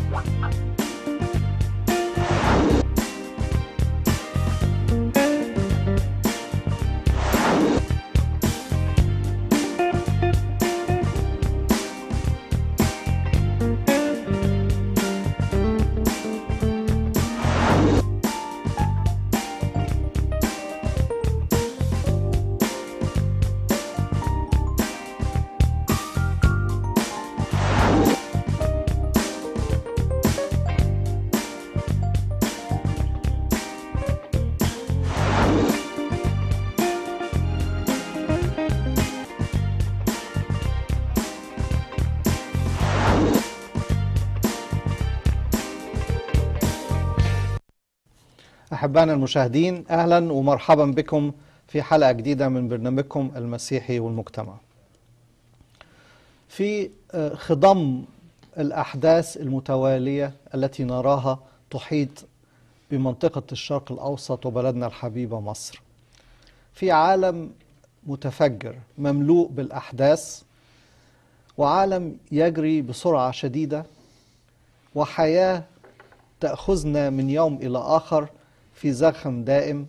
أحبائنا المشاهدين أهلا ومرحبا بكم في حلقة جديدة من برنامجكم المسيحي والمجتمع في آه، خضم الأحداث المتوالية التي نراها تحيط بمنطقة الشرق الأوسط وبلدنا الحبيبة مصر في عالم متفجر مملوء بالأحداث وعالم يجري بسرعة شديدة وحياة تأخذنا من يوم إلى آخر في زخم دائم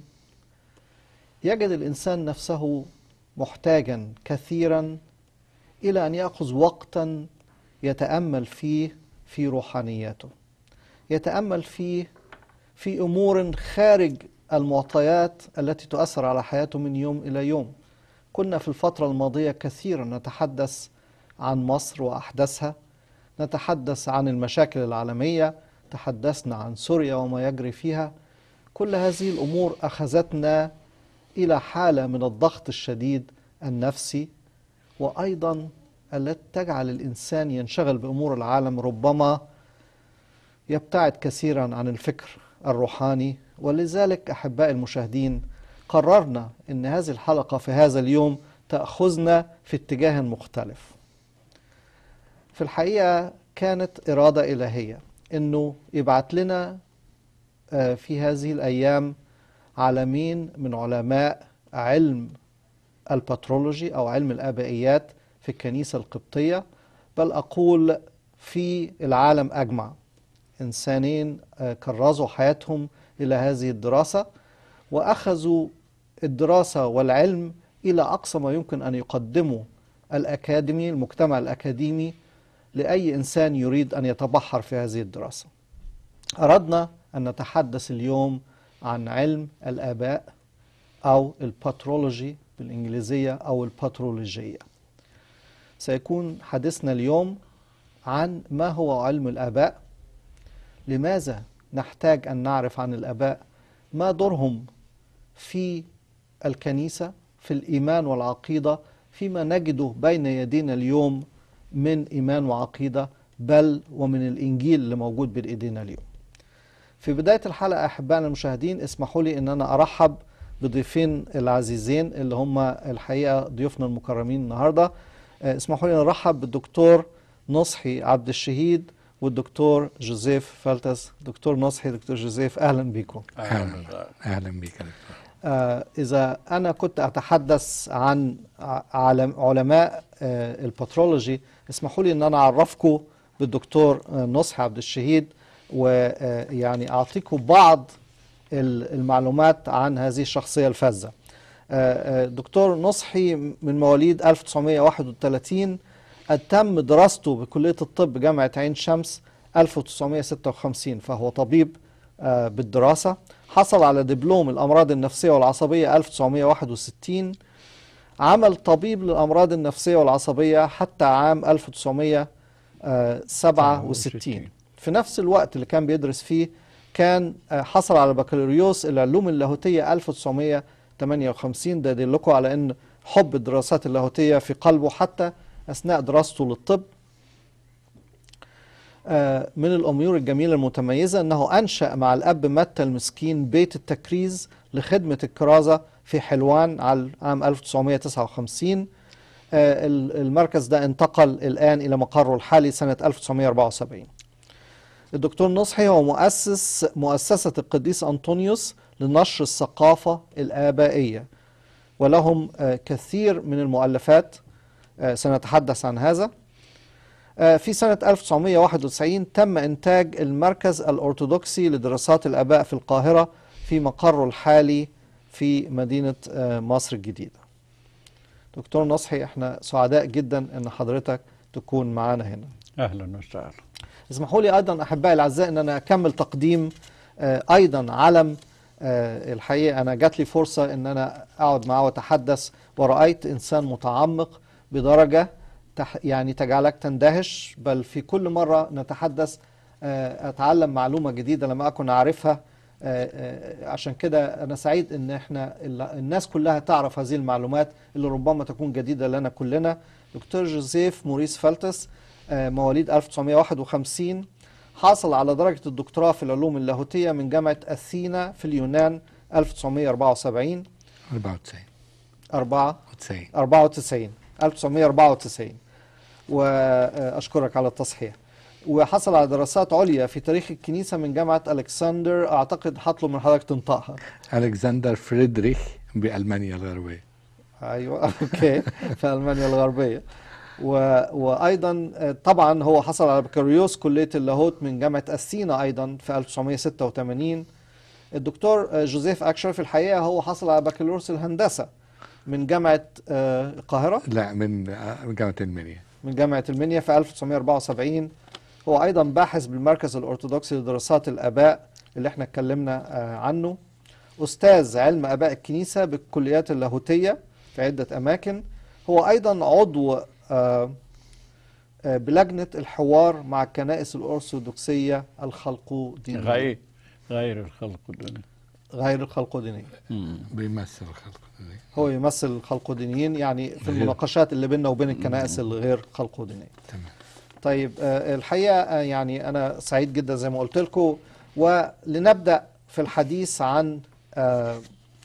يجد الإنسان نفسه محتاجا كثيرا إلى أن يأخذ وقتا يتأمل فيه في روحانياته يتأمل فيه في أمور خارج المعطيات التي تؤثر على حياته من يوم إلى يوم كنا في الفترة الماضية كثيرا نتحدث عن مصر وأحداثها نتحدث عن المشاكل العالمية تحدثنا عن سوريا وما يجري فيها كل هذه الأمور أخذتنا إلى حالة من الضغط الشديد النفسي وأيضا التي تجعل الإنسان ينشغل بأمور العالم ربما يبتعد كثيرا عن الفكر الروحاني ولذلك أحباء المشاهدين قررنا أن هذه الحلقة في هذا اليوم تأخذنا في اتجاه مختلف في الحقيقة كانت إرادة إلهية أنه يبعت لنا آه، في هذه الأيام عالمين من علماء علم البترولوجي أو علم الآبائيات في الكنيسة القبطية بل أقول في العالم أجمع إنسانين آه، كرزوا حياتهم إلى هذه الدراسة وأخذوا الدراسة والعلم إلى أقصى ما يمكن أن يقدمه الأكاديمي المجتمع الأكاديمي لأي إنسان يريد أن يتبحر في هذه الدراسة أردنا أن نتحدث اليوم عن علم الآباء أو الباترولوجي بالإنجليزية أو الباترولوجية سيكون حديثنا اليوم عن ما هو علم الآباء لماذا نحتاج أن نعرف عن الآباء ما دورهم في الكنيسة في الإيمان والعقيدة فيما نجده بين يدينا اليوم من إيمان وعقيدة بل ومن الإنجيل اللي موجود بين إيدينا اليوم في بداية الحلقة أحبائنا المشاهدين اسمحوا لي أن أنا أرحب بضيفين العزيزين اللي هم الحقيقة ضيوفنا المكرمين النهاردة آه، اسمحوا لي نرحب بالدكتور نصحي عبد الشهيد والدكتور جوزيف فلتس دكتور نصحي دكتور جوزيف أهلا بكم اهلا اهلا بك يا دكتور آه، إذا أنا كنت أتحدث عن ع- علم علماء آه، البترولوجي اسمحوا لي أن أنا أعرفكم بالدكتور آه، نصحي عبد الشهيد ويعني أعطيكم بعض ال- المعلومات عن هذه الشخصية الفذة آه، آه، دكتور نصحي من مواليد 1931 تم دراسته بكلية الطب جامعة عين شمس 1956 فهو طبيب آه، بالدراسة حصل على دبلوم الأمراض النفسية والعصبية 1961 عمل طبيب للأمراض النفسية والعصبية حتى عام 1967 في نفس الوقت اللي كان بيدرس فيه كان آه، حصل على بكالوريوس العلوم اللاهوتية 1958 ده يدلكم على أن حب الدراسات اللاهوتية في قلبه حتى أثناء دراسته للطب آه، من الأمور الجميلة المتميزة أنه أنشأ مع الأب متى المسكين بيت التكريز لخدمة الكرازة في حلوان على عام 1959 آه، ال- المركز ده انتقل الآن إلى مقره الحالي سنة 1974 الدكتور نصحي هو مؤسس مؤسسة القديس أنطونيوس لنشر الثقافة الآبائية ولهم آه، كثير من المؤلفات آه، سنتحدث عن هذا آه، في سنة 1991 تم إنتاج المركز الأرثوذكسي لدراسات الآباء في القاهرة في مقره الحالي في مدينة آه، مصر الجديدة دكتور نصحي احنا سعداء جدا ان حضرتك تكون معانا هنا اهلا وسهلا اسمحوا لي ايضا احبائي الاعزاء ان انا اكمل تقديم آه، ايضا علم آه، الحقيقه انا جات لي فرصه ان انا اقعد معاه واتحدث ورايت انسان متعمق بدرجه تح يعني تجعلك تندهش بل في كل مره نتحدث آه، اتعلم معلومه جديده لم اكن اعرفها آه، آه، عشان كده انا سعيد ان احنا ال- الناس كلها تعرف هذه المعلومات اللي ربما تكون جديده لنا كلنا دكتور جوزيف موريس فالتس آه، مواليد 1951 حاصل على درجة الدكتوراه في العلوم اللاهوتية من جامعة أثينا في اليونان 1974 94 4 90 94 1994 وأشكرك على التصحيح وحصل على دراسات عليا في تاريخ الكنيسة من جامعة ألكسندر أعتقد هطلب من حضرتك تنطقها الكسندر فريدريخ بألمانيا الغربية ايوه اوكي في المانيا الغربيه و... وايضا آه، طبعا هو حصل على بكالوريوس كليه اللاهوت من جامعه اثينا ايضا في 1986 الدكتور آه، جوزيف اكشر في الحقيقه هو حصل على بكالوريوس الهندسه من جامعه آه، القاهره لا من آه، من جامعة المنيا من جامعة المنيا في 1974 هو أيضا باحث بالمركز الأرثوذكسي لدراسات الآباء اللي احنا اتكلمنا آه، عنه أستاذ علم آباء الكنيسة بالكليات اللاهوتية في عدة أماكن هو أيضا عضو آه، آه، بلجنة الحوار مع الكنائس الأرثوذكسية الخلقودينية غير غير الخلق الدنيا غير الخلقودينية بيمثل الخلق دي. هو يمثل الخلقودينيين يعني في غير- المناقشات اللي بيننا وبين الكنائس الغير خلقودينية تمام طيب آه، الحقيقة آه، يعني أنا سعيد جدا زي ما قلت لكم ولنبدأ في الحديث عن آه،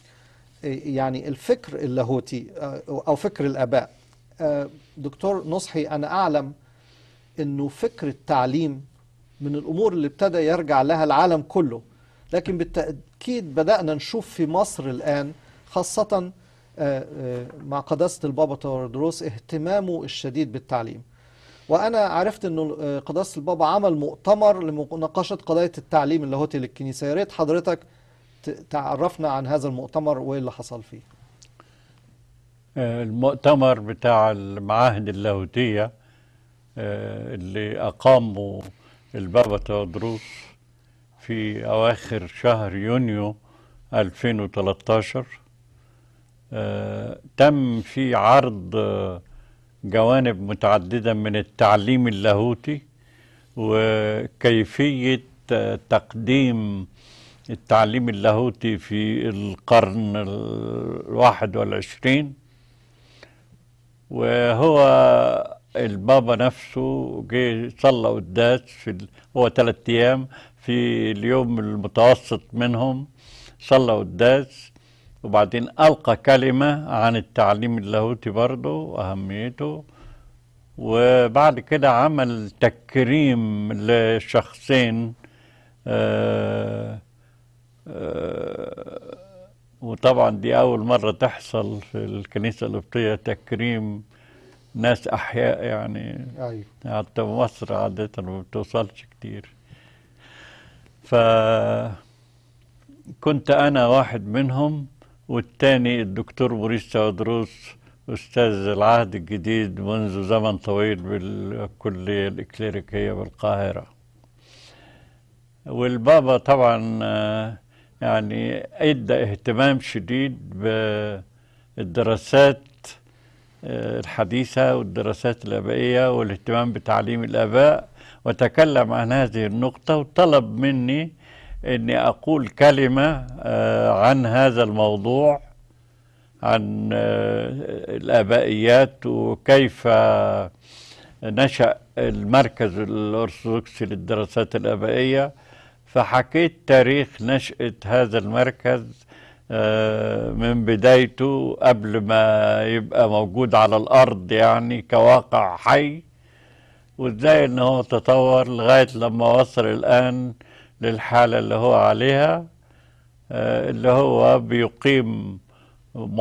يعني الفكر اللاهوتي آه، أو فكر الآباء آه، دكتور نصحي أنا أعلم أنه فكر التعليم من الأمور اللي ابتدى يرجع لها العالم كله لكن بالتأكيد بدأنا نشوف في مصر الآن خاصة آه، آه، مع قداسة البابا تودروس اهتمامه الشديد بالتعليم وانا عرفت انه آه، قداسه البابا عمل مؤتمر لمناقشه قضيه التعليم اللاهوتي للكنيسه يا ريت حضرتك ت- تعرفنا عن هذا المؤتمر وايه اللي حصل فيه آه، المؤتمر بتاع المعاهد اللاهوتية آه، اللي أقامه البابا تودروس في أواخر شهر يونيو 2013 آه، تم في عرض آه، جوانب متعددة من التعليم اللاهوتي وكيفية آه، تقديم التعليم اللاهوتي في القرن الواحد والعشرين وهو البابا نفسه جه صلى قداس في ال... هو ثلاث ايام في اليوم المتوسط منهم صلى قداس وبعدين ألقى كلمة عن التعليم اللاهوتي برضه وأهميته وبعد كده عمل تكريم لشخصين آه آه وطبعا دي أول مرة تحصل في الكنيسة القبطية تكريم ناس أحياء يعني ايوه حتى مصر عادة ما بتوصلش كتير فكنت أنا واحد منهم والتاني الدكتور موريس تودروس أستاذ العهد الجديد منذ زمن طويل بالكلية الإكليريكية بالقاهرة والبابا طبعا آه، يعني ادى اهتمام شديد بالدراسات آه، الحديثة والدراسات الآبائية والاهتمام بتعليم الآباء وتكلم عن هذه النقطة وطلب مني أني أقول كلمة آه، عن هذا الموضوع عن آه، الآبائيات وكيف نشأ المركز الأرثوذكسي للدراسات الآبائية فحكيت تاريخ نشأة هذا المركز آه، من بدايته قبل ما يبقى موجود على الأرض يعني كواقع حي وازاي ان هو تطور لغاية لما وصل الآن للحالة اللي هو عليها آه، اللي هو بيقيم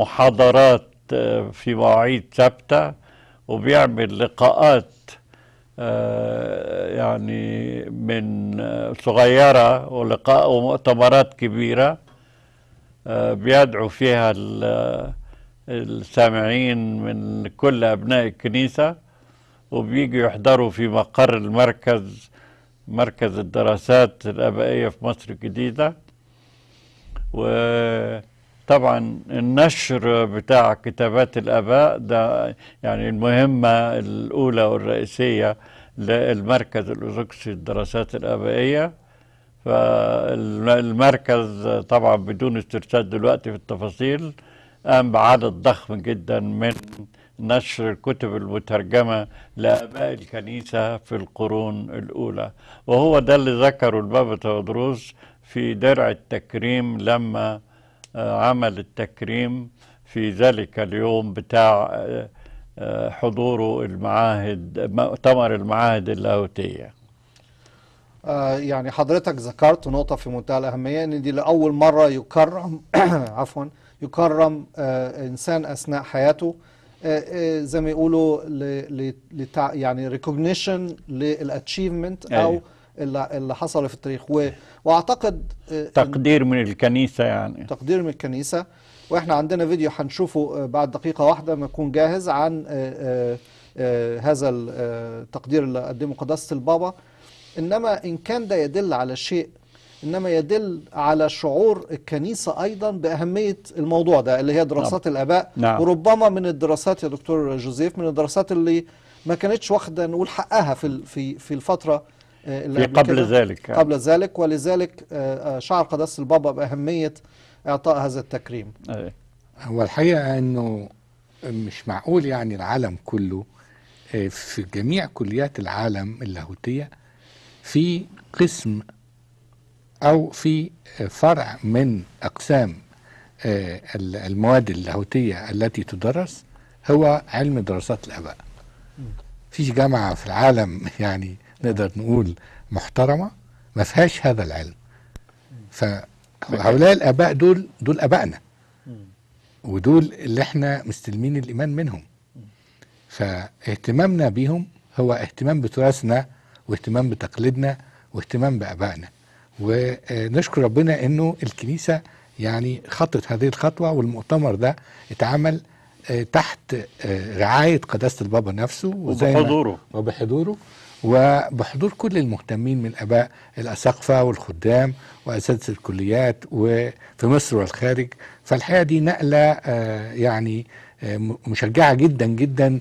محاضرات آه، في مواعيد ثابتة وبيعمل لقاءات آه، يعني من آه، صغيرة ولقاء ومؤتمرات كبيرة آه، بيدعو فيها ال- السامعين من كل أبناء الكنيسة وبيجوا يحضروا في مقر المركز مركز الدراسات الآبائية في مصر الجديدة وطبعا النشر بتاع كتابات الآباء ده يعني المهمة الأولى والرئيسية للمركز الأوزوكسي للدراسات الآبائية فالمركز طبعا بدون استرسال دلوقتي في التفاصيل قام بعدد ضخم جدا من نشر الكتب المترجمة لآباء الكنيسة في القرون الأولى وهو ده اللي ذكره البابا تودروس في درع التكريم لما آه، عمل التكريم في ذلك اليوم بتاع آه، آه، حضوره المعاهد مؤتمر المعاهد اللاهوتية آه، يعني حضرتك ذكرت نقطة في منتهى الأهمية إن دي لأول مرة يكرم عفوا يكرم آه، إنسان أثناء حياته آه، آه، زي ما يقولوا ل- ل- لتع... يعني ريكوجنيشن للاتشيفمنت أو أيوة. اللي اللي حصل في التاريخ و... وأعتقد آه، إن- تقدير من الكنيسة يعني تقدير من الكنيسة واحنا عندنا فيديو هنشوفه آه، بعد دقيقة واحدة ما يكون جاهز عن آه، آه، آه، هذا ال- آه، التقدير اللي قدمه قداسة البابا إنما إن كان ده يدل على شيء إنما يدل على شعور الكنيسة أيضا بأهمية الموضوع ده اللي هي دراسات الآباء نعم. وربما من الدراسات يا دكتور جوزيف من الدراسات اللي ما كانتش واخدة نقول حقها في ال- في في الفترة آه، اللي في قبل قبل كده. ذلك يعني. قبل ذلك ولذلك آه، آه، شعر قداسة البابا بأهمية إعطاء هذا التكريم أيوة. هو الحقيقة انه مش معقول يعني العالم كله آه، في جميع كليات العالم اللاهوتية في قسم او في آه، فرع من اقسام آه، ال- المواد اللاهوتية التي تدرس هو علم دراسات الاباء فيش جامعة في العالم يعني نقدر نقول محترمة ما فيهاش هذا العلم فهؤلاء الاباء دول دول ابائنا ودول اللي احنا مستلمين الايمان منهم فاهتمامنا بيهم هو اهتمام بتراثنا واهتمام بتقليدنا واهتمام بابائنا ونشكر ربنا انه الكنيسه يعني خطت هذه الخطوه والمؤتمر ده اتعمل آه، تحت آه، رعايه قداسه البابا نفسه وزي ما- وبحضوره. وبحضوره وبحضور كل المهتمين من الاباء الاساقفه والخدام واساتذه الكليات وفي مصر والخارج فالحقيقه دي نقله آه، يعني آه، م- مشجعه جدا جدا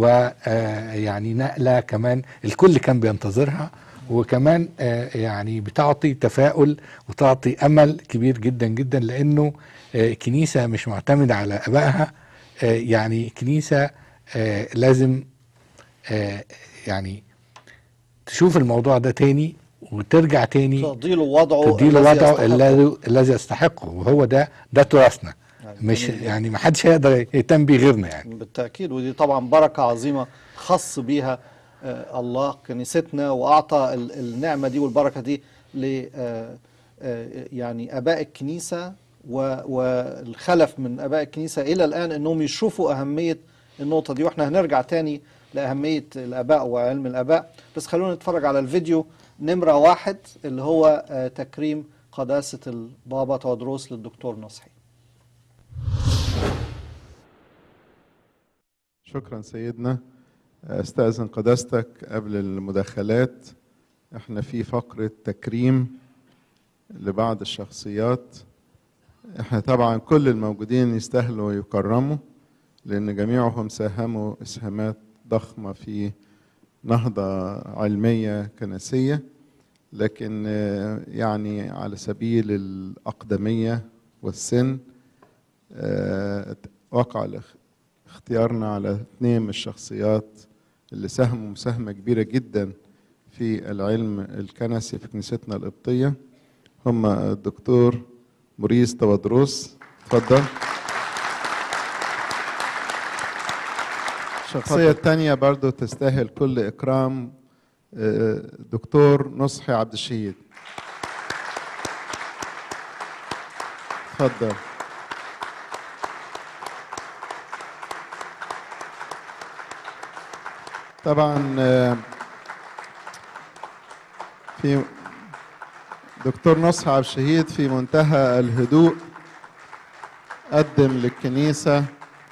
ويعني نقله كمان الكل كان بينتظرها وكمان آه، يعني بتعطي تفاؤل وتعطي امل كبير جدا جدا لانه آه، كنيسه مش معتمده على ابائها آه، يعني كنيسه آه، لازم آه، يعني تشوف الموضوع ده تاني وترجع تاني تديله وضعه تديله الذي وضعه يستحقه. الذي الذي يستحقه وهو ده ده تراثنا يعني مش جميل جدا. يعني ما حدش هيقدر يهتم بيه غيرنا يعني بالتأكيد ودي طبعا بركة عظيمة خص بيها آه، الله كنيستنا وأعطى ال- النعمة دي والبركة دي ل آه، آه، يعني آباء الكنيسة و- والخلف من آباء الكنيسة إلى الآن أنهم يشوفوا أهمية النقطة دي وإحنا هنرجع تاني لأهمية الآباء وعلم الآباء بس خلونا نتفرج على الفيديو نمرة واحد اللي هو آه، تكريم قداسة البابا تودروس للدكتور نصحي شكرا سيدنا استاذن قداستك قبل المداخلات احنا في فقرة تكريم لبعض الشخصيات احنا طبعا كل الموجودين يستاهلوا يكرموا لان جميعهم ساهموا اسهامات ضخمة في نهضة علمية كنسية لكن آه، يعني على سبيل الأقدمية والسن آه، وقع الاخ- اختيارنا على اثنين من الشخصيات اللي ساهموا مساهمة كبيرة جدا في العلم الكنسي في كنيستنا القبطية هم الدكتور موريس تودروس اتفضل الشخصية الثانية برضو تستاهل كل إكرام آه، دكتور نصحي عبد الشهيد اتفضل طبعا آه، في دكتور نصح عبد الشهيد في منتهى الهدوء قدم للكنيسة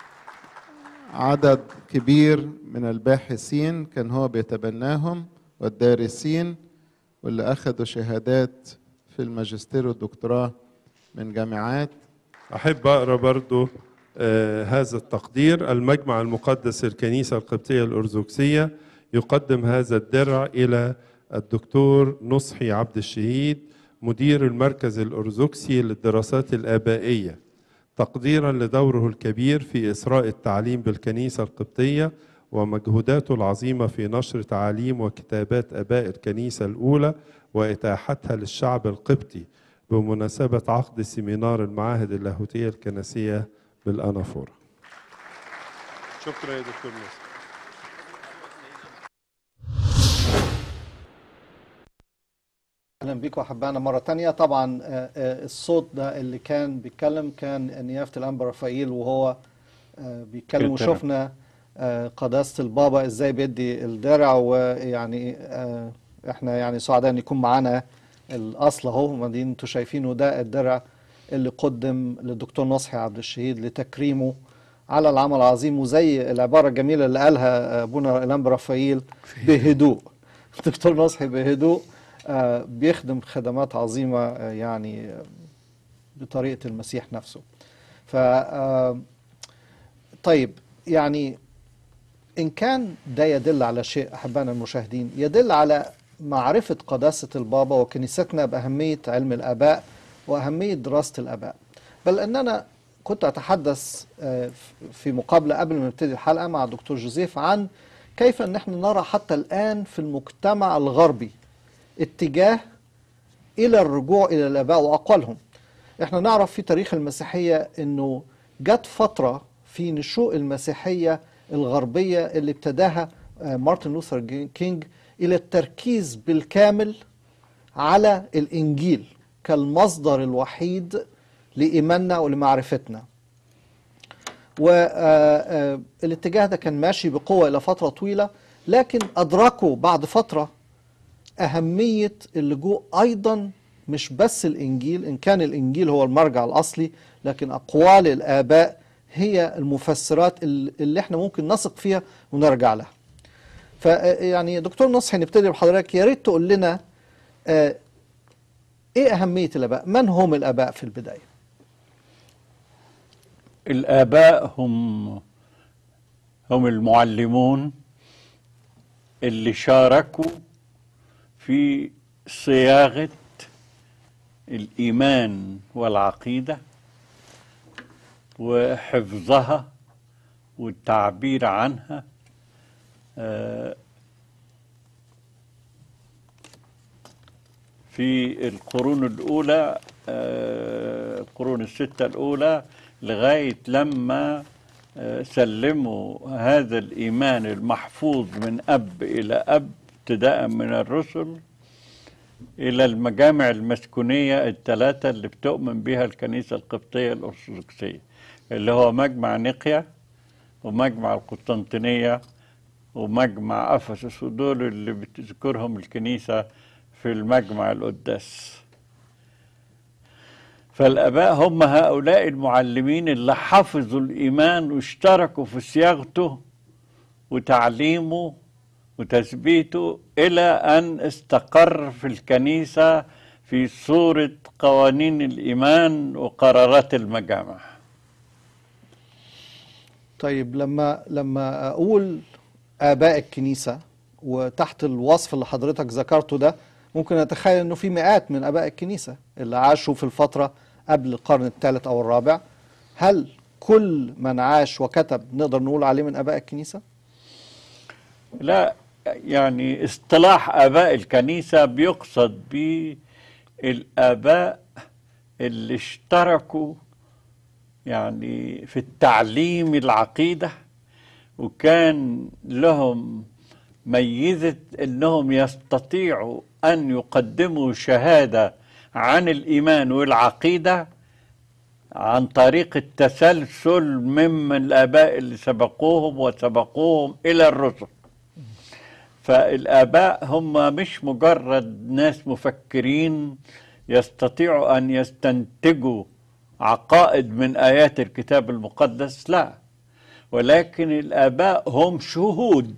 عدد كبير من الباحثين كان هو بيتبناهم والدارسين واللي أخذوا شهادات في الماجستير والدكتوراه من جامعات أحب أقرأ برضو آه هذا التقدير المجمع المقدس الكنيسة القبطية الأرثوذكسية يقدم هذا الدرع إلى الدكتور نصحي عبد الشهيد مدير المركز الأرثوذكسي للدراسات الآبائية تقديرا لدوره الكبير في إسراء التعليم بالكنيسة القبطية ومجهوداته العظيمة في نشر تعاليم وكتابات آباء الكنيسة الأولى وإتاحتها للشعب القبطي بمناسبة عقد سيمينار المعاهد اللاهوتية الكنسية بالأنافورة شكرا يا دكتور نصر اهلا بيكم احبائنا مره تانية طبعا آه، آه، الصوت ده اللي كان بيتكلم كان نيافه الانبا رفائيل وهو آه، بيتكلم الدرع. وشفنا آه، قداسه البابا ازاي بيدي الدرع ويعني آه، احنا يعني سعداء ان يكون معانا الاصل اهو ما دي انتوا شايفينه ده الدرع اللي قدم للدكتور نصحي عبد الشهيد لتكريمه على العمل العظيم وزي العباره الجميله اللي قالها ابونا الانبا رفائيل بهدوء الدكتور نصحي بهدوء آه، بيخدم خدمات عظيمة آه، يعني آه، بطريقة المسيح نفسه ف آه، طيب يعني إن كان ده يدل على شيء أحبائنا المشاهدين يدل على معرفة قداسة البابا وكنيستنا بأهمية علم الآباء وأهمية دراسة الآباء بل أننا كنت أتحدث آه، في مقابلة قبل ما نبتدي الحلقة مع الدكتور جوزيف عن كيف أن احنا نرى حتى الآن في المجتمع الغربي اتجاه الى الرجوع الى الاباء واقوالهم احنا نعرف في تاريخ المسيحيه انه جت فتره في نشوء المسيحيه الغربيه اللي ابتداها آه، مارتن لوثر جي- كينج الى التركيز بالكامل على الانجيل كالمصدر الوحيد لايماننا ولمعرفتنا والاتجاه ده كان ماشي بقوه الى فتره طويله لكن ادركوا بعد فتره أهمية اللجوء أيضا مش بس الإنجيل إن كان الإنجيل هو المرجع الأصلي لكن أقوال الآباء هي المفسرات اللي اللي احنا ممكن نثق فيها ونرجع لها فيعني دكتور نصحي نبتدي بحضرتك يا ريت تقول لنا آه، ايه أهمية الآباء من هم الآباء في البداية الآباء هم هم المعلمون اللي شاركوا في صياغة الإيمان والعقيدة وحفظها والتعبير عنها آه، في القرون الأولى آه، القرون الستة الأولى لغاية لما آه، سلموا هذا الإيمان المحفوظ من أب إلى أب ابتداء من الرسل إلى المجامع المسكونية الثلاثة اللي بتؤمن بها الكنيسة القبطية الأرثوذكسية اللي هو مجمع نقيا ومجمع القسطنطينية ومجمع أفسس ودول اللي بتذكرهم الكنيسة في المجمع القداس فالآباء هم هؤلاء المعلمين اللي حفظوا الإيمان واشتركوا في صياغته وتعليمه وتثبيته إلى أن استقر في الكنيسة في صورة قوانين الإيمان وقرارات المجامع طيب لما لما اقول اباء الكنيسه وتحت الوصف اللي حضرتك ذكرته ده ممكن اتخيل انه في مئات من اباء الكنيسه اللي عاشوا في الفتره قبل القرن الثالث او الرابع هل كل من عاش وكتب نقدر نقول عليه من اباء الكنيسه لا يعني اصطلاح آباء الكنيسة بيقصد به الآباء اللي اشتركوا يعني في التعليم العقيدة وكان لهم ميزة أنهم يستطيعوا أن يقدموا شهادة عن الإيمان والعقيدة عن طريق التسلسل ممن الآباء اللي سبقوهم وسبقوهم إلى الرسل فالآباء هم مش مجرد ناس مفكرين يستطيعوا أن يستنتجوا عقائد من آيات الكتاب المقدس لا ولكن الآباء هم شهود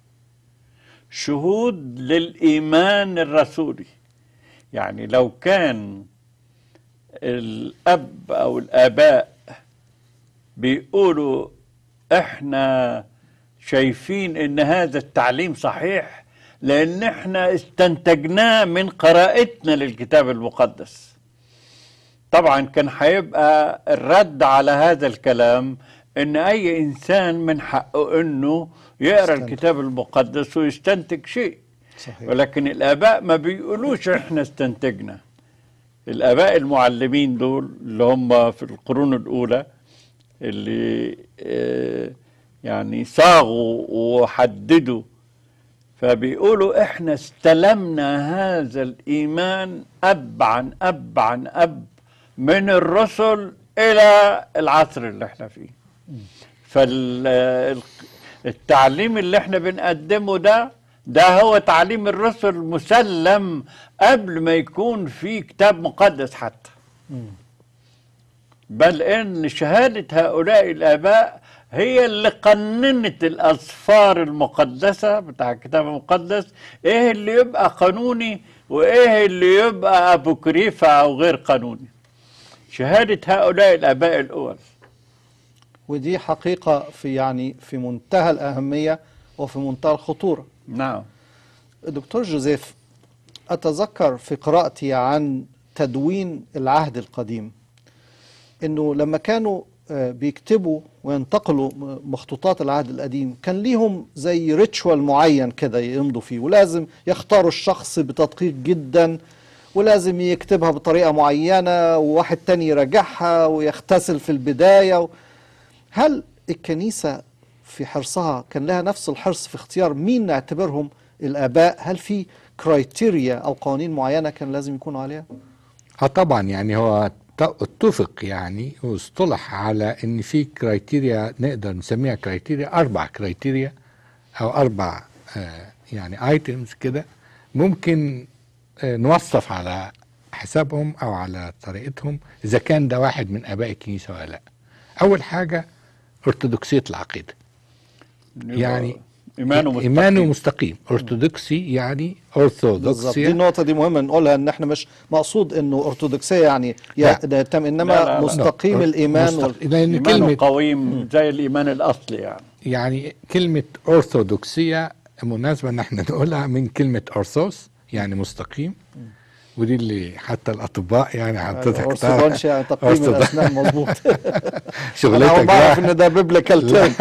شهود للإيمان الرسولي يعني لو كان الأب أو الآباء بيقولوا إحنا شايفين إن هذا التعليم صحيح لأن إحنا استنتجناه من قراءتنا للكتاب المقدس طبعا كان هيبقى الرد على هذا الكلام ان اي انسان من حقه انه يقرا يستنتج. الكتاب المقدس ويستنتج شيء صحيح ولكن الاباء ما بيقولوش احنا استنتجنا الاباء المعلمين دول اللي هم في القرون الاولى اللي آه، يعني صاغوا وحددوا فبيقولوا احنا استلمنا هذا الايمان اب عن اب عن اب من الرسل الى العصر اللي احنا فيه فالتعليم اللي احنا بنقدمه ده ده هو تعليم الرسل مسلم قبل ما يكون في كتاب مقدس حتى بل ان شهاده هؤلاء الاباء هي اللي قننت الاصفار المقدسه بتاع الكتاب المقدس ايه اللي يبقى قانوني وايه اللي يبقى ابوكريفه او غير قانوني شهاده هؤلاء الاباء الاول ودي حقيقة في يعني في منتهى الأهمية وفي منتهى الخطورة نعم دكتور جوزيف أتذكر في قراءتي عن تدوين العهد القديم إنه لما كانوا آه، بيكتبوا وينتقلوا م- مخطوطات العهد القديم كان ليهم زي ريتشوال معين كده يمضوا فيه ولازم يختاروا الشخص بتدقيق جدا ولازم يكتبها بطريقة معينة وواحد تاني يراجعها ويغتسل في البداية و... هل الكنيسة في حرصها كان لها نفس الحرص في اختيار مين نعتبرهم الآباء هل في كرايتيريا أو قوانين معينة كان لازم يكونوا عليها اه طبعا يعني هو ت- اتفق يعني واصطلح على ان في كرايتيريا نقدر نسميها كرايتيريا اربع كرايتيريا او اربع آه يعني ايتمز كده ممكن آه نوصف على حسابهم او على طريقتهم اذا كان ده واحد من اباء الكنيسه ولا لا اول حاجه ارثوذكسيه العقيده يعني ايمانه مستقيم. ايمانه مستقيم ارثوذكسي يعني بالظبط ارثوذكسيا دي النقطة دي مهمة نقولها إن إحنا مش مقصود إنه أرثوذكسية يعني لا. يا تم إنما لا، لا، لا. مستقيم لا، الإيمان وال... مستق- لان ايمانه كلمه قويم زي الايمان الاصلي يعني يعني كلمة أرثوذكسية مناسبة إن احنا نقولها من كلمة أرثوس يعني مستقيم ودي اللي حتى الأطباء يعني حضرتك أرثوذكس يعني تقييم أرثوذكس. الأسنان مظبوط أنا شغلتك أول ما أعرف بقى إن ده بيبليكال تيرم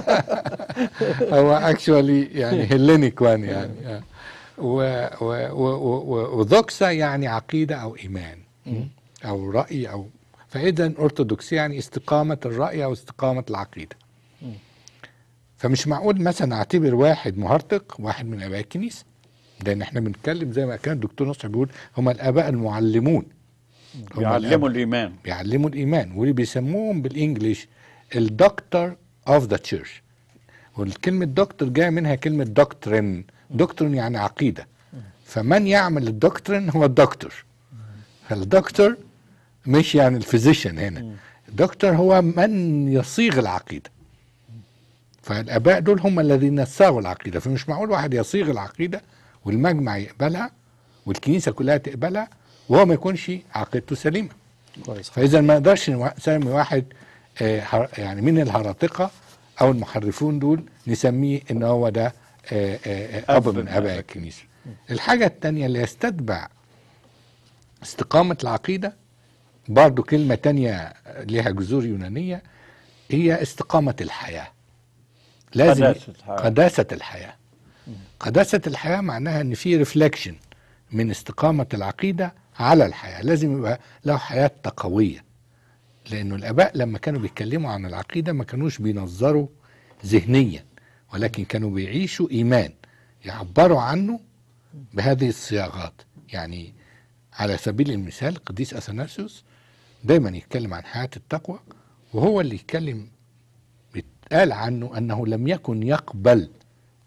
هو اكشوالي يعني هيلينيك وان يعني آه. و- و- و- و- وذوكسا يعني عقيدة أو إيمان أو رأي أو فإذا أرثوذكسية يعني استقامة الرأي أو استقامة العقيدة فمش معقول مثلا أعتبر واحد مهرطق واحد من آباء الكنيسة لأن احنا بنتكلم زي ما كان الدكتور نصر بيقول هم الآباء المعلمون هم يعلموا الآباء- الايمان بيعلموا الإيمان واللي بيسموهم بالإنجليش الدكتور اوف ذا تشيرش والكلمة دكتور جاية منها كلمة دكترين دكترين يعني عقيدة فمن يعمل الدكترين هو الدكتور فالدكتور مش يعني الفيزيشن هنا الدكتور هو من يصيغ العقيدة فالآباء دول هم الذين صاغوا العقيدة فمش معقول واحد يصيغ العقيدة والمجمع يقبلها والكنيسة كلها تقبلها وهو ما يكونش عقيدته سليمة كويس فاذا ما نقدرش نوا- نسمي واحد آه، هر- يعني من الهرطقه او المحرفون دول نسميه ان هو ده آه، آه، آه، اب أب من من اباء آباء الكنيسه الحاجه الثانيه اللي يستتبع استقامه العقيده برضو كلمه تانية لها جذور يونانيه هي استقامه الحياه لازم قداسة الحياة. قداسه الحياه قداسه الحياه معناها ان في ريفلكشن من استقامه العقيده على الحياه لازم يبقى له حياه تقويه لانه الاباء لما كانوا بيتكلموا عن العقيده ما كانوش بينظروا ذهنيا ولكن كانوا بيعيشوا ايمان يعبروا عنه بهذه الصياغات يعني على سبيل المثال القديس اثناسيوس دايما يتكلم عن حياه التقوى وهو اللي يتكلم بيتقال عنه انه لم يكن يقبل الح-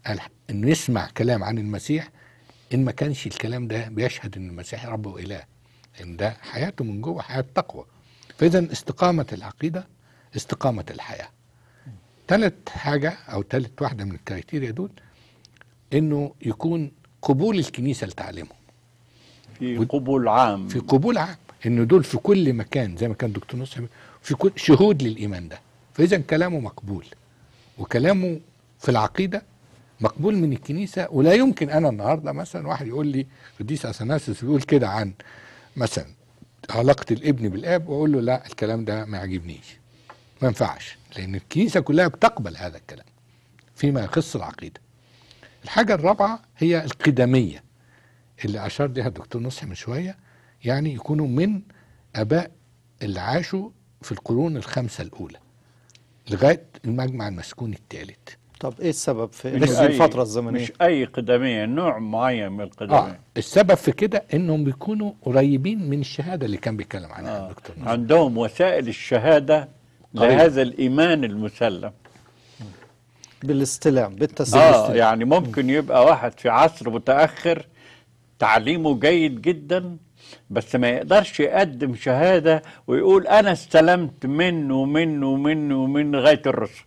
انه يسمع كلام عن المسيح ان ما كانش الكلام ده بيشهد ان المسيح رب واله لان ده حياته من جوه حياه تقوى فاذا استقامه العقيده استقامه الحياه ثالث حاجه او ثالث واحده من الكريتيريا دول انه يكون قبول الكنيسه لتعليمهم في قبول عام في قبول عام انه دول في كل مكان زي ما كان دكتور نصح في كل شهود للايمان ده فاذا كلامه مقبول وكلامه في العقيده مقبول من الكنيسه ولا يمكن انا النهارده مثلا واحد يقول لي قديس اثناسيوس بيقول كده عن مثلا علاقه الابن بالاب واقول له لا الكلام ده ما يعجبنيش ما ينفعش لان الكنيسه كلها بتقبل هذا الكلام فيما يخص العقيده الحاجه الرابعه هي القدميه اللي اشار لها الدكتور نصحي من شويه يعني يكونوا من اباء اللي عاشوا في القرون الخمسه الاولى لغايه المجمع المسكون الثالث طب ايه السبب في مش هذه أي- الفترة الزمنية؟ مش اي قدميه نوع معين من القدميه اه السبب في كده انهم بيكونوا قريبين من الشهاده اللي كان بيتكلم عنها آه. الدكتور نصحي عندهم وسائل الشهاده قريب. لهذا الايمان المسلم بالاستلام بالتسليم اه يعني ممكن يبقى واحد في عصر متاخر تعليمه جيد جدا بس ما يقدرش يقدم شهاده ويقول انا استلمت منه ومنه ومنه ومن لغايه الرسل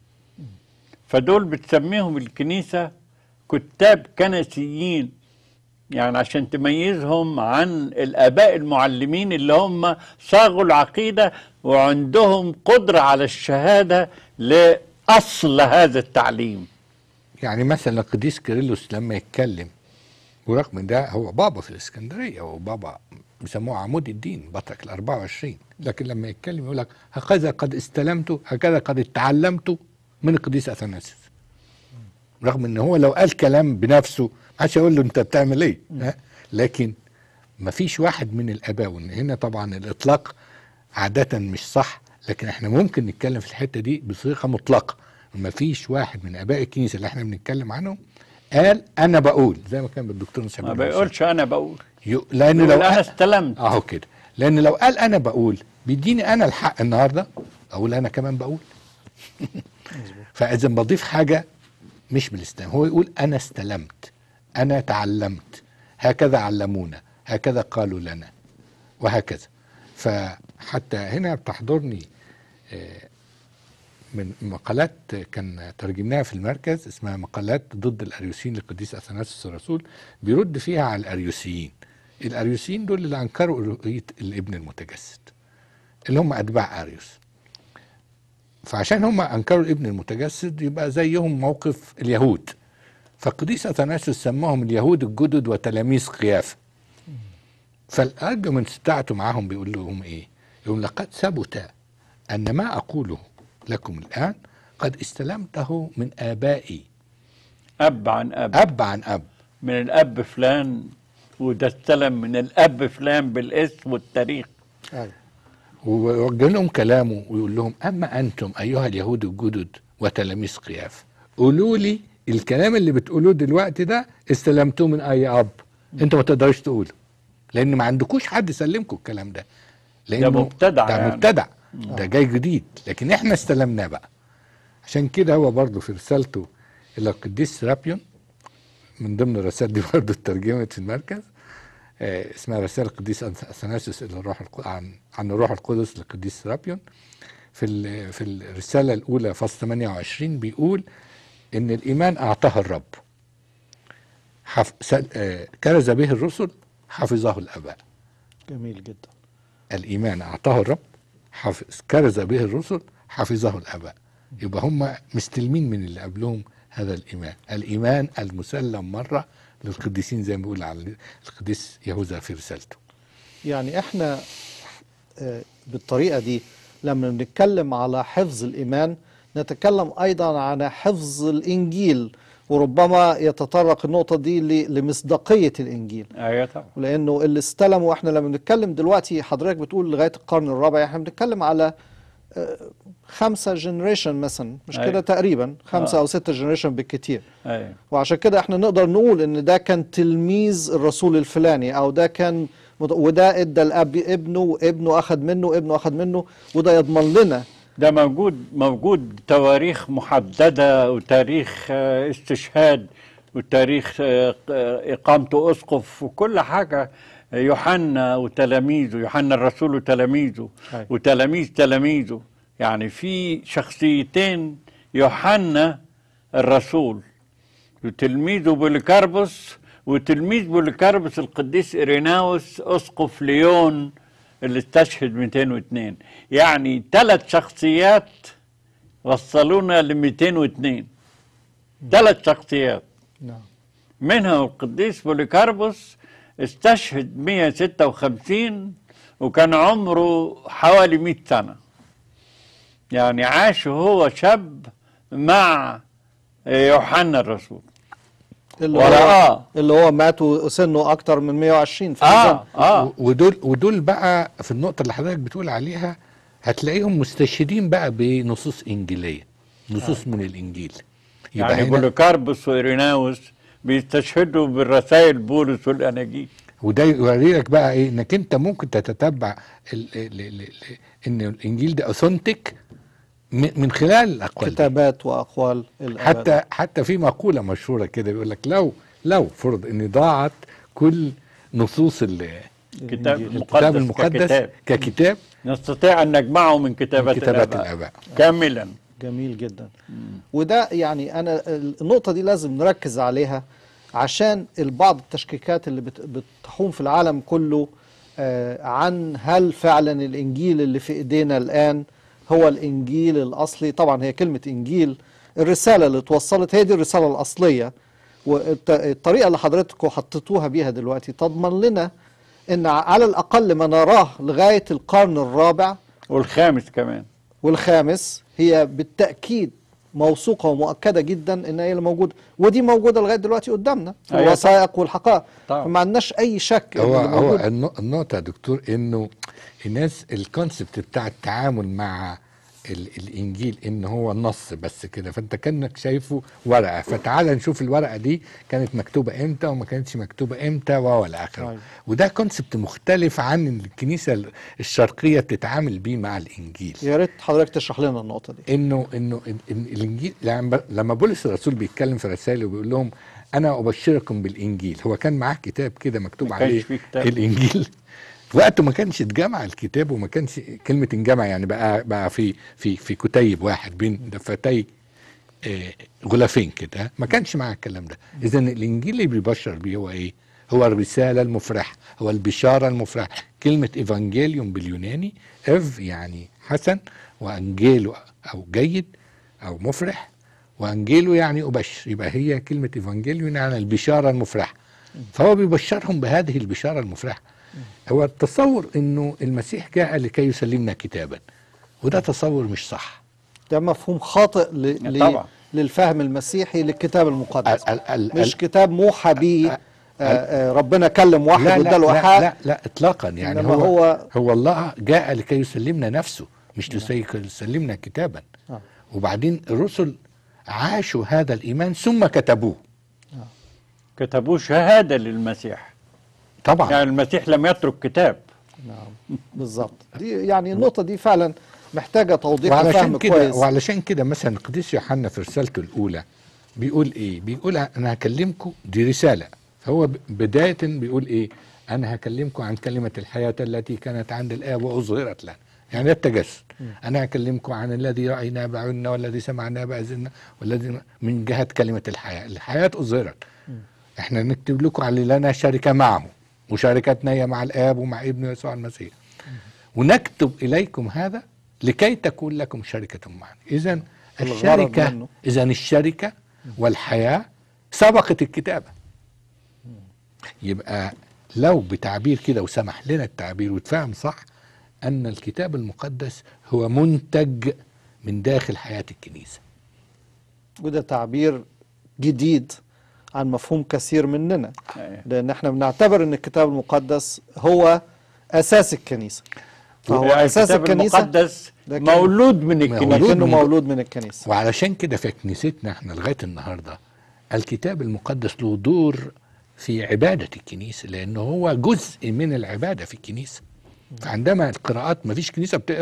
فدول بتسميهم الكنيسه كتاب كنسيين يعني عشان تميزهم عن الاباء المعلمين اللي هم صاغوا العقيده وعندهم قدره على الشهاده لاصل هذا التعليم يعني مثلا القديس كيرلس لما يتكلم ورغم من ده هو بابا في الاسكندريه هو بابا بيسموه عمود الدين بطرك ال 24 لكن لما يتكلم يقول لك هكذا قد استلمت هكذا قد تعلمت من القديس اثناسيوس رغم ان هو لو قال كلام بنفسه ما حدش يقول له انت بتعمل ايه ها؟ لكن ما فيش واحد من الاباء وان هنا طبعا الاطلاق عاده مش صح لكن احنا ممكن نتكلم في الحته دي بصيغه مطلقه ما فيش واحد من اباء الكنيسه اللي احنا بنتكلم عنهم قال انا بقول زي ما كان بالدكتور نصيب ما الله بيقولش انا بقول يو- لانه يقول لو انا قال استلمت اهو كده لان لو قال انا بقول بيديني انا الحق النهارده اقول انا كمان بقول فاذا بضيف حاجه مش بالاستلام هو يقول انا استلمت انا تعلمت هكذا علمونا هكذا قالوا لنا وهكذا فحتى هنا بتحضرني آه، من مقالات كان ترجمناها في المركز اسمها مقالات ضد الاريوسيين للقديس اثناسيوس الرسول بيرد فيها على الاريوسيين الاريوسيين دول اللي انكروا الوهيه الابن المتجسد اللي هم اتباع اريوس فعشان هم انكروا الابن المتجسد يبقى زيهم موقف اليهود فالقديس اثناسيوس سماهم اليهود الجدد وتلاميذ قيافه فالارجمنت بتاعته معاهم بيقول لهم ايه؟ يقول لقد ثبت ان ما اقوله لكم الان قد استلمته من ابائي اب عن اب اب عن اب من الاب فلان وده استلم من الاب فلان بالاسم والتاريخ أيوة. ووجه لهم كلامه ويقول لهم اما انتم ايها اليهود الجدد وتلاميذ قياف قولوا لي الكلام اللي بتقولوه دلوقتي ده استلمتوه من اي اب انتوا ما تقدروش تقولوا لان ما عندكوش حد يسلمكم الكلام ده لانه مبتدع ده يعني. مبتدع ده جاي جديد لكن احنا استلمناه بقى عشان كده هو برضه في رسالته الى القديس سرابيون من ضمن الرسائل دي برضه اترجمت في المركز آه، اسمها رسالة القديس أث- أثناسيوس إلى الروح الق... عن عن الروح القدس للقديس سرابيون في ال... في الرسالة الأولى فصل 28 بيقول إن الإيمان أعطاه الرب حف... سل... آه، كرز به الرسل حفظه الآباء جميل جدا الإيمان أعطاه الرب حف... كرز به الرسل حفظه الآباء يبقى هم مستلمين من اللي قبلهم هذا الإيمان الإيمان المسلم مرة للقديسين زي ما بيقول على القديس يهوذا في رسالته يعني احنا آه، بالطريقة دي لما بنتكلم على حفظ الإيمان نتكلم أيضا عن حفظ الإنجيل وربما يتطرق النقطة دي ل- لمصداقية الإنجيل ايوه طبعا لأنه اللي استلموا احنا لما بنتكلم دلوقتي حضرتك بتقول لغاية القرن الرابع احنا بنتكلم على آه، خمسة جنريشن مثلا مش أيوة. كده تقريبا خمسة آه. أو ستة جنريشن بالكتير ايوه وعشان كده احنا نقدر نقول ان ده كان تلميذ الرسول الفلاني او ده كان مت- وده ادى الاب ابنه وابنه اخذ منه ابنه اخذ منه وده يضمن لنا ده موجود موجود تواريخ محددة وتاريخ آه، استشهاد وتاريخ آه، آه، إقامته أسقف وكل حاجة يوحنا وتلاميذه يوحنا الرسول وتلاميذه أيوة. وتلاميذ تلاميذه يعني في شخصيتين يوحنا الرسول وتلميذه بوليكاربوس وتلميذ بوليكاربوس القديس إيريناوس أسقف ليون اللي استشهد 202 يعني ثلاث شخصيات وصلونا ل 202 ثلاث شخصيات نعم منهم القديس بوليكاربوس استشهد 156 وكان عمره حوالي 100 سنة يعني عاش هو شاب مع يوحنا الرسول اللي هو وراه اللي هو مات وسنه اكتر من 120 في اه الزمن. اه و- ودول ودول بقى في النقطة اللي حضرتك بتقول عليها هتلاقيهم مستشهدين بقى بنصوص إنجيلية نصوص من الإنجيل يبقى يعني هنا بوليكاربوس وإيريناوس بيستشهدوا بالرسائل بولس والأناجيل وده يوري لك بقى ايه انك انت ممكن تتتبع ال ال ال ال ان الانجيل ده اوثنتيك من خلال الاقوال دي. كتابات واقوال الآباء. حتى حتى في مقوله مشهوره كده بيقول لك لو لو فرض ان ضاعت كل نصوص ال- كتاب الكتاب المقدس المقدس ككتاب ككتاب نستطيع أن نجمعه من كتابات, كتابات الآباء الاباء كاملا جميل جدا وده يعني انا النقطه دي لازم نركز عليها عشان البعض التشكيكات اللي بت- بتحوم في العالم كله آه، عن هل فعلا الانجيل اللي في ايدينا الان هو الانجيل الاصلي طبعا هي كلمه انجيل الرساله اللي اتوصلت هي دي الرساله الاصليه والطريقه اللي حضرتكم حطيتوها بيها دلوقتي تضمن لنا ان على الاقل ما نراه لغايه القرن الرابع والخامس كمان والخامس هي بالتأكيد موثوقة ومؤكدة جدا ان هي اللي موجودة ودي موجودة لغاية دلوقتي قدامنا في أيوة الوثائق والحقائق طبعا. فما عندناش أي شك هو إن اللي هو موجود. النق- النقطة يا دكتور انه الناس الكونسبت بتاع التعامل مع ال الانجيل ان هو نص بس كده فانت كانك شايفه ورقه فتعال نشوف الورقه دي كانت مكتوبه امتى وما كانتش مكتوبه امتى والى اخره أيوة. وده كونسبت مختلف عن اللي الكنيسه ال- الشرقيه بتتعامل بيه مع الانجيل يا ريت حضرتك تشرح لنا النقطة دي انه انه إن إن الانجيل لما لما بولس الرسول بيتكلم في رسائله وبيقول لهم انا ابشركم بالانجيل هو كان معاه كتاب كده مكتوب ما كانش عليه فيه كتاب. الانجيل وقته ما كانش اتجمع الكتاب وما كانش كلمه انجمع يعني بقى بقى في في في كتيب واحد بين دفتي آه، غلافين كده ما كانش معاه الكلام ده اذا الانجيل اللي بيبشر بيه هو ايه هو الرساله المفرحه هو البشاره المفرحه كلمه ايفانجيليوم باليوناني اف يعني حسن وانجيلو او جيد او مفرح وانجيلو يعني ابشر يبقى هي كلمه ايفانجيليون يعني البشاره المفرحه فهو بيبشرهم بهذه البشاره المفرحه هو التصور انه المسيح جاء لكي يسلمنا كتابا وده تصور مش صح ده مفهوم خاطئ ل... ل... طبعا. للفهم المسيحي للكتاب المقدس ال- ال- مش ال- كتاب موحى به آه، آه، ربنا كلم واحد لا لا, واداله لا, ايحاء لا لا اطلاقا يعني إنما هو, هو- هو هو الله جاء لكي يسلمنا نفسه مش لكي يسلمنا كتابا آه. وبعدين الرسل عاشوا هذا الايمان ثم كتبوه كتبوا شهادة للمسيح طبعا يعني المسيح لم يترك كتاب نعم بالظبط دي يعني النقطة دي فعلا محتاجة توضيح وعلشان وفهم كده كويس وعلشان كده مثلا القديس يوحنا في رسالته الاولى بيقول ايه بيقول انا هكلمكم دي رساله فهو ب- بدايه بيقول ايه انا هكلمكم عن كلمه الحياه التي كانت عند الاب واظهرت لنا يعني ده التجسد انا هكلمكم عن الذي راينا بعيوننا والذي سمعنا باذننا والذي من جهه كلمه الحياه الحياه اظهرت احنا نكتب لكم على اللي لنا شركه معه وشركتنا هي مع الاب ومع ابنه يسوع المسيح ونكتب اليكم هذا لكي تكون لكم شركه معنا اذا الغرض الشركه منه. اذا الشركه والحياه سبقت الكتابه يبقى لو بتعبير كده وسمح لنا التعبير وتفهم صح ان الكتاب المقدس هو منتج من داخل حياه الكنيسه وده تعبير جديد عن مفهوم كثير مننا أيوة. لان احنا بنعتبر ان الكتاب المقدس هو اساس الكنيسه فهو اساس الكتاب الكنيسه المقدس لكن- مولود من الكنيسة مولود لكنه من- مولود من الكنيسه وعلشان كده في كنيستنا احنا لغايه النهارده الكتاب المقدس له دور في عباده الكنيسه لانه هو جزء من العباده في الكنيسه فعندما القراءات ما فيش كنيسه بتقرا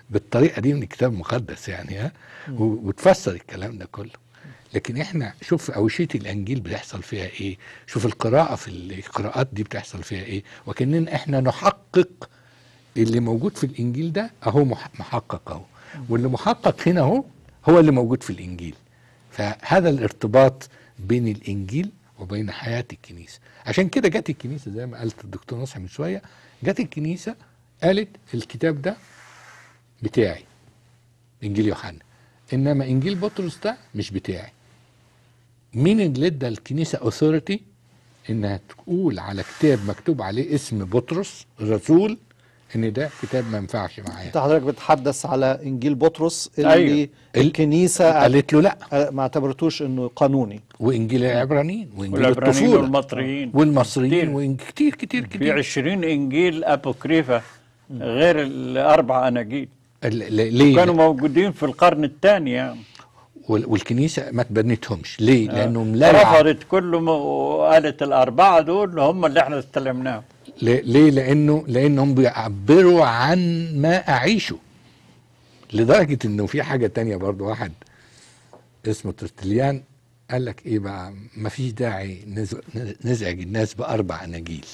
بالطريقه دي من الكتاب المقدس يعني ها و- وتفسر الكلام ده كله لكن احنا شوف اوشيه الانجيل بيحصل فيها ايه شوف القراءه في القراءات دي بتحصل فيها ايه وكاننا احنا نحقق اللي موجود في الانجيل ده اهو مح- محقق اهو واللي محقق هنا اهو هو اللي موجود في الانجيل فهذا الارتباط بين الانجيل وبين حياه الكنيسه عشان كده جت الكنيسه زي ما قالت الدكتور نصحي من شويه جت الكنيسه قالت الكتاب ده بتاعي انجيل يوحنا انما انجيل بطرس ده مش بتاعي مين اللي ادى الكنيسه اوثوريتي انها تقول على كتاب مكتوب عليه اسم بطرس الرسول ان ده كتاب ما ينفعش معايا انت حضرتك بتتحدث على انجيل بطرس اللي أيوة. الكنيسه قالت له لا ما اعتبرتوش انه قانوني وانجيل العبرانيين وانجيل والعبرانيين الطفوله والمصريين والمصريين كتير. وإن- كتير كتير في كتير 20 انجيل ابوكريفا غير الاربع اناجيل ال- ل- ليه كانوا موجودين في القرن الثاني يعني وال- والكنيسه ما تبنتهمش ليه لانهم لا يع- رفضت كله م- وقالت الاربعه دول هم اللي احنا استلمناهم ل- ليه لانه لانهم بيعبروا عن ما اعيشه لدرجه انه في حاجه تانية برضو واحد اسمه ترتليان قال لك ايه بقى ما فيش داعي نز- نزعج الناس باربع اناجيل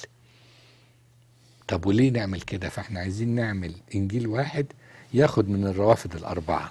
طب وليه نعمل كده فاحنا عايزين نعمل انجيل واحد ياخد من الروافد الاربعه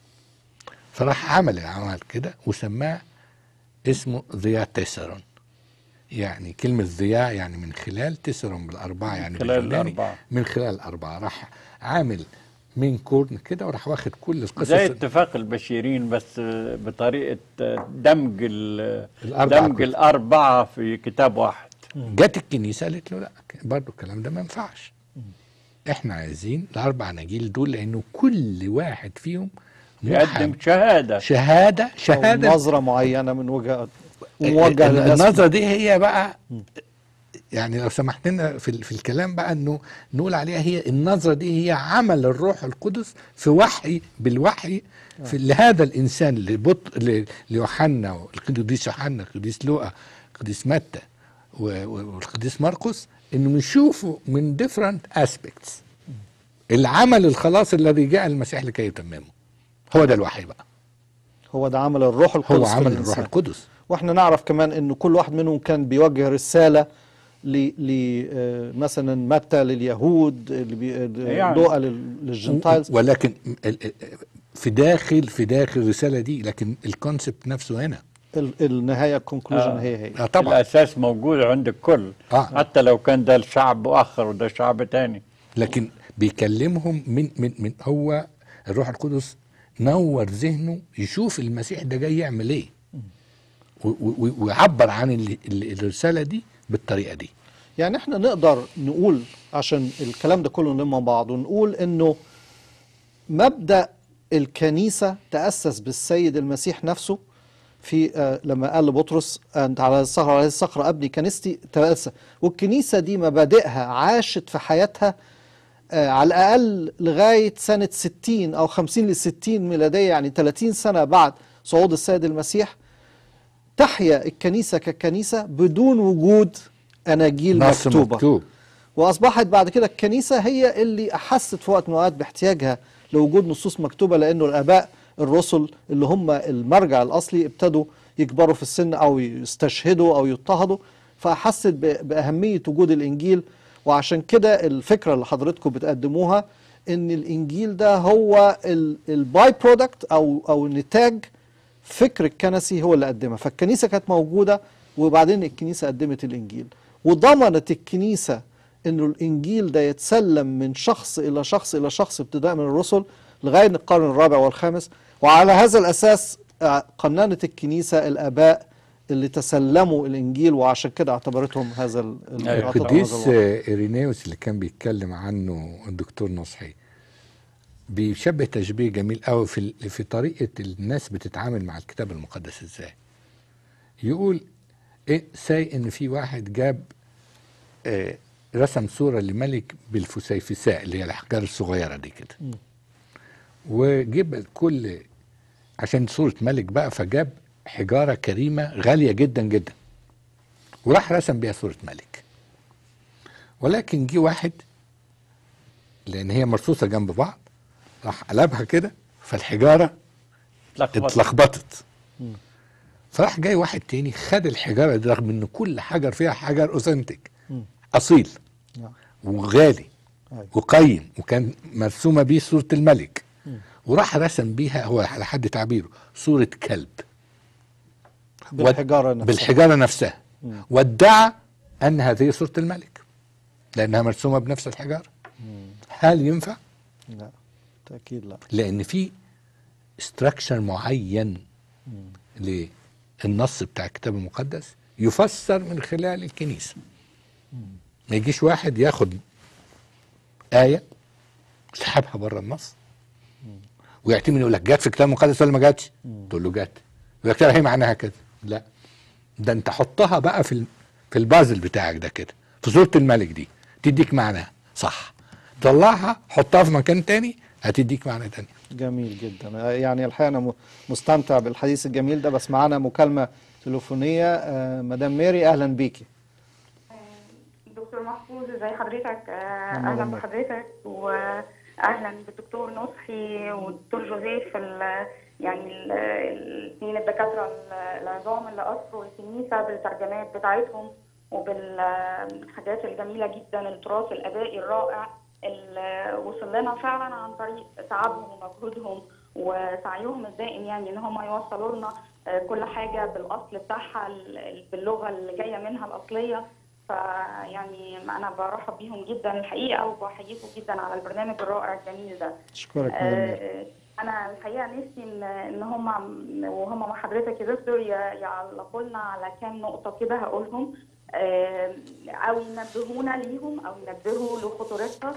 فراح عمل العمل كده وسماه اسمه ضياء تسرون يعني كلمة ضياء يعني من خلال تسرون بالأربعة يعني خلال باليوناني الأربعة. من خلال الأربعة راح عامل من كورن كده وراح واخد كل القصص زي اتفاق البشيرين بس بطريقه دمج ال- الأربعة دمج كتب. الاربعه في كتاب واحد جت الكنيسة قالت له لا برضو الكلام ده ما ينفعش احنا عايزين الأربع أناجيل دول لأنه كل واحد فيهم يقدم محب شهاده شهادة أو شهادة نظره معينه من وجهه موجهه ال- للناس النظرة دي هي بقى يعني لو سمحت لنا في, ال- في الكلام بقى انه نقول عليها هي النظرة دي هي عمل الروح القدس في وحي بالوحي في لهذا الانسان لبط ل- ليوحنا والقديس يوحنا القديس لوقا القديس متى و- و- والقديس مرقس انه نشوفه من different aspects العمل الخلاص الذي جاء المسيح لكي يتممه هو ده الوحي بقى هو ده عمل الروح القدس هو في عمل الإنسان. الروح القدس واحنا نعرف كمان انه كل واحد منهم كان بيوجه رساله ل ل آه، مثلا متى لليهود اللي بي- آه، يعني. لوقا لل- للجنتايلز ولكن ال- ال- في داخل في داخل الرساله دي لكن الكونسبت نفسه هنا ال- النهايه الكونكلوجن آه. هي هي آه طبعا الاساس موجود عند الكل آه. حتى لو كان ده الشعب مؤخر وده شعب تاني لكن بيكلمهم من من من هو الروح القدس نور ذهنه يشوف المسيح ده جاي يعمل ايه و- و- ويعبر عن ال- ال- الرساله دي بالطريقه دي يعني احنا نقدر نقول عشان الكلام ده كله نلم مع بعض ونقول انه مبدأ الكنيسة تأسس بالسيد المسيح نفسه في آه لما قال لبطرس انت على الصخرة على هذه الصخرة ابني كنيستي تأسس والكنيسة دي مبادئها عاشت في حياتها آه على الأقل لغاية سنة 60 أو 50 ل 60 ميلادية يعني 30 سنة بعد صعود السيد المسيح تحيا الكنيسة ككنيسة بدون وجود أناجيل نص مكتوبة مكتوب واصبحت بعد كده الكنيسه هي اللي احست في وقت من الاوقات باحتياجها لوجود نصوص مكتوبه لانه الاباء الرسل اللي هم المرجع الاصلي ابتدوا يكبروا في السن او يستشهدوا او يضطهدوا فاحست ب- باهميه وجود الانجيل وعشان كده الفكره اللي حضرتكم بتقدموها ان الانجيل ده هو الباي برودكت او او نتاج فكر الكنسي هو اللي قدمها فالكنيسه كانت موجوده وبعدين الكنيسه قدمت الانجيل وضمنت الكنيسه انه الانجيل ده يتسلم من شخص الى شخص الى شخص ابتداء من الرسل لغايه القرن الرابع والخامس وعلى هذا الاساس آه، قننت الكنيسه الاباء اللي تسلموا الانجيل وعشان كده اعتبرتهم هذا ال- ال- أيوة. اعتبروا القديس هذا الوضع. آه، إيرينيوس اللي كان بيتكلم عنه الدكتور نصحي بيشبه تشبيه جميل قوي في ال- في طريقه الناس بتتعامل مع الكتاب المقدس ازاي يقول ايه ساي ان في واحد جاب آه رسم صوره لملك بالفسيفساء اللي هي الاحجار الصغيره دي كده وجيب كل عشان صوره ملك بقى فجاب حجاره كريمه غاليه جدا جدا وراح رسم بيها صورة ملك ولكن جه واحد لأن هي مرصوصة جنب بعض راح قلبها كده فالحجاره اتلخبطت اتلخبطت فراح جاي واحد تاني خد الحجاره دي رغم ان كل حجر فيها حجر اوثنتيك مم. اصيل نعم. وغالي أيوة. وقيم وكان مرسومه بيه صوره الملك وراح رسم بيها هو على حد تعبيره صوره كلب بالحجارة نفسها بالحجاره نفسها وادعى ان هذه صوره الملك لانها مرسومه بنفس الحجاره هل ينفع؟ لا تأكيد لا لان في استراكشر معين للنص بتاع الكتاب المقدس يفسر من خلال الكنيسه ما يجيش واحد ياخد ايه يسحبها بره النص ويعتمد يقول لك جت في الكتاب المقدس ولا ما جاتش؟ تقول له جت يقول لك ترى هي معناها كده لا ده انت حطها بقى في ال- في البازل بتاعك ده كده في صوره الملك دي تديك معناها صح طلعها حطها في مكان تاني هتديك معنى تاني جميل جدا يعني الحقيقة أنا م- مستمتع بالحديث الجميل ده بس معانا مكالمة تليفونية آه، مدام ميري أهلا بيكي دكتور محفوظ ازي حضرتك آه، أهلا اهلا بك. بحضرتك واهلا بالدكتور نصحي والدكتور جوزيف ال- يعني ال- الاثنين الدكاتره ال- العظام اللي اثروا الكنيسه بالترجمات بتاعتهم وبالحاجات الجميله جدا التراث الادائي الرائع اللي وصل لنا فعلا عن طريق تعبهم ومجهودهم وسعيهم الدائم يعني ان هم يوصلوا لنا آه، كل حاجه بالاصل بتاعها ال- باللغه اللي جايه منها الاصليه فيعني انا برحب بيهم جدا الحقيقه وبحييكم جدا على البرنامج الرائع الجميل ده أشكرك مدام ميري آه، انا الحقيقه نفسي ان ان هم وهم مع حضرتك يا دكتور ي- يعلقوا لنا على كام نقطه كده هقولهم آه، او ينبهونا ليهم او ينبهوا لخطورتها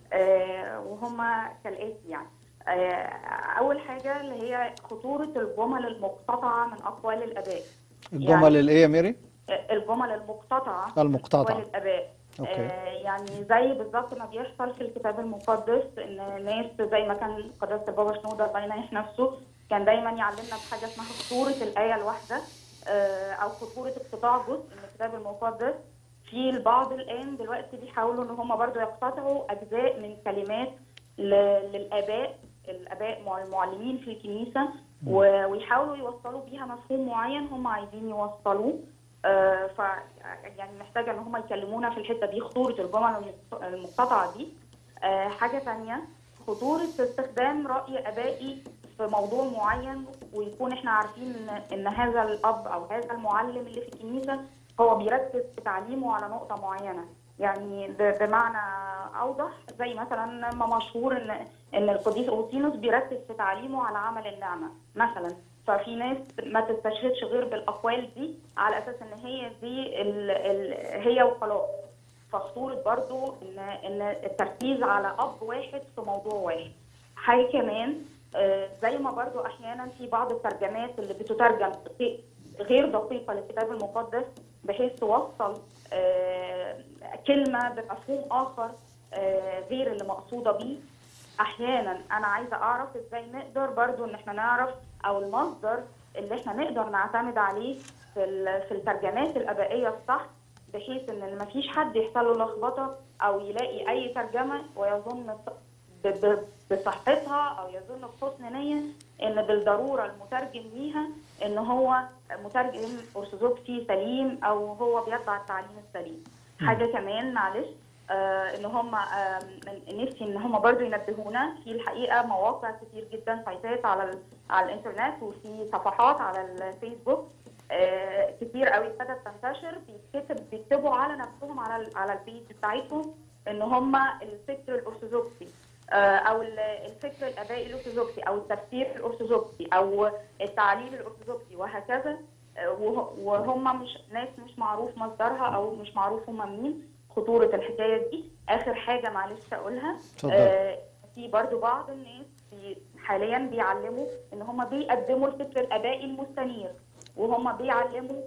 آه، وهم كالاتي يعني آه، اول حاجه اللي هي خطوره الجمل المقتطعه من اقوال الاباء الجمل الإيه يا ميري؟ الجمل المقتطعه المقتطعة. أقوال الآباء أوكي. آه يعني زي بالظبط ما بيحصل في الكتاب المقدس ان ناس زي ما كان قداسة البابا شنودة الله ينيح نفسه كان دايما يعلمنا بحاجة اسمها خطورة الآية الواحدة آه أو خطورة اقتطاع جزء من الكتاب المقدس في البعض الآن دلوقتي بيحاولوا إن هم برضو يقتطعوا أجزاء من كلمات ل- للآباء الآباء مع- المعلمين في الكنيسة و- ويحاولوا يوصلوا بيها مفهوم معين هم عايزين يوصلوه آه، ف يعني محتاجه ان هم يكلمونا في الحته دي خطوره الجمل المقت- المقتطعه دي آه، حاجه تانية خطوره استخدام راي ابائي في موضوع معين ويكون احنا عارفين ان ان هذا الاب او هذا المعلم اللي في الكنيسه هو بيركز في تعليمه على نقطه معينه يعني ب- بمعنى اوضح زي مثلا ما مشهور ان ان القديس اوسينوس بيركز في تعليمه على عمل النعمه مثلا ففي ناس ما تستشهدش غير بالاقوال دي على اساس ان هي دي ال ال هي وخلاص فخطوره برضو ان ان التركيز على اب واحد في موضوع واحد حاجه كمان آه، زي ما برضو احيانا في بعض الترجمات اللي بتترجم غير دقيقه للكتاب المقدس بحيث توصل آه، كلمه بمفهوم اخر آه، غير اللي مقصوده بيه احيانا انا عايزه اعرف ازاي نقدر برضو ان احنا نعرف او المصدر اللي احنا نقدر نعتمد عليه في ال- في الترجمات الابائيه الصح بحيث ان ما فيش حد يحصل له لخبطه او يلاقي اي ترجمه ويظن ب- ب- بصحتها او يظن بحسن نيه ان بالضروره المترجم ليها ان هو مترجم ارثوذكسي سليم او هو بيتبع التعليم السليم. حاجه كمان معلش آه ان هم آه من- نفسي ان هم برضو ينبهونا في الحقيقه مواقع كتير جدا سايتات على ال- على الانترنت وفي صفحات على الفيسبوك آه كتير قوي ابتدت تنتشر بيكتب بيكتبوا على نفسهم على ال- على البيج بتاعتهم ان هم الفكر الارثوذكسي آه، او ال- الفكر الابائي الارثوذكسي او التفسير الارثوذكسي او التعليل الارثوذكسي وهكذا آه، وه- وهم مش ناس مش معروف مصدرها او مش معروف هم مين خطوره الحكايه دي اخر حاجه معلش اقولها اتفضل. آه، في برضو بعض الناس بي حاليا بيعلموا ان هم بيقدموا الفكر الابائي المستنير وهم بيعلموا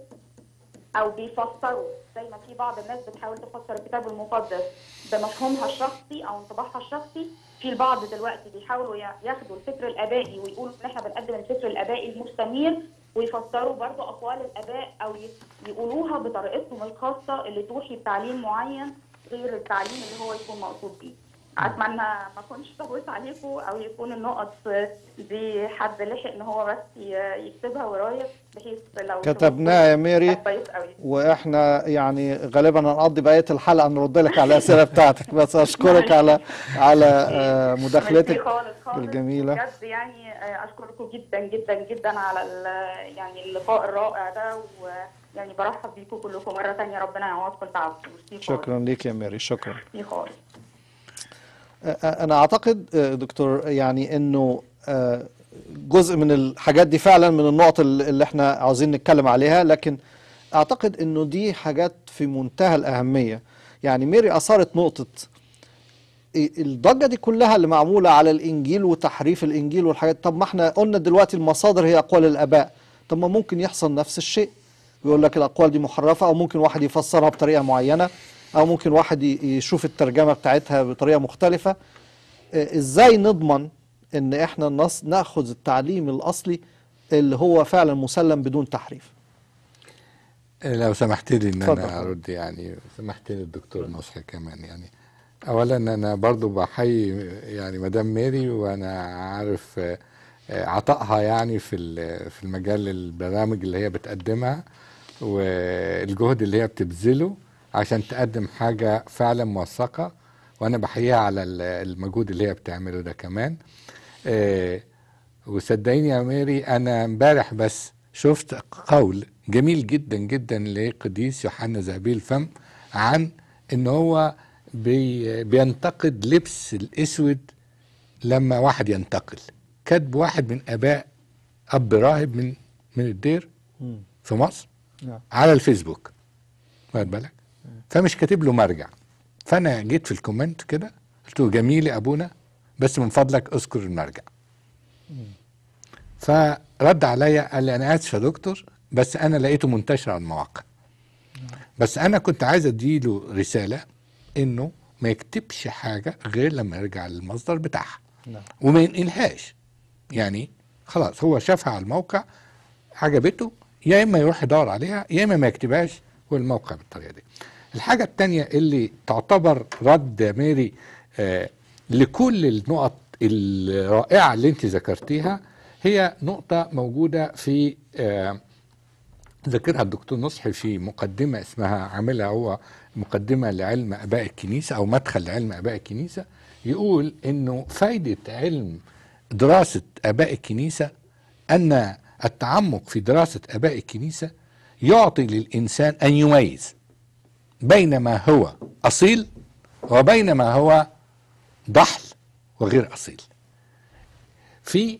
او بيفسروا زي ما في بعض الناس بتحاول تفسر الكتاب المقدس بمفهومها الشخصي او انطباعها الشخصي في البعض دلوقتي بيحاولوا يا- ياخدوا الفكر الابائي ويقولوا ان احنا بنقدم الفكر الابائي المستنير ويفسروا برضو اقوال الاباء او ي- يقولوها بطريقتهم الخاصه اللي توحي بتعليم معين غير التعليم اللي هو يكون مقصود بيه اتمنى ما اكونش طولت عليكم او يكون النقط دي حد لحق ان هو بس ي- يكتبها ورايا بحيث لو كتبناها يا ميري كويس قوي واحنا يعني غالبا هنقضي بقيه الحلقه نرد لك على الاسئله بتاعتك بس اشكرك على على آه، ميرسي مداخلتك خالص خالص الجميلة. بجد يعني آه، اشكركم جدا جدا جدا على ال- يعني اللقاء الرائع ده ويعني برحب بيكم كلكم مره ثانيه ربنا يعوضكم تعبكم ميرسي خالص. شكرا ليك يا ميري شكرا ميرسي خالص آه، انا اعتقد آه، دكتور يعني انه آه، جزء من الحاجات دي فعلا من النقط اللي اللي احنا عاوزين نتكلم عليها لكن اعتقد انه دي حاجات في منتهى الاهميه يعني ميري اثارت نقطه إيه الضجه دي كلها اللي معموله على الانجيل وتحريف الانجيل والحاجات طب ما احنا قلنا دلوقتي المصادر هي اقوال الاباء طب ما ممكن يحصل نفس الشيء يقول لك الاقوال دي محرفه او ممكن واحد يفسرها بطريقه معينه او ممكن واحد ي- يشوف الترجمه بتاعتها بطريقه مختلفه آه، ازاي نضمن ان احنا نص ناخذ التعليم الاصلي اللي هو فعلا مسلم بدون تحريف لو سمحت لي ان اتفضل. انا ارد يعني سمحت لي الدكتور نصحي كمان يعني اولا انا برضو بحيي يعني مدام ميري وانا عارف آه، آه، عطائها يعني في ال- في المجال البرامج اللي هي بتقدمها والجهد اللي هي بتبذله عشان تقدم حاجة فعلا موثقة وانا بحييها على ال- المجهود اللي هي بتعمله ده كمان آه، وصدقيني يا ميري انا امبارح بس شفت قول جميل جدا جدا لقديس يوحنا ذهبي الفم عن ان هو بي بينتقد لبس الاسود لما واحد ينتقل كاتب واحد من اباء اب راهب من من الدير في مصر نعم. على الفيسبوك واخد بالك فمش كاتب له مرجع فانا جيت في الكومنت كده قلت له جميل يا ابونا بس من فضلك اذكر المرجع فرد عليا قال لي انا اسف يا دكتور بس انا لقيته منتشر على المواقع بس انا كنت عايز اديله رساله انه ما يكتبش حاجه غير لما يرجع للمصدر بتاعها نعم. وما ينقلهاش يعني خلاص هو شافها على الموقع عجبته يا اما يروح يدور عليها يا اما ما يكتبهاش والموقع بالطريقه دي الحاجه التانية اللي تعتبر رد يا ميري آه لكل النقط الرائعه اللي انت ذكرتيها هي نقطه موجوده في آه ذكرها الدكتور نصحي في مقدمة اسمها عاملها هو مقدمة لعلم آباء الكنيسة أو مدخل لعلم آباء الكنيسة يقول إنه فايدة علم دراسة آباء الكنيسة أن التعمق في دراسة آباء الكنيسة يعطي للإنسان أن يميز بين ما هو أصيل وبين ما هو ضحل وغير أصيل في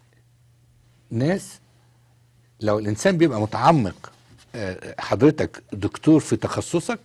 ناس لو الانسان بيبقى متعمق آه، حضرتك دكتور في تخصصك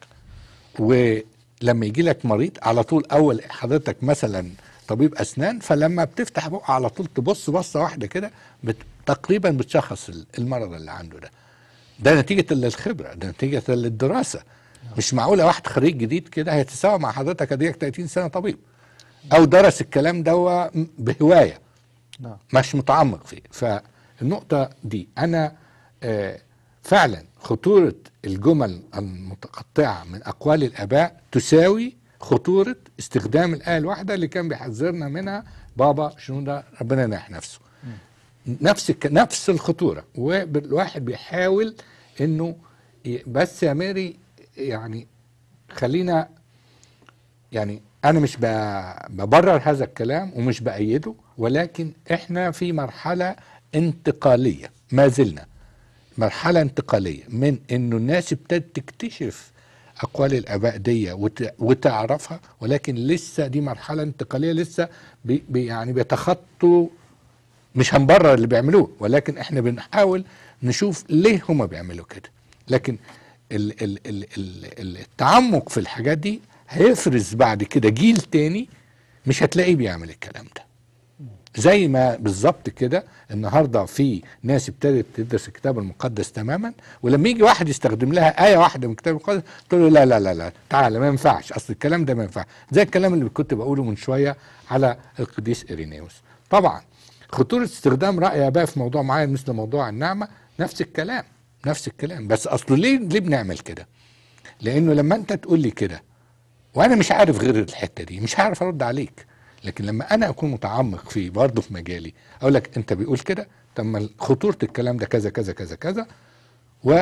ولما يجي لك مريض على طول اول حضرتك مثلا طبيب اسنان فلما بتفتح بقى على طول تبص بصه واحده كده بت... تقريبا بتشخص ال- المرض اللي عنده ده ده نتيجه للخبره ده نتيجه للدراسه مش معقوله واحد خريج جديد كده هيتساوى مع حضرتك اديك 30 سنه طبيب او درس الكلام ده بهوايه نعم مش متعمق فيه فالنقطة دي أنا آه، فعلا خطورة الجمل المتقطعة من أقوال الآباء تساوي خطورة استخدام الآية الواحدة اللي كان بيحذرنا منها بابا شنودة ربنا يناح نفسه نفس الك... نفس الخطورة والواحد بيحاول إنه ي- بس يا ماري يعني خلينا يعني انا مش ب- ببرر هذا الكلام ومش بايده ولكن احنا في مرحله انتقاليه ما زلنا مرحله انتقاليه من انه الناس ابتدت تكتشف اقوال الاباء دي وت- وتعرفها ولكن لسه دي مرحله انتقاليه لسه بي بي يعني بيتخطوا مش هنبرر اللي بيعملوه ولكن احنا بنحاول نشوف ليه هما بيعملوا كده لكن ال ال ال ال التعمق في الحاجات دي هيفرز بعد كده جيل تاني مش هتلاقيه بيعمل الكلام ده زي ما بالظبط كده النهارده في ناس ابتدت تدرس الكتاب المقدس تماما ولما يجي واحد يستخدم لها ايه واحده من الكتاب المقدس تقول له لا لا لا لا تعالى ما ينفعش اصل الكلام ده ما ينفعش زي الكلام اللي كنت بقوله من شويه على القديس ارينيوس طبعا خطوره استخدام راي اباء في موضوع معين مثل موضوع النعمه نفس الكلام نفس الكلام بس اصله ليه ليه بنعمل كده لانه لما انت تقول لي كده وانا مش عارف غير الحته دي مش هعرف ارد عليك لكن لما انا اكون متعمق فيه برضه في مجالي اقول لك انت بيقول كده طب ما خطوره الكلام ده كذا كذا كذا كذا و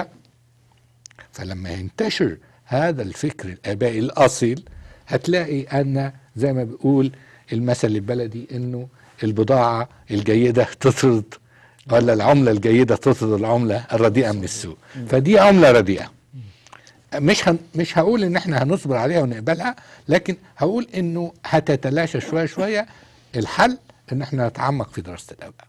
فلما ينتشر هذا الفكر الابائي الاصيل هتلاقي ان زي ما بيقول المثل البلدي انه البضاعه الجيده تطرد ولا العمله الجيده تطرد العمله الرديئه من السوق فدي عمله رديئه مش هن مش هقول ان احنا هنصبر عليها ونقبلها لكن هقول انه هتتلاشى شويه شويه الحل ان احنا نتعمق في دراسه الاباء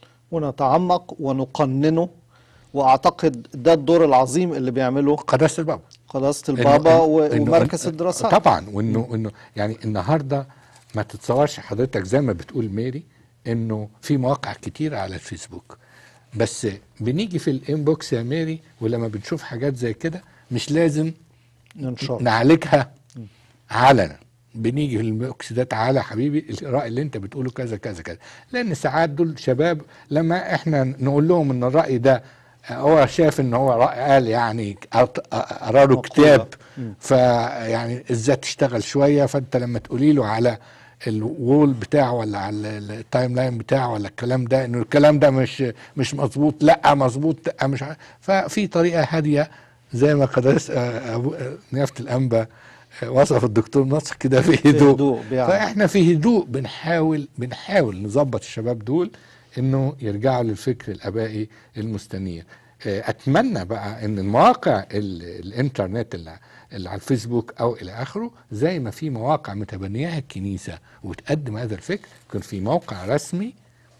ونتعمق ونقننه واعتقد ده الدور العظيم اللي بيعمله قداسه البابا قداسه إنه- البابا و- إنه- ومركز إنه- الدراسات طبعا وانه انه يعني النهارده ما تتصورش حضرتك زي ما بتقول ميري انه في مواقع كتيره على الفيسبوك بس بنيجي في الانبوكس يا ميري ولما بنشوف حاجات زي كده مش لازم ننشر نعالجها علنا بنيجي في البوكس ده تعالى يا حبيبي الراي اللي انت بتقوله كذا كذا كذا لان ساعات دول شباب لما احنا نقول لهم ان الراي ده هو شايف ان هو رأي قال يعني قرا له كتاب فيعني ازاي تشتغل شويه فانت لما تقولي له على الوول بتاعه ولا على التايم لاين بتاعه ولا الكلام ده انه الكلام ده مش مش مظبوط لا مظبوط لا مش عارف. ففي طريقه هاديه زي ما قداس آه، أبو- آه، نيافه الانبا آه، وصف الدكتور نصر كده في هدوء, هدوء بيعمل. فاحنا في هدوء بنحاول بنحاول نظبط الشباب دول انه يرجعوا للفكر الابائي المستنير آه، اتمنى بقى ان المواقع ال- الانترنت اللي اللي على الفيسبوك او الى اخره زي ما في مواقع متبنياها الكنيسه وتقدم هذا الفكر يكون في موقع رسمي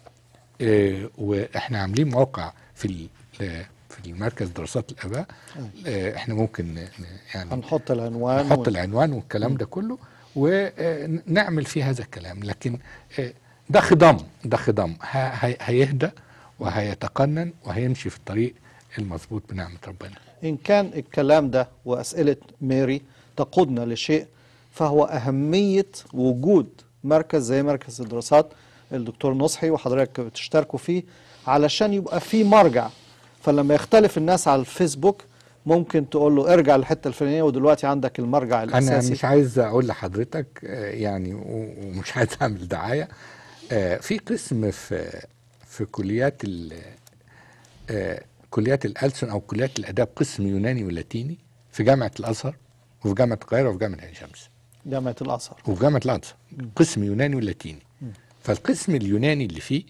آه، واحنا عاملين موقع في ال- آه، في المركز دراسات الاباء آه، احنا ممكن ن- ن- يعني هنحط العنوان نحط ون- العنوان والكلام ده كله ونعمل فيه هذا الكلام لكن آه، ده خضم ده خضم ه- هي- هيهدى وهيتقنن وهيمشي في الطريق المظبوط بنعمة ربنا إن كان الكلام ده وأسئلة ميري تقودنا لشيء فهو أهمية وجود مركز زي مركز الدراسات الدكتور نصحي وحضرتك بتشتركوا فيه علشان يبقى في مرجع فلما يختلف الناس على الفيسبوك ممكن تقول له ارجع للحتة الفلانية ودلوقتي عندك المرجع انا الأساسي مش عايز اقول لحضرتك آه، يعني و- ومش عايز اعمل دعايه آه، في قسم في في كليات ال آه، كليات الألسن او كليات الاداب قسم يوناني ولاتيني في جامعه الازهر وفي جامعه القاهره وفي جامعه عين شمس جامعة الأزهر وفي جامعه الازهر قسم يوناني ولاتيني فالقسم اليوناني اللي فيه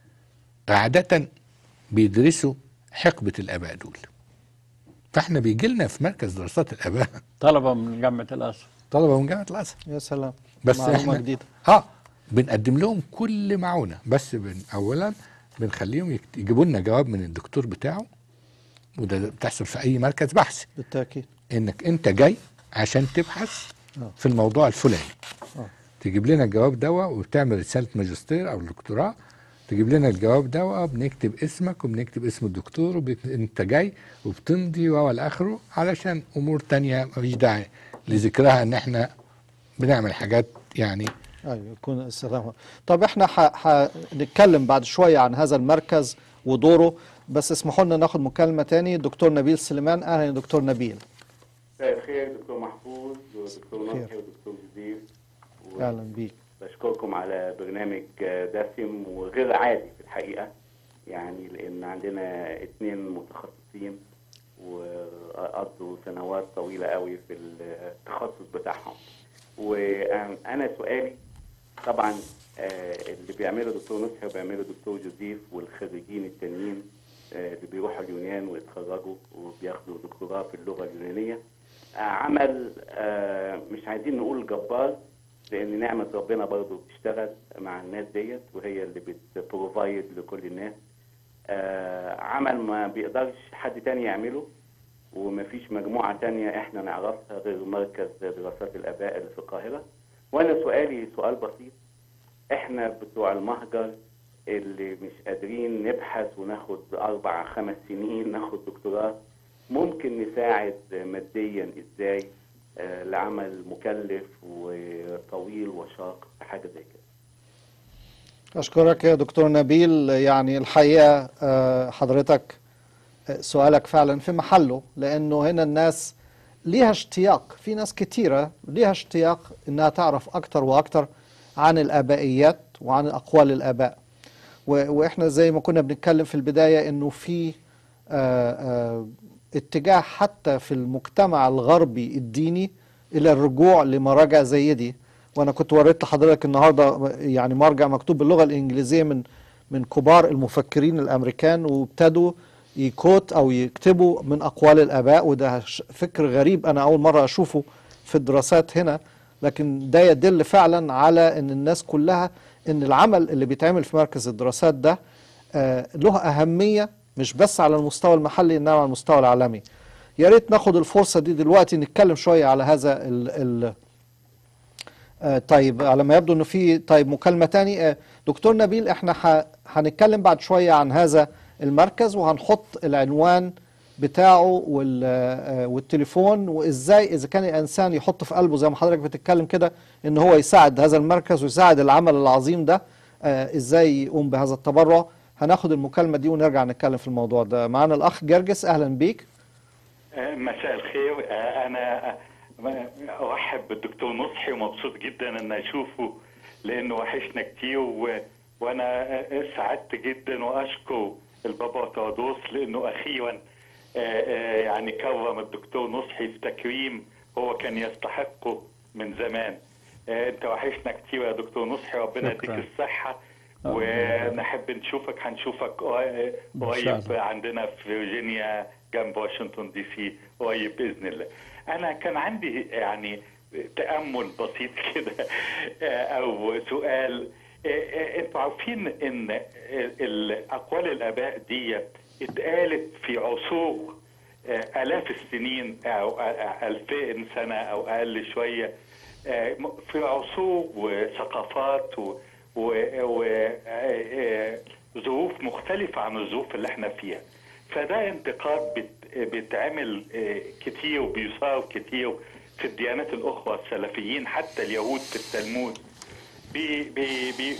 عاده بيدرسوا حقبه الاباء دول فاحنا بيجي لنا في مركز دراسات الاباء طلبة من جامعة الأزهر طلبه من جامعه الازهر يا سلام بس معلومة احنا جديدة اه بنقدم لهم كل معونه بس بن اولا بنخليهم يكت- يجيبوا لنا جواب من الدكتور بتاعه وده بتحصل في اي مركز بحث بالتأكيد انك انت جاي عشان تبحث آه. في الموضوع الفلاني آه. تجيب لنا الجواب دوا وبتعمل رساله ماجستير او دكتوراه تجيب لنا الجواب دوا بنكتب اسمك وبنكتب اسم الدكتور وانت جاي وبتمضي والى اخره علشان امور تانية مفيش داعي لذكرها ان احنا بنعمل حاجات يعني ايوه يكون استخدامها طب احنا هنتكلم بعد شويه عن هذا المركز ودوره بس اسمحوا لنا ناخد مكالمه تاني دكتور نبيل سليمان اهلا يا دكتور نبيل مساء الخير دكتور محفوظ ودكتور خير. نصحي ودكتور جديد اهلا بيك بشكركم على برنامج دسم وغير عادي في الحقيقة يعني لأن عندنا اتنين متخصصين وقضوا سنوات طويلة قوي في التخصص بتاعهم وأنا سؤالي طبعا آه، اللي بيعمله دكتور نصحي وبيعمله دكتور جوزيف والخريجين التانيين آه، اللي بيروحوا اليونان ويتخرجوا وبياخدوا دكتوراه في اللغة اليونانية آه، عمل آه، مش عايزين نقول جبار لان نعمه ربنا برضو بتشتغل مع الناس ديت وهي اللي بتبروفايد لكل الناس آه، عمل ما بيقدرش حد تاني يعمله ومفيش مجموعه تانية احنا نعرفها غير مركز دراسات الاباء اللي في القاهره وانا سؤالي سؤال بسيط احنا بتوع المهجر اللي مش قادرين نبحث وناخد اربع خمس سنين ناخد دكتوراه ممكن نساعد ماديا ازاي آه، لعمل مكلف وطويل وشاق في حاجه زي كده اشكرك يا دكتور نبيل يعني الحقيقه آه، حضرتك آه، سؤالك فعلا في محله لانه هنا الناس ليها اشتياق في ناس كتيرة ليها اشتياق انها تعرف اكتر واكتر عن الابائيات وعن اقوال الاباء و- واحنا زي ما كنا بنتكلم في البداية انه في آه، آه، اتجاه حتى في المجتمع الغربي الديني الى الرجوع لمراجع زي دي وانا كنت وريت لحضرتك النهارده يعني مرجع مكتوب باللغه الانجليزيه من من كبار المفكرين الامريكان وابتدوا يكوت او يكتبوا من اقوال الاباء وده ش- فكر غريب انا اول مره اشوفه في الدراسات هنا لكن ده يدل فعلا على ان الناس كلها ان العمل اللي بيتعمل في مركز الدراسات ده آه، له اهميه مش بس على المستوى المحلي انما على المستوى العالمي يا ريت ناخد الفرصه دي دلوقتي نتكلم شويه على هذا ال ال آه، طيب على ما يبدو انه في طيب مكالمه تاني آه، دكتور نبيل احنا ح- هنتكلم بعد شويه عن هذا المركز وهنحط العنوان بتاعه وال آه، والتليفون وازاي اذا كان الانسان يحط في قلبه زي ما حضرتك بتتكلم كده ان هو يساعد هذا المركز ويساعد العمل العظيم ده آه، ازاي يقوم بهذا التبرع هناخد المكالمه دي ونرجع نتكلم في الموضوع ده معانا الاخ جرجس اهلا بيك مساء الخير آه، انا آه، ارحب بالدكتور نصحي ومبسوط جدا ان اشوفه لانه وحشنا كتير و... وانا آه، سعدت جدا واشكر البابا تودوس لانه اخيرا آه، آه، يعني كرم الدكتور نصحي في تكريم هو كان يستحقه من زمان آه، انت وحشنا كتير يا دكتور نصحي ربنا يديك شكراً. الصحه ونحب نشوفك هنشوفك قريب قريب عندنا في فيرجينيا جنب واشنطن دي سي قريب باذن الله. انا كان عندي يعني تامل بسيط كده آه، او سؤال آه، آه، انتوا عارفين ان ال- اقوال الاباء دي اتقالت في عصور آه، آلاف السنين أو آه، ألفين سنة أو أقل شوية آه، م- في عصور وثقافات و- و- و- آه، آه، ظروف مختلفة عن الظروف اللي احنا فيها فده انتقاد بت- بيتعمل آه، كتير وبيصار كتير في الديانات الأخرى السلفيين حتى اليهود في التلمود بي بي بي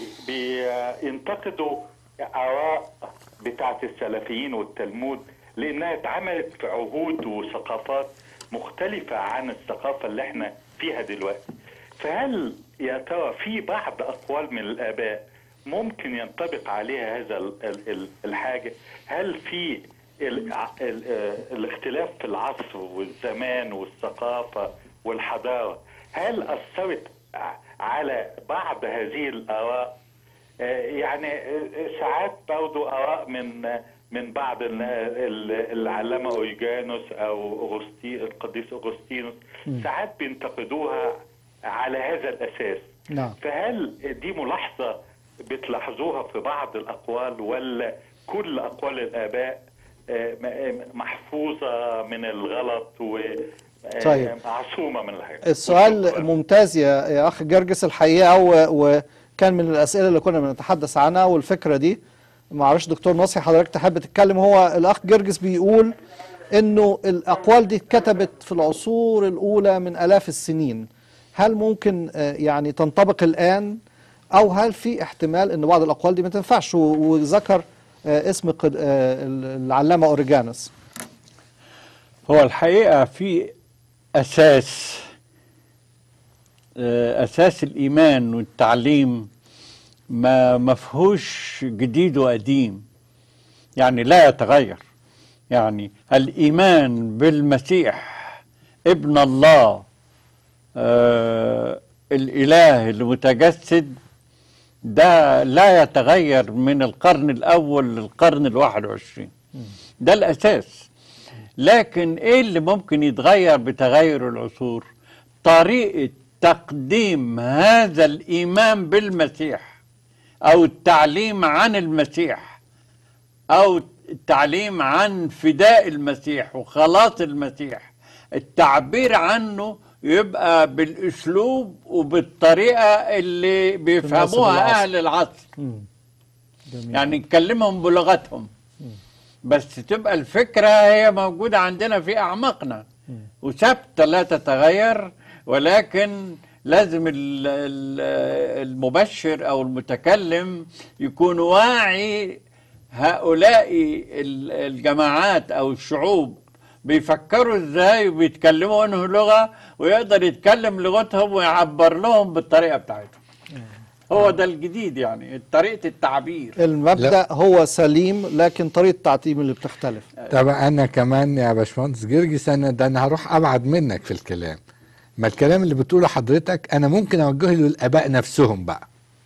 بينتقدوا آراء بتاعت السلفيين والتلمود لأنها اتعملت في عهود وثقافات مختلفة عن الثقافة اللي احنا فيها دلوقتي فهل يا ترى في بعض أقوال من الآباء ممكن ينطبق عليها هذا ال- ال- ال- الحاجة هل في ال- ال- آه، الاختلاف في العصر والزمان والثقافة والحضارة هل أثرت ع- على بعض هذه الآراء آه، يعني آه، ساعات برضو آراء من من بعض ال- ال- العلامة أوريجانوس أو أغسطي القديس أغسطينوس ساعات بينتقدوها على هذا الأساس نعم فهل دي ملاحظة بتلاحظوها في بعض الأقوال ولا كل أقوال الآباء آه، م- محفوظة من الغلط طيب. ومعصومة من الحاجات السؤال ممتاز يا يا اخ جرجس الحقيقه و- وكان من الاسئله اللي كنا بنتحدث عنها والفكره دي معرفش دكتور نصحي حضرتك تحب تتكلم هو الاخ جرجس بيقول انه الاقوال دي اتكتبت في العصور الاولى من الاف السنين هل ممكن آه، يعني تنطبق الان او هل في احتمال ان بعض الاقوال دي ما تنفعش و- وذكر آه، اسم قد- آه، العلامه اوريجانوس هو الحقيقة في أساس آه، أساس الإيمان والتعليم ما مفهوش جديد وقديم يعني لا يتغير يعني الإيمان بالمسيح ابن الله آه الإله المتجسد ده لا يتغير من القرن الأول للقرن الواحد وعشرين ده الأساس لكن ايه اللي ممكن يتغير بتغير العصور طريقة تقديم هذا الإيمان بالمسيح أو التعليم عن المسيح أو التعليم عن فداء المسيح وخلاص المسيح التعبير عنه يبقى بالأسلوب وبالطريقة اللي بيفهموها العصر. أهل العصر جميل. يعني نكلمهم بلغتهم بس تبقى الفكرة هي موجودة عندنا في أعماقنا وثابتة لا تتغير ولكن لازم ال- ال- المبشر أو المتكلم يكون واعي هؤلاء ال- الجماعات أو الشعوب بيفكروا ازاي وبيتكلموا انه لغه ويقدر يتكلم لغتهم ويعبر لهم بالطريقه بتاعتهم هو ده الجديد يعني طريقه التعبير المبدأ هو سليم لكن طريقة التعتيم اللي بتختلف طب انا كمان يا باشمهندس جرجس انا ده انا هروح ابعد منك في الكلام ما الكلام اللي بتقوله حضرتك انا ممكن اوجهه للاباء نفسهم بقى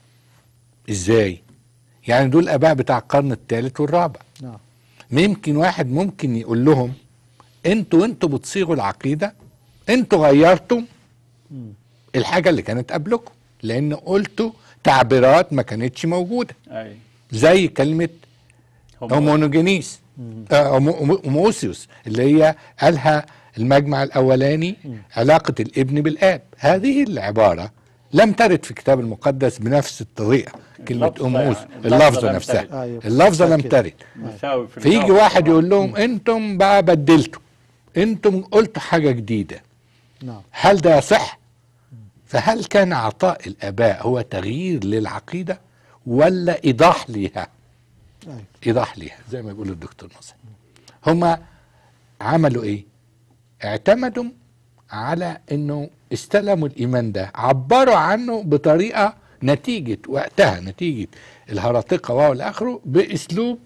ازاي يعني دول الاباء بتاع القرن الثالث والرابع نعم ممكن واحد ممكن يقول لهم انتوا انتوا بتصيغوا العقيده انتوا غيرتم الحاجه اللي كانت قبلكم لان قلتوا تعبيرات ما كانتش موجوده اي زي كلمه هم هومونوجينيس آه، هومو- هومو- هوموسيوس اللي هي قالها المجمع الاولاني علاقه الابن بالاب هذه العباره لم ترد في الكتاب المقدس بنفس الطريقه كلمه اللفظة اموس يعني. اللفظه اللفظة لم نفسها ترد. أيوة. اللفظه لم كده. ترد مساوي في فيجي اللفظ واحد طبعاً. يقول لهم انتم بقى بدلتوا انتم قلتوا حاجه جديده نعم هل ده يصح فهل كان عطاء الاباء هو تغيير للعقيده ولا ايضاح ليها أيوة. ايضاح ليها زي ما بيقول الدكتور نصر هما عملوا ايه اعتمدوا على انه استلموا الايمان ده عبروا عنه بطريقه نتيجه وقتها نتيجه الهراطقه والى اخره باسلوب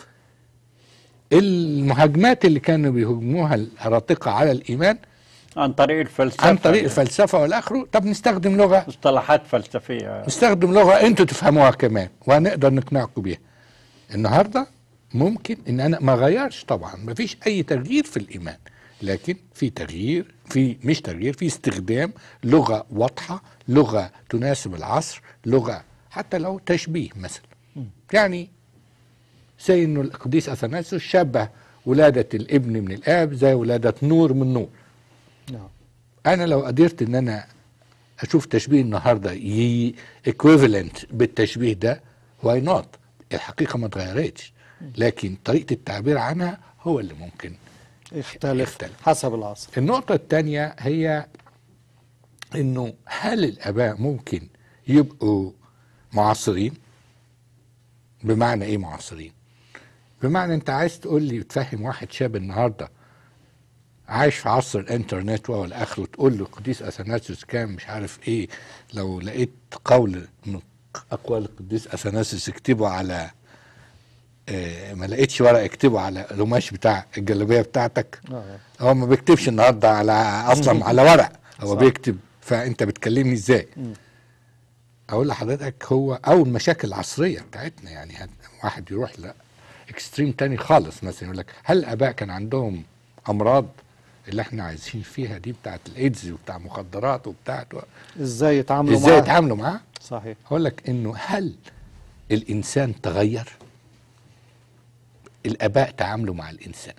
المهاجمات اللي كانوا بيهاجموها الهراطقه على الايمان عن طريق الفلسفه عن طريق الفلسفه والاخره طب نستخدم لغه مصطلحات فلسفيه نستخدم لغه انتوا تفهموها كمان وهنقدر نقنعكم بيها النهارده ممكن ان انا ما غيرش طبعا ما فيش اي تغيير في الايمان لكن في تغيير في مش تغيير في استخدام لغه واضحه لغه تناسب العصر لغه حتى لو تشبيه مثلا يعني زي انه القديس اثناسيوس شبه ولاده الابن من الاب زي ولاده نور من نور نعم انا لو قدرت ان انا اشوف تشبيه النهارده ي ايكويفالنت بالتشبيه ده واي نوت الحقيقه ما اتغيرتش لكن طريقه التعبير عنها هو اللي ممكن يختلف يختلف. حسب العصر النقطه الثانيه هي انه هل الاباء ممكن يبقوا معاصرين بمعنى ايه معاصرين بمعنى انت عايز تقول لي تفهم واحد شاب النهارده عايش في عصر الانترنت والاخر وتقول له القديس اثناسيوس كان مش عارف ايه لو لقيت قول من اقوال القديس اثناسيوس اكتبه على آه ما لقيتش ورق اكتبه على القماش بتاع الجلابيه بتاعتك آه. هو ما بيكتبش النهارده على اصلا على ورق هو صح. بيكتب فانت بتكلمني ازاي اقول لحضرتك هو او المشاكل العصريه بتاعتنا يعني هت- واحد يروح لا اكستريم تاني خالص مثلا يقول لك هل الاباء كان عندهم امراض اللي احنا عايشين فيها دي بتاعت الايدز وبتاع مخدرات وبتاعت ازاي يتعاملوا ازاي معاه يتعاملوا معاه صحيح هقول لك انه هل الانسان تغير الاباء تعاملوا مع الانسان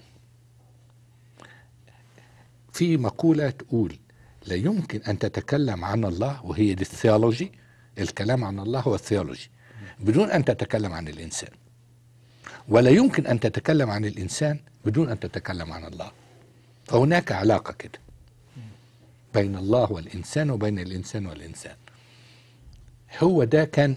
في مقوله تقول لا يمكن ان تتكلم عن الله وهي دي الثيولوجي الكلام عن الله هو الثيولوجي بدون ان تتكلم عن الانسان ولا يمكن ان تتكلم عن الانسان بدون ان تتكلم عن الله فهناك علاقه كده بين الله والانسان وبين الانسان والانسان هو ده كان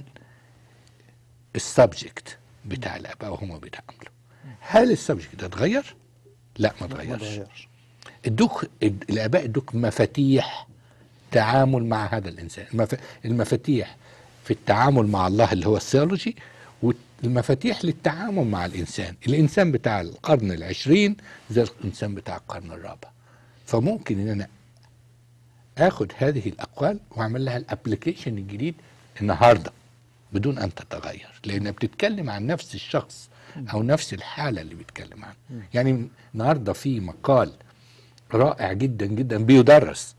السبجكت بتاع الاباء وهم بيتعاملوا هل السبجكت ده اتغير؟ لا ما ما اتغيرش اتغيرش ادوك اد- الاباء ادوك مفاتيح تعامل مع هذا الانسان المف... المفاتيح في التعامل مع الله اللي هو الثيولوجي والمفاتيح للتعامل مع الانسان الانسان بتاع القرن العشرين زي الانسان بتاع القرن الرابع فممكن ان انا اخد هذه الاقوال واعمل لها الابلكيشن الجديد النهارده بدون ان تتغير لانها بتتكلم عن نفس الشخص او نفس الحاله اللي بيتكلم عنها يعني النهارده في مقال رائع جدا جدا بيدرس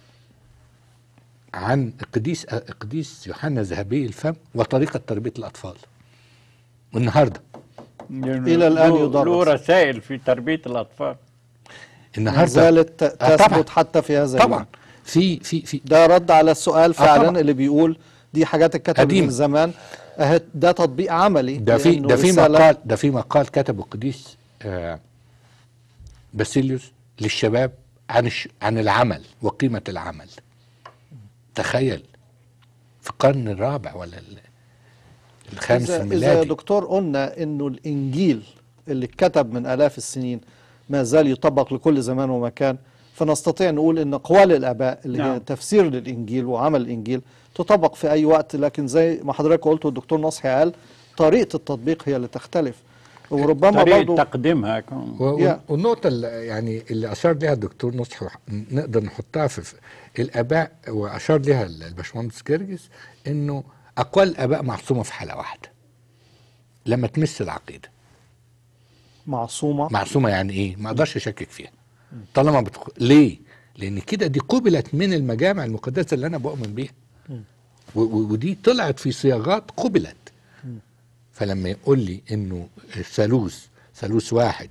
عن القديس القديس يوحنا ذهبي الفم وطريقه تربيه الاطفال والنهارده إلى الآن له- يدرس. له رسائل في تربيه الاطفال ما النهارده زالت ت- آه، طبعاً. تثبت حتى في هذا طبعا اليوم. في في في ده رد على السؤال طبعاً. فعلا اللي بيقول دي حاجات اتكتبت قديمة. من زمان أهي ده تطبيق عملي ده في لأنه ده في رسالة- مقال ده في مقال كتبه القديس آه باسيليوس للشباب عن الش عن العمل وقيمه العمل تخيل في القرن الرابع ولا ال- الخامس إذا, إذا يا الميلادي دكتور قلنا إنه الإنجيل اللي اتكتب من آلاف السنين ما زال يطبق لكل زمان ومكان فنستطيع نقول ان اقوال الاباء اللي هي نعم. تفسير للانجيل وعمل الانجيل تطبق في اي وقت لكن زي ما حضرتك قلت والدكتور نصحي قال طريقه التطبيق هي اللي تختلف وربما طريقة برضو تقديمها كمان. و- يا. والنقطة اللي يعني اللي أشار لها الدكتور نصحي وح- نقدر نحطها في في الآباء وأشار لها الباشمهندس جرجس إنه أقوال الآباء معصومة في حالة واحدة لما تمس العقيدة معصومه معصومة يعني إيه؟ ما أقدرش أشكك فيها طالما بتخ... ليه؟ لأن كده دي قبلت من المجامع المقدسة اللي أنا بؤمن بيها و- و- ودي طلعت في صياغات قبلت فلما يقول لي انه الثالوث ثالوث واحد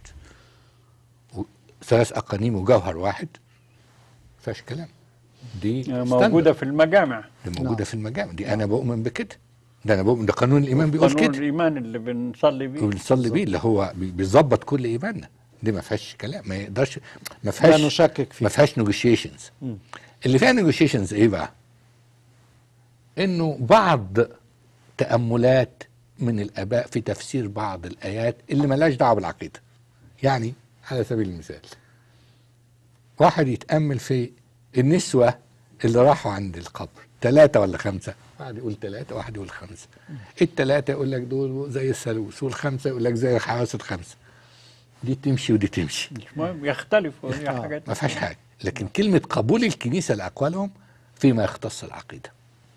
و- ثلاث اقانيم وجوهر واحد فيهاش كلام دي موجودة في المجامع standard. دي موجوده في المجامع دي انا بؤمن بكده ده انا بؤمن ده قانون الايمان بيقول قانون كده الإيمان اللي بنصلي بيه وبنصلي بيه اللي هو بي- بيظبط كل ايماننا دي ما فيهاش كلام ما يقدرش ما لا فيهاش نشكك فيه ما فيهاش نيجوشيشنز اللي فيها نيجوشيشنز ايه بقى انه بعض تاملات من الاباء في تفسير بعض الايات اللي ملاش دعوه بالعقيده يعني على سبيل المثال واحد يتامل في النسوه اللي راحوا عند القبر ثلاثة ولا خمسة واحد يقول ثلاثة واحد يقول خمسة الثلاثة يقول لك دول زي الثالوث والخمسة يقول لك زي حواس الخمسة دي تمشي ودي تمشي مش مهم يختلفوا هي حاجات ما فيهاش حاجه لكن كلمه قبول الكنيسه لاقوالهم فيما يختص العقيده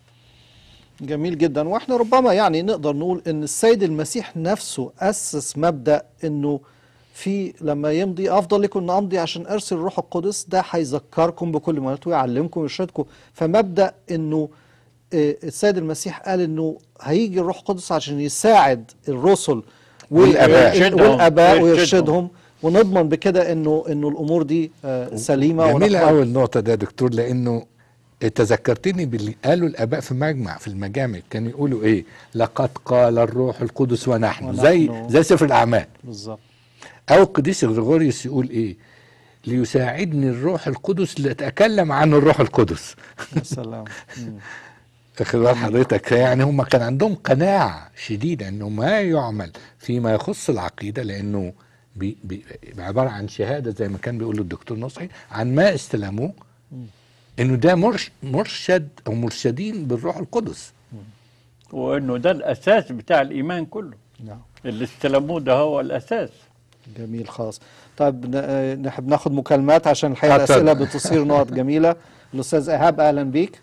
جميل جدا واحنا ربما يعني نقدر نقول ان السيد المسيح نفسه اسس مبدا انه في لما يمضي افضل لكم ان امضي عشان ارسل الروح القدس ده هيذكركم بكل ما قلت ويعلمكم ويرشدكم فمبدا انه آه، السيد المسيح قال انه هيجي الروح القدس عشان يساعد الرسل والآباء. وال- والاباء يرشدهم. ويرشدهم ونضمن بكده انه انه الامور دي آه، سليمه جميله ونقبل- قوي النقطه ده يا دكتور لانه تذكرتني باللي قالوا الاباء في مجمع في المجامع كانوا يقولوا ايه لقد قال الروح القدس ونحن, ونحن. زي زي سفر الاعمال بالظبط او القديس غريغوريوس يقول ايه ليساعدني الروح القدس لاتكلم عن الروح القدس يا سلام مم. واخد بال حضرتك يعني هم كان عندهم قناعة شديدة انه ما يعمل فيما يخص العقيدة لانه بي بي عبارة عن شهادة زي ما كان بيقول الدكتور نصحي عن ما استلموه انه ده مرش مرشد او مرشدين بالروح القدس وإنه ده الأساس بتاع الإيمان كله نعم اللي استلموه ده هو الأساس جميل خالص طيب ن- آه، نحب ناخد مكالمات عشان الحقيقه اتفضل. الاسئله بتصير نقط جميله الاستاذ ايهاب اهلا بيك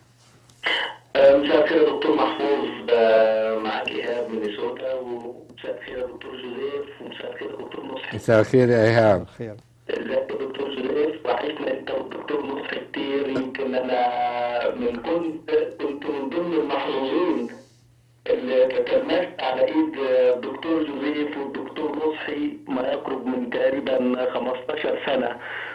مساء الخير يا دكتور محفوظ آه، معاك ايهاب مينيسوتا ومساء الخير يا دكتور جوزيف ومساء الخير يا دكتور نصحي مساء الخير يا ايهاب خير ازيك يا دكتور جوزيف وحشنا انت والدكتور نصحي كتير يمكن انا من كنت كنت من ضمن المحظوظين اللي تتلمست على ايد الدكتور جوزيف والدكتور نصحي ما يقرب من تقريبا 15 سنه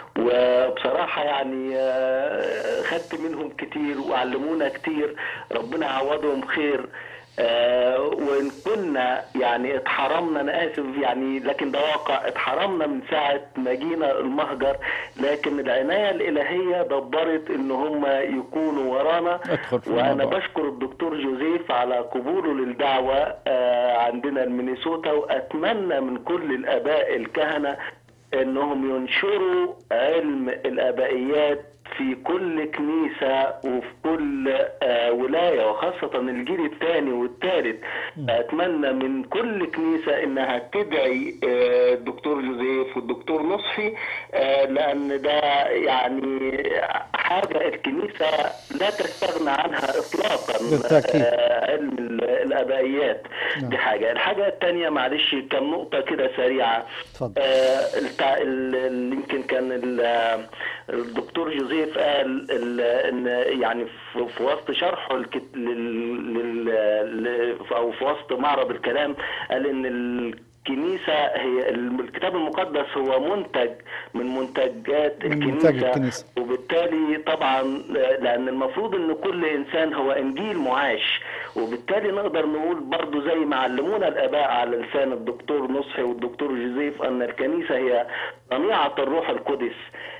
وبصراحة يعني آه، خدت منهم كتير وعلمونا كتير ربنا يعوضهم خير آه، وإن كنا يعني اتحرمنا أنا آسف يعني لكن ده واقع اتحرمنا من ساعة ما جينا المهجر لكن العناية الإلهية دبرت إن هم يكونوا ورانا ادخل في وأنا الموضوع. بشكر الدكتور جوزيف على قبوله للدعوة آه، عندنا المينيسوتا وأتمنى من كل الآباء الكهنة انهم ينشروا علم الابائيات في كل كنيسة وفي كل آه، ولاية وخاصة الجيل الثاني والثالث أتمنى من كل كنيسة إنها تدعي آه، الدكتور جوزيف والدكتور نصحي آه، لأن ده يعني حاجة الكنيسة لا تستغنى عنها إطلاقا بالتأكيد. آه، علم ال- الآبائيات دي حاجة الحاجة الثانية معلش كم نقطة كده سريعة اتفضل. آه، التع... ال- ال- يمكن كان ال- آه، الدكتور جوزيف قال ال- ان يعني في في وسط شرحه الكت... لل... لل... ل- او في وسط معرض الكلام قال ان الكنيسة هي الكتاب المقدس هو منتج من منتجات من الكنيسة, منتج الكنيسة. وبالتالي طبعا لان المفروض ان كل انسان هو انجيل معاش وبالتالي نقدر نقول برضو زي ما علمونا الاباء على لسان الدكتور نصحي والدكتور جوزيف ان الكنيسه هي صنيعه الروح القدس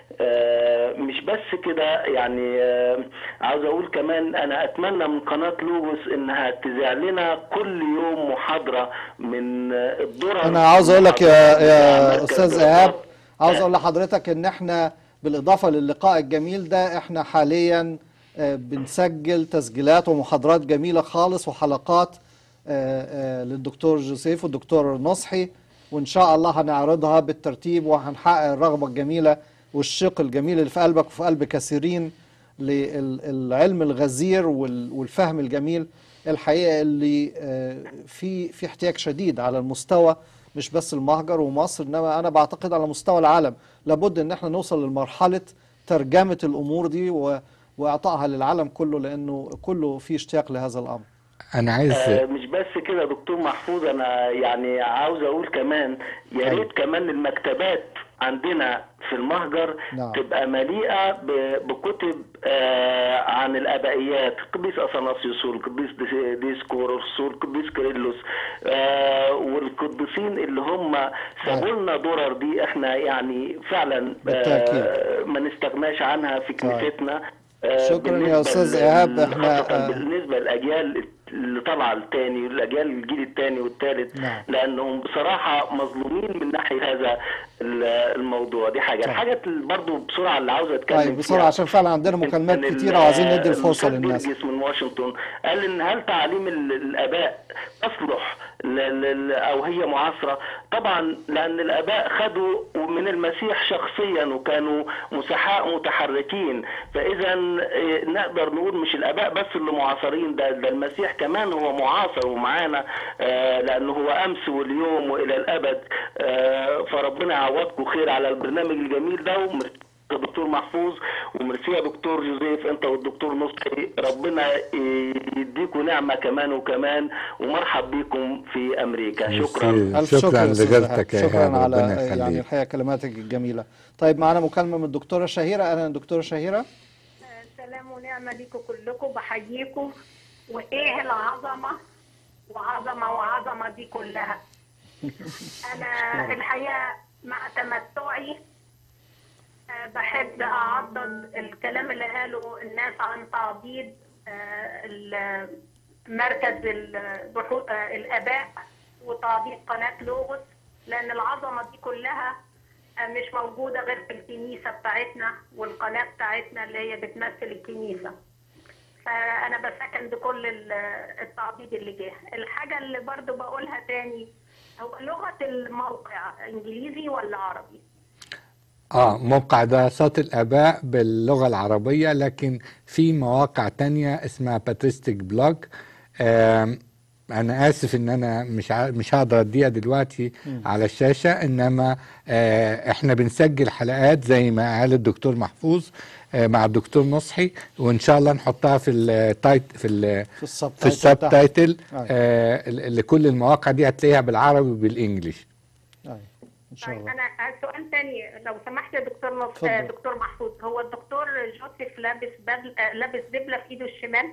آه، مش بس كده يعني آه، عاوز اقول كمان انا اتمنى من قناه لوبس انها تذيع لنا كل يوم محاضره من آه، الدرر انا عاوز اقول لك يا بتاع يا مركز استاذ الدرر. ايهاب عاوز اقول لحضرتك ان احنا بالاضافه للقاء الجميل ده احنا حاليا آه، بنسجل تسجيلات ومحاضرات جميله خالص وحلقات آه، آه، للدكتور جوزيف والدكتور نصحي وان شاء الله هنعرضها بالترتيب وهنحقق الرغبه الجميله والشق الجميل اللي في قلبك وفي قلب كثيرين للعلم الغزير وال- والفهم الجميل الحقيقه اللي آه، في في احتياج شديد على المستوى مش بس المهجر ومصر انما انا بعتقد على مستوى العالم لابد ان احنا نوصل لمرحله ترجمه الامور دي و- واعطائها للعالم كله لانه كله في اشتياق لهذا الامر انا عايز آه، مش بس كده يا دكتور محفوظ انا يعني عاوز اقول كمان يا أيوة. ريت كمان المكتبات عندنا في المهجر نعم. تبقى مليئه ب- بكتب آه، عن الابائيات القديس اثناسيوس والقديس ديس- ديسكورس والقديس كيرلس آه، والقديسين اللي هم سابوا لنا درر دي احنا يعني فعلا بالتأكيد. آه، ما نستغناش عنها في كنيستنا آه، شكراً يا بالنسبة أستاذ ل- إيهاب. إحنا، خاصة آه، بالنسبه للاجيال اللي طالعه الثاني الاجيال الجيل الثاني والثالث نعم. لانهم بصراحه مظلومين من ناحيه هذا ال- الموضوع دي حاجه الحاجه اللي برضو بسرعه اللي عاوز اتكلم طيب بسرعه فيها عشان فعلا عندنا مكالمات إن ال- كتيره وعايزين ندي الفرصه الأستاذ للناس بيرجس من واشنطن قال ان هل تعاليم ال- الاباء تصلح ل- ل- او هي معاصره طبعا لان الاباء خدوا من المسيح شخصيا وكانوا مسحاء متحركين فاذا إيه، نقدر نقول مش الاباء بس اللي معاصرين ده, ده المسيح كمان هو معاصر ومعانا آه، لانه هو امس واليوم والى الابد آه، فربنا يعوضكم خير على البرنامج الجميل ده ومرسي يا دكتور محفوظ وميرسي يا دكتور جوزيف انت والدكتور نصحي ربنا يديكم نعمه كمان وكمان ومرحب بكم في امريكا شكرا ميرسي. الف شكر شكرا يا أستاذ إيهاب. لغيرتك يا شكرا إيهاب، على ربنا يعني يخليك. الحقيقه كلماتك الجميله طيب معانا مكالمه من الدكتوره شهيره اهلا دكتوره شهيره سلام ونعمة ليكم كلكم بحييكم وإيه العظمة وعظمة وعظمة دي كلها أنا الحقيقة مع تمتعي آه، بحب أعضد الكلام اللي قاله الناس عن تعضيد آه، ال- مركز البحوث آه، الآباء وتعضيد قناة لوغوس لأن العظمة دي كلها آه، مش موجودة غير في الكنيسة بتاعتنا والقناة بتاعتنا اللي هي بتمثل الكنيسة فأنا بسكن كل ال- التعضيد اللي جه الحاجة اللي برضو بقولها تاني هو لغة الموقع إنجليزي ولا عربي؟ اه موقع دراسات الآباء باللغة العربية لكن في مواقع تانية اسمها باتريستيك بلوج آم، أنا آسف إن أنا مش ع- مش هقدر أديها دلوقتي على الشاشة إنما آه، إحنا بنسجل حلقات زي ما قال الدكتور محفوظ آه، مع الدكتور نصحي وإن شاء الله نحطها في التايت في ال في السب في السب تايتل أيوة. آه، لكل المواقع دي هتلاقيها بالعربي وبالإنجليش أيوة. ان شاء طيب الله انا سؤال تاني لو سمحت يا دكتور نص... اتفضل. آه، دكتور محفوظ هو الدكتور جوزيف لابس بدل... آه، لابس دبله في ايده الشمال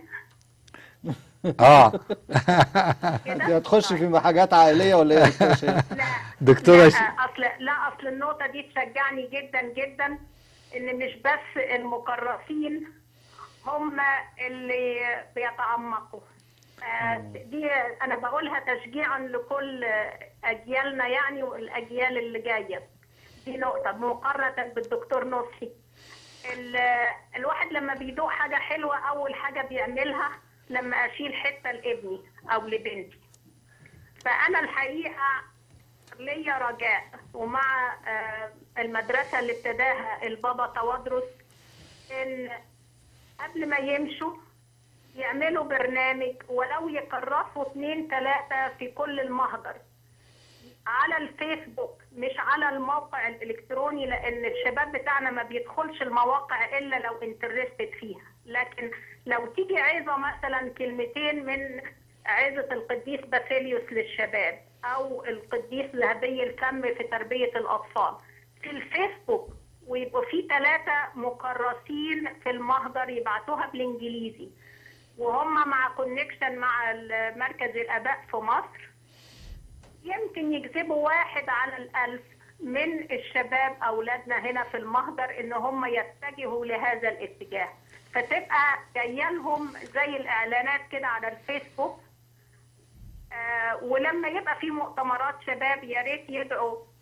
اه دي هتخش في حاجات عائليه ولا ايه يا دكتورة شهيرة؟ لا دكتورة لا ش- اصل لا اصل النقطه دي تشجعني جدا جدا ان مش بس المكرسين هم اللي بيتعمقوا آه، دي انا بقولها تشجيعا لكل اجيالنا يعني والاجيال اللي جايه دي نقطه مقارنه بالدكتور نصحي ال- الواحد لما بيدوق حاجه حلوه اول حاجه بيعملها لما اشيل حته لابني او لبنتي فانا الحقيقه ليا رجاء ومع آه، المدرسه اللي ابتداها البابا توادرس ان قبل ما يمشوا يعملوا برنامج ولو يكرسوا اتنين تلاتة في كل المهجر على الفيسبوك مش على الموقع الالكتروني لان الشباب بتاعنا ما بيدخلش المواقع الا لو انترستد فيها لكن لو تيجي عظه مثلا كلمتين من عظه القديس باسيليوس للشباب او القديس ذهبي الفم في تربيه الاطفال في الفيسبوك ويبقوا في ثلاثه مكرسين في المهجر يبعتوها بالانجليزي وهم مع كونكشن مع مركز الاباء في مصر يمكن يجذبوا واحد على الألف من الشباب أولادنا هنا في المهجر إن هم يتجهوا لهذا الاتجاه فتبقى جايه لهم زي الإعلانات كده على الفيسبوك آه ولما يبقى في مؤتمرات شباب يا ريت يدعوا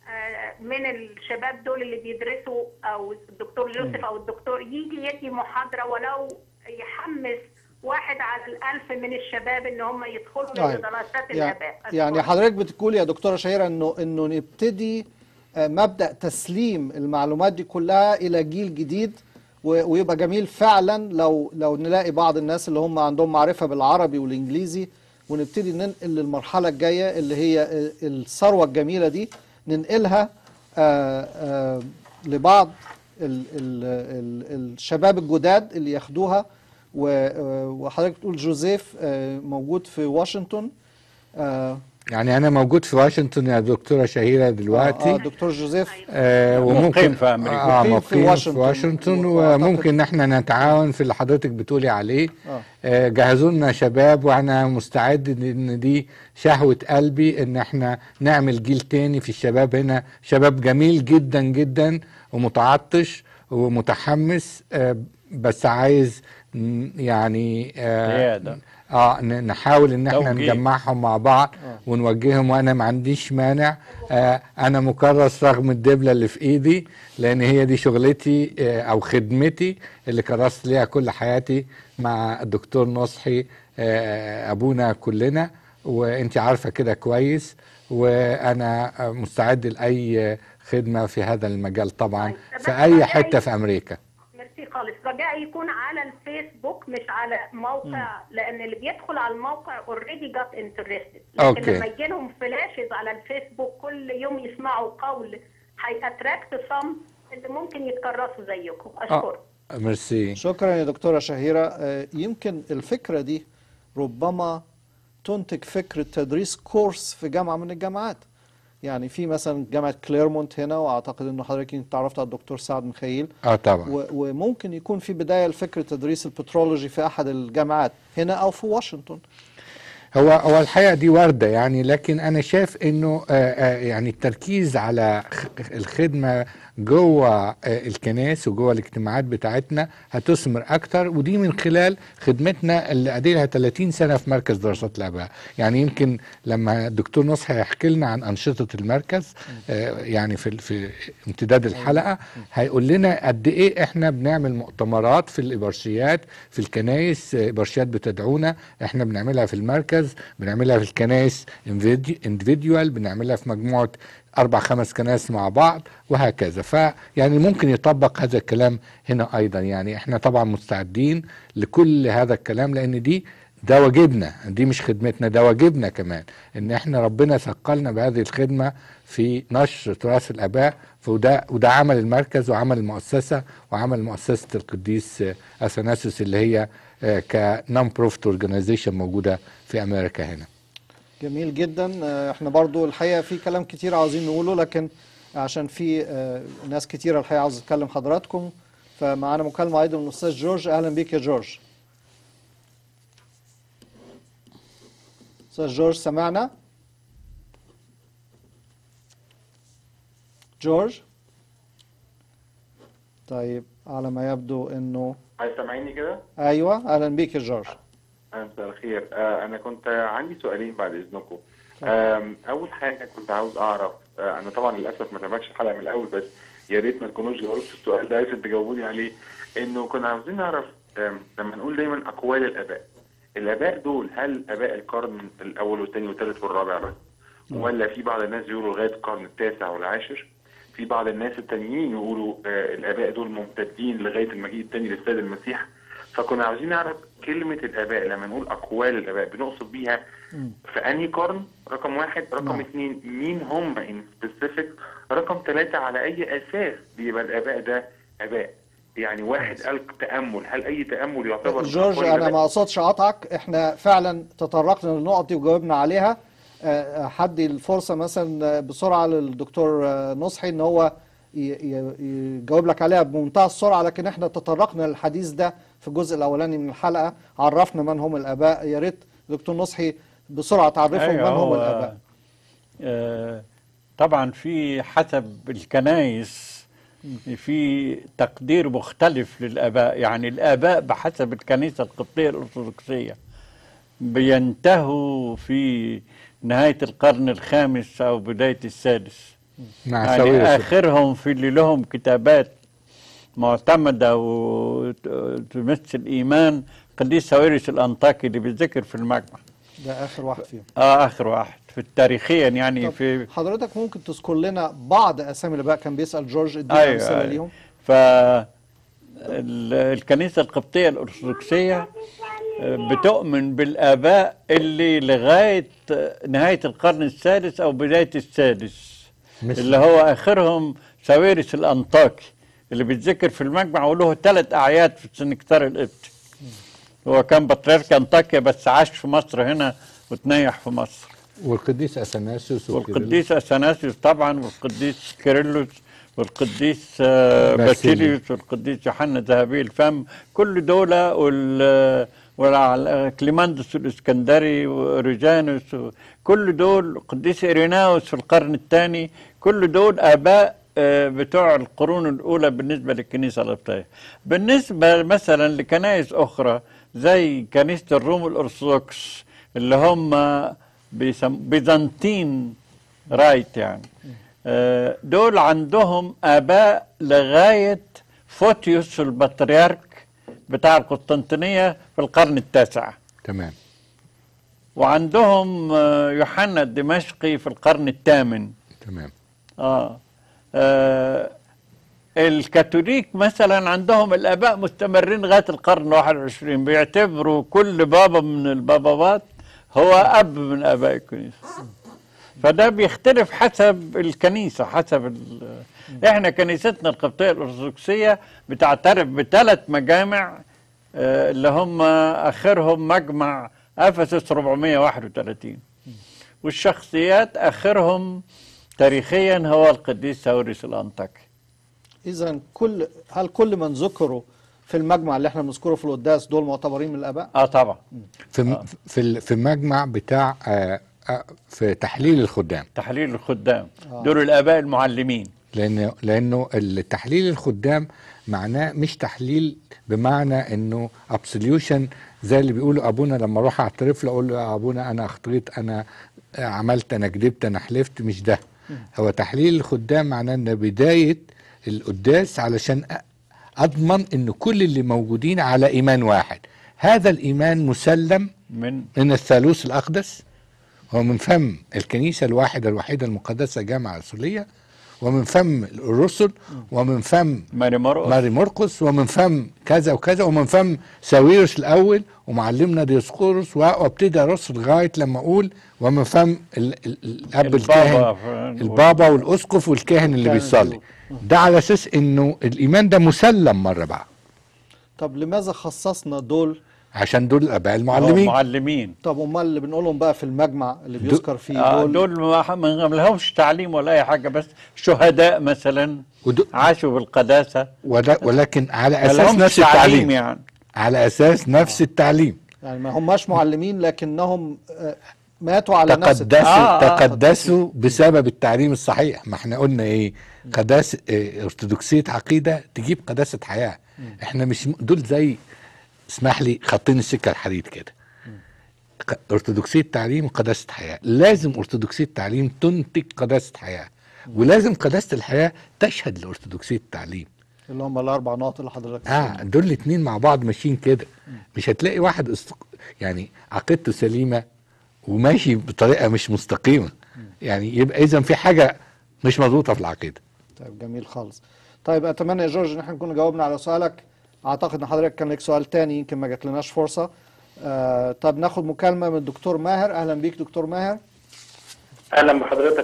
آه، من الشباب دول اللي بيدرسوا او الدكتور يوسف او الدكتور يجي يدي محاضره ولو يحمس واحد على الألف من الشباب ان هم يدخلوا طيب. لدراسات يعني, الاباء يعني حضرتك بتقول يا دكتوره شهيره انه انه نبتدي آه، مبدا تسليم المعلومات دي كلها الى جيل جديد و- ويبقى جميل فعلا لو لو نلاقي بعض الناس اللي هم عندهم معرفه بالعربي والانجليزي ونبتدي ننقل للمرحله الجايه اللي هي آه، الثروه الجميله دي ننقلها آه، آه، لبعض ال ال ال الشباب الجداد اللي ياخدوها و- آه، وحضرتك بتقول جوزيف آه، موجود في واشنطن آه، يعني انا موجود في واشنطن يا دكتوره شهيره دلوقتي آه دكتور جوزيف آه وممكن مقيم في أمريكا. آه مقيم في مقيم في واشنطن. واشنطن وأعتقد- وممكن ان احنا نتعاون في اللي حضرتك بتقولي عليه آه. آه جهزوا لنا شباب وانا مستعد ان دي شهوة قلبي ان احنا نعمل جيل تاني في الشباب هنا شباب جميل جدا جدا ومتعطش ومتحمس آه بس عايز م- يعني آه زيادة. اه ن- نحاول ان احنا توجيه. نجمعهم مع بعض ونوجههم وانا ما عنديش مانع آه انا مكرس رغم الدبله اللي في ايدي لان هي دي شغلتي آه او خدمتي اللي كرست ليها كل حياتي مع الدكتور نصحي آه ابونا كلنا وانت عارفه كده كويس وانا آه، مستعد لاي خدمه في هذا المجال طبعا طيب، في بس اي رجائي- حته في امريكا ميرسي خالص رجاء يكون على الفيسبوك مش على موقع لان اللي بيدخل على الموقع اوريدي جات انترستد لكن أوكي. لما يجي لهم فلاشز على الفيسبوك كل يوم يسمعوا قول هيأتراكت صم اللي ممكن يتكرسوا زيكم اشكرك آه ميرسي شكرا يا دكتورة شهيرة آه، يمكن الفكرة دي ربما تنتج فكرة تدريس كورس في جامعة من الجامعات يعني في مثلا جامعة كليرمونت هنا واعتقد انه حضرتك يمكن تعرفت على الدكتور سعد مخيل اه طبعا و- وممكن يكون في بداية لفكرة تدريس البترولوجي في احد الجامعات هنا او في واشنطن هو هو الحقيقه دي وارده يعني لكن انا شايف انه آه، آه، يعني التركيز على خ- الخدمه جوه آه، الكنائس وجوه الاجتماعات بتاعتنا هتثمر اكتر ودي من خلال خدمتنا اللي اديلها 30 سنه في مركز دراسات الاباء يعني يمكن لما الدكتور نصحي هيحكي لنا عن انشطه المركز آه، يعني في في امتداد الحلقه هيقول لنا قد ايه احنا بنعمل مؤتمرات في الابرشيات في الكنائس آه، ابرشيات بتدعونا احنا بنعملها في المركز بنعملها في الكنائس اندفيديوال بنعملها في مجموعه اربع خمس كنائس مع بعض وهكذا فيعني ممكن يطبق هذا الكلام هنا ايضا يعني احنا طبعا مستعدين لكل هذا الكلام لان دي ده واجبنا دي مش خدمتنا ده واجبنا كمان ان احنا ربنا ثقلنا بهذه الخدمه في نشر تراث الاباء وده وده عمل المركز وعمل المؤسسه وعمل مؤسسه القديس آه، اثناسيوس اللي هي كنون بروفيت اورجانيزيشن موجوده في امريكا هنا جميل جدا آه، احنا برضو الحقيقة في كلام كتير عاوزين نقوله لكن عشان في آه، ناس كتيرة الحقيقة عاوز تكلم حضراتكم فمعانا مكالمة أيضا من الأستاذ جورج أهلا بيك يا جورج أستاذ جورج سمعنا جورج طيب على ما يبدو انه هاي سامعيني كده؟ ايوه اهلا بيك يا جورج أهلا مساء الخير آه أنا كنت عندي سؤالين بعد إذنكم آم، أول حاجة كنت عاوز أعرف آه أنا طبعا للأسف ما تابعتش الحلقة من الأول بس يا ريت ما تكونوش جاوبتوا السؤال ده عايز تجاوبوني عليه إنه كنا عاوزين نعرف آم، لما نقول دايما أقوال الآباء الآباء دول هل آباء القرن الأول والثاني والثالث والرابع بس؟ ولا في بعض الناس يقولوا لغاية القرن التاسع والعاشر؟ في بعض الناس التانيين يقولوا آه الآباء دول ممتدين لغاية المجيء الثاني للسيد المسيح فكنا عاوزين نعرف كلمة الآباء لما نقول أقوال الآباء بنقصد بيها في أنهي قرن رقم واحد رقم نعم. اثنين مين هم ان سبيسيفيك رقم ثلاثة على أي أساس بيبقى الآباء ده آباء يعني واحد قال تأمل هل أي تأمل يعتبر جورج أقوال انا الآباء؟ ما اقصدش اقطعك احنا فعلا تطرقنا للنقط دي وجاوبنا عليها آه، حدي الفرصه مثلا بسرعه للدكتور آه، نصحي ان هو ي- ي- يجاوب لك عليها بمنتهى السرعه لكن احنا تطرقنا للحديث ده في الجزء الاولاني من الحلقه عرفنا من هم الاباء يا ريت دكتور نصحي بسرعه تعرفهم أيوة، من هم هو، الاباء آه، طبعا في حسب الكنائس في تقدير مختلف للآباء يعني الآباء بحسب الكنيسة القبطية الأرثوذكسية بينتهوا في نهاية القرن الخامس أو بداية السادس مع يعني ساويرس آخرهم في اللي لهم كتابات معتمدة وتمثل إيمان قديس ساويرس الأنطاكي اللي بيذكر في المجمع ده آخر واحد فيهم آه آخر واحد في تاريخيا يعني طب في حضرتك ممكن تذكر لنا بعض أسامي اللي بقى كان بيسأل جورج ادينا أيوة أمثلة أيوة. ليهم ف ال- الكنيسة القبطية الأرثوذكسية آه، بتؤمن بالآباء اللي لغاية آه، نهاية القرن السادس أو بداية السادس مثل- اللي هو آخرهم ساويرس الأنطاكي اللي بيتذكر في المجمع وله ثلاث أعياد في السنكتار القبطي هو كان بطريرك أنطاكيا بس عاش في مصر هنا وتنيح في مصر والقديس اثناسيوس وكيرلس. والقديس اثناسيوس طبعا والقديس كيرلس والقديس آه، باسيليوس. باسيليوس والقديس يوحنا ذهبي الفم كل دول وال وكليماندوس الاسكندري وريجانوس كل دول القديس إيريناوس في القرن الثاني كل دول آباء آه، بتوع القرون الأولى بالنسبة للكنيسة القبطية بالنسبة مثلا لكنائس أخرى زي كنيسة الروم الأرثوذكس اللي هم بيسم... بيزنطين رايت يعني آه، دول عندهم آباء لغاية فوتيوس البطريرك بتاع القسطنطينية في القرن التاسع تمام وعندهم آه، يوحنا الدمشقي في القرن الثامن تمام آه. آه الكاثوليك مثلا عندهم الآباء مستمرين لغاية القرن 21 بيعتبروا كل بابا من الباباوات هو أب من آباء الكنيسة فده بيختلف حسب الكنيسة حسب ال... احنا كنيستنا القبطية الأرثوذكسية بتعترف بثلاث مجامع آه، اللي هم آخرهم مجمع أفسس 431 والشخصيات آخرهم تاريخيا هو القديس ساوريس الأنطاكي إذا كل هل كل من ذكروا في المجمع اللي احنا بنذكره في القداس دول معتبرين من الآباء؟ اه طبعا في في ال- في المجمع بتاع آه، آه، في تحليل الخدام تحليل الخدام دول الآباء المعلمين لان لانه التحليل الخدام معناه مش تحليل بمعنى انه ابسوليوشن زي اللي بيقولوا ابونا لما اروح اعترف له اقول له يا ابونا انا اخطيت انا عملت انا كذبت انا حلفت مش ده هو تحليل الخدام معناه ان بدايه القداس علشان أ- اضمن ان كل اللي موجودين على ايمان واحد هذا الايمان مسلم من من الثالوث الأقدس ومن فم الكنيسة الواحدة الوحيدة المقدسة جامعة رسولية ومن فم الرسل ومن فم ماري مرقس ماري مرقس ومن فم كذا وكذا ومن فم ساويرس الأول ومعلمنا ديسقورس وابتدي ارص لغاية لما أقول ومن فم ال ال الأب الكاهن البابا البابا والأسقف والكاهن اللي كاهن بيصلي ده على أساس إنه الإيمان ده مسلم مرة بقى طب لماذا خصصنا دول؟ عشان دول الآباء معلمين المعلمين معلمين طب امال اللي بنقولهم بقى في المجمع اللي بيذكر فيه آه دول, دول ما ما لهمش تعليم ولا أي حاجة بس شهداء مثلا ودو- عاشوا بالقداسة ولا- ولكن على ما أساس لهمش نفس تعليم التعليم يعني على اساس نفس التعليم يعني ما هماش معلمين لكنهم آه، ماتوا على نفس تقدسوا التعليم. آه، آه. تقدسوا بسبب التعليم الصحيح ما احنا قلنا ايه قداسه اه ارثوذكسيه عقيده تجيب قداسه حياه احنا مش م- دول زي اسمح لي خطين السكه الحديد كده ق- ارثوذكسيه تعليم وقداسه حياه لازم ارثوذكسيه تعليم تنتج قداسه حياه ولازم قداسه الحياه تشهد لارثوذكسيه التعليم اللي هم الاربع نقط اللي حضرتك اه دول الاتنين مع بعض ماشيين كده مش هتلاقي واحد است... يعني عقيدته سليمه وماشي بطريقه مش مستقيمه يعني يبقى اذا في حاجه مش مظبوطه في العقيده طيب جميل خالص طيب اتمنى يا جورج ان احنا نكون جاوبنا على سؤالك اعتقد ان حضرتك كان لك سؤال تاني يمكن ما جاتلناش فرصه آه طب ناخد مكالمه من الدكتور ماهر اهلا بيك دكتور ماهر اهلا بحضرتك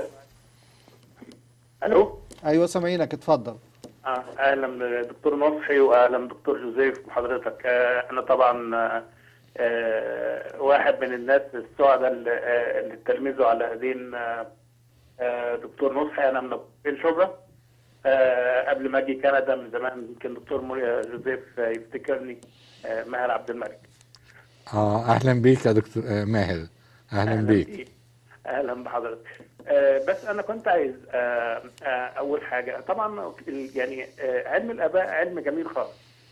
الو ايوه سامعينك اتفضل آه، اهلا دكتور نصحي واهلا دكتور جوزيف بحضرتك آه، انا طبعا آه، آه، واحد من الناس السعداء اللي آه، اللي تلميذه على ايدين آه، آه، دكتور نصحي انا من بين شبرا آه، قبل ما اجي كندا من زمان يمكن دكتور موريا جوزيف آه، يفتكرني آه، ماهر عبد الملك اه اهلا بيك يا دكتور آه ماهر اهلا بيك اهلا بحضرتك آه، بس انا كنت عايز آه، آه، اول حاجه طبعا ال- يعني آه، علم الاباء علم جميل خالص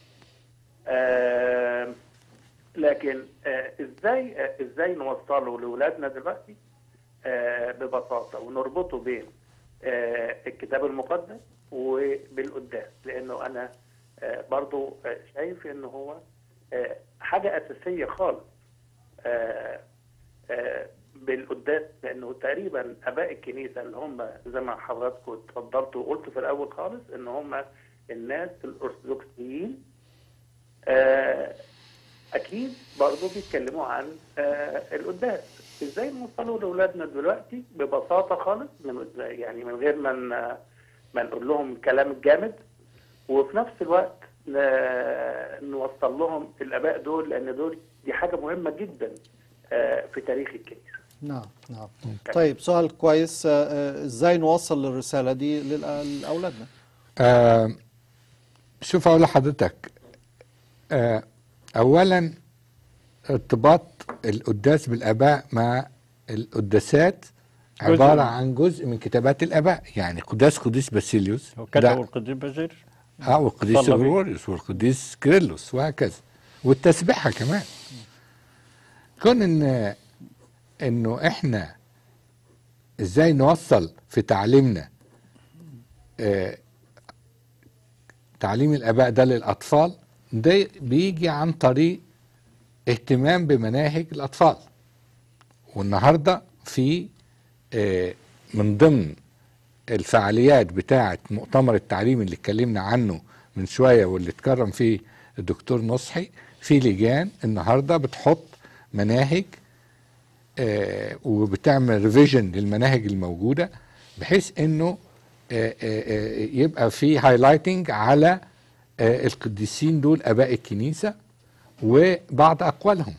آه، لكن آه، ازاي آه، ازاي نوصله لاولادنا دلوقتي آه، ببساطه ونربطه بين آه، الكتاب المقدس وبالقداس لانه انا آه، برضو آه، شايف ان هو آه، حاجه اساسيه خالص آه، آه، بالقداس لانه تقريبا اباء الكنيسه اللي هم زي ما حضراتكم اتفضلتوا وقلتوا في الاول خالص ان هم الناس الارثوذكسيين آه، اكيد برضه بيتكلموا عن آه، القداس ازاي نوصله لاولادنا دلوقتي ببساطه خالص من يعني من غير ما ن- ما نقول لهم الكلام الجامد وفي نفس الوقت ن- نوصل لهم الاباء دول لان دول دي حاجه مهمه جدا آه، في تاريخ الكنيسه نعم نعم طيب سؤال كويس آه، آه، ازاي نوصل الرسالة دي للأ- لأولادنا آه شوف اقول لحضرتك آه اولا ارتباط القداس بالاباء مع القداسات عباره عن جزء من كتابات الاباء يعني قداس قديس باسيليوس وكتبوا ده- القديس بازيل اه والقديس صلى بيه. غريغوريوس والقديس كيرلس وهكذا والتسبيحه كمان كون ان انه احنا ازاي نوصل في تعليمنا آه تعليم الاباء ده للاطفال ده بيجي عن طريق اهتمام بمناهج الاطفال والنهارده في آه من ضمن الفعاليات بتاعه مؤتمر التعليم اللي اتكلمنا عنه من شويه واللي اتكرم فيه الدكتور نصحي في لجان النهارده بتحط مناهج آه وبتعمل ريفيجن للمناهج الموجوده بحيث انه آه آه آه يبقى في هايلايتنج على آه القديسين دول اباء الكنيسه وبعض اقوالهم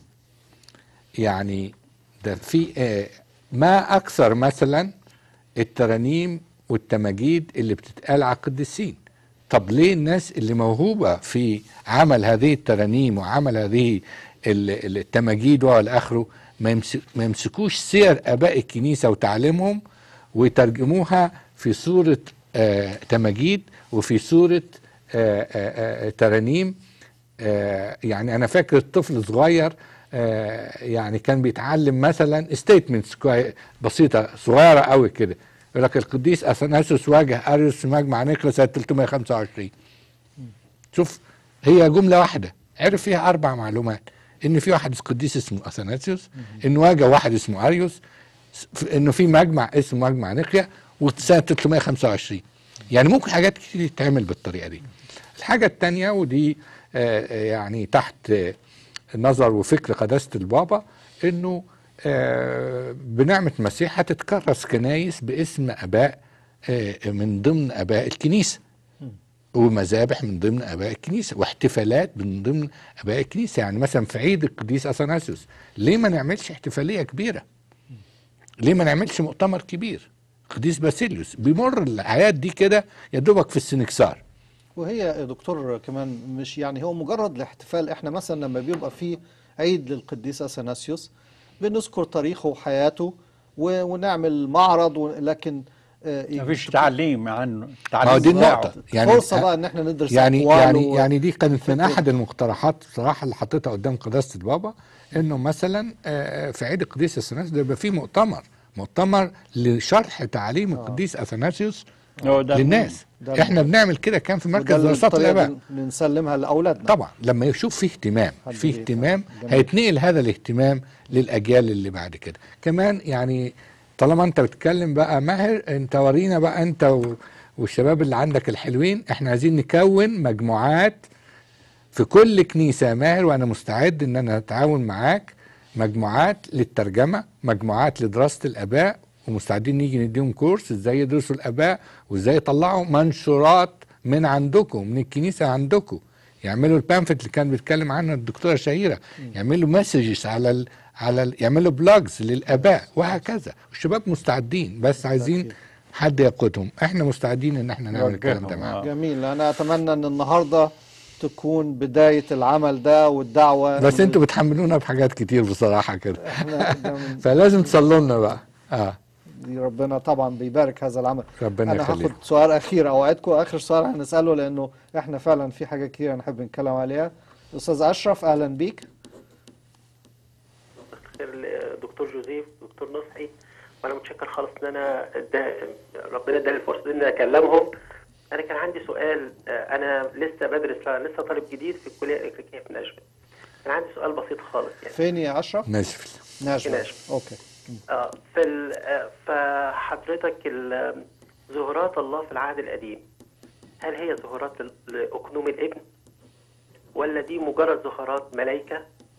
يعني ده في آه ما اكثر مثلا الترانيم والتماجيد اللي بتتقال على القديسين طب ليه الناس اللي موهوبة في عمل هذه الترانيم وعمل هذه ال- ال- التماجيد والى اخره ما يمس- ما يمسكوش سير اباء الكنيسة وتعليمهم ويترجموها في صورة آه تماجيد وفي صورة آه آه آه ترانيم آه يعني انا فاكر طفل صغير آه يعني كان بيتعلم مثلا ستيتمنتس بسيطه صغيره قوي كده يقول لك القديس اثناسيوس واجه اريوس في مجمع نيقلا سنه 325 شوف هي جمله واحده عرف فيها اربع معلومات ان في واحد قديس اسمه اثناسيوس انه واجه واحد اسمه اريوس س- انه في مجمع اسمه مجمع نيقيا وسنه 325 يعني ممكن حاجات كتير تتعمل بالطريقه دي الحاجه الثانيه ودي آه، آه، يعني تحت آه، نظر وفكر قداسه البابا انه آه، بنعمه مسيح هتتكرس كنايس باسم اباء آه، من ضمن اباء الكنيسه ومذابح من ضمن اباء الكنيسه واحتفالات من ضمن اباء الكنيسه يعني مثلا في عيد القديس اثناسيوس ليه ما نعملش احتفاليه كبيره ليه ما نعملش مؤتمر كبير قديس باسيليوس بيمر الاعياد دي كده يا دوبك في السنكسار وهي يا دكتور كمان مش يعني هو مجرد الاحتفال احنا مثلا لما بيبقى في عيد للقديس اثناسيوس بنذكر تاريخه وحياته و- ونعمل معرض و- لكن آه، مفيش تعليم عنه ما هو دي النقطة يعني فرصة بقى ان احنا ندرس يعني أقواله يعني و- يعني دي كانت من فكرة. احد المقترحات بصراحة اللي حطيتها قدام قداسة البابا انه مثلا آه، في عيد القديس اثناسيوس ده يبقى فيه مؤتمر مؤتمر لشرح تعاليم القديس اثناسيوس هو ده للناس ده- احنا بنعمل كده كان في مركز وده دراسات الطريقة الاباء اللي نسلمها لاولادنا طبعا لما يشوف فيه اهتمام حد فيه بيفهم. اهتمام جميل. هيتنقل هذا الاهتمام للاجيال اللي بعد كده كمان يعني طالما انت بتتكلم بقى ماهر انت ورينا بقى انت و- والشباب اللي عندك الحلوين احنا عايزين نكون مجموعات في كل كنيسة يا ماهر وانا مستعد ان انا اتعاون معاك مجموعات للترجمة مجموعات لدراسة الاباء ومستعدين نيجي نديهم كورس ازاي يدرسوا الاباء وازاي يطلعوا منشورات من عندكم من الكنيسة عندكم يعملوا البامفلت اللي كان بيتكلم عنه الدكتورة شهيرة يعملوا مسجز على ال على ال يعملوا بلوجز للاباء وهكذا الشباب مستعدين بس عايزين حد يقودهم احنا مستعدين ان احنا نعمل الكلام ده نوجههم، معاهم آه. جميل انا اتمنى ان النهارده تكون بداية العمل ده والدعوة بس إن انتوا بتحملونا بحاجات كتير بصراحه كده احنا ده من- فلازم تصلوا لنا بقى اه دي ربنا طبعا بيبارك هذا العمل ربنا انا يخليك هاخد سؤال اخير اوعدكم اخر سؤال هنساله لانه احنا فعلا في حاجه كتير نحب نتكلم عليها استاذ اشرف اهلا بيك خير دكتور جوزيف دكتور نصحي وانا متشكر خالص ان انا ده ربنا اداني الفرصه ان انا اكلمهم انا كان عندي سؤال آه، انا لسه بدرس لسه طالب جديد في الكليه الامريكيه في ناشفيل كان عندي سؤال بسيط خالص يعني فين يا اشرف ناشفيل ناشفيل ناشفيل. اوكي اه في ال- آه، فحضرتك ال- ظهورات الله في العهد القديم هل هي ظهورات ل- لأقنوم الابن ولا دي مجرد ظهورات ملائكة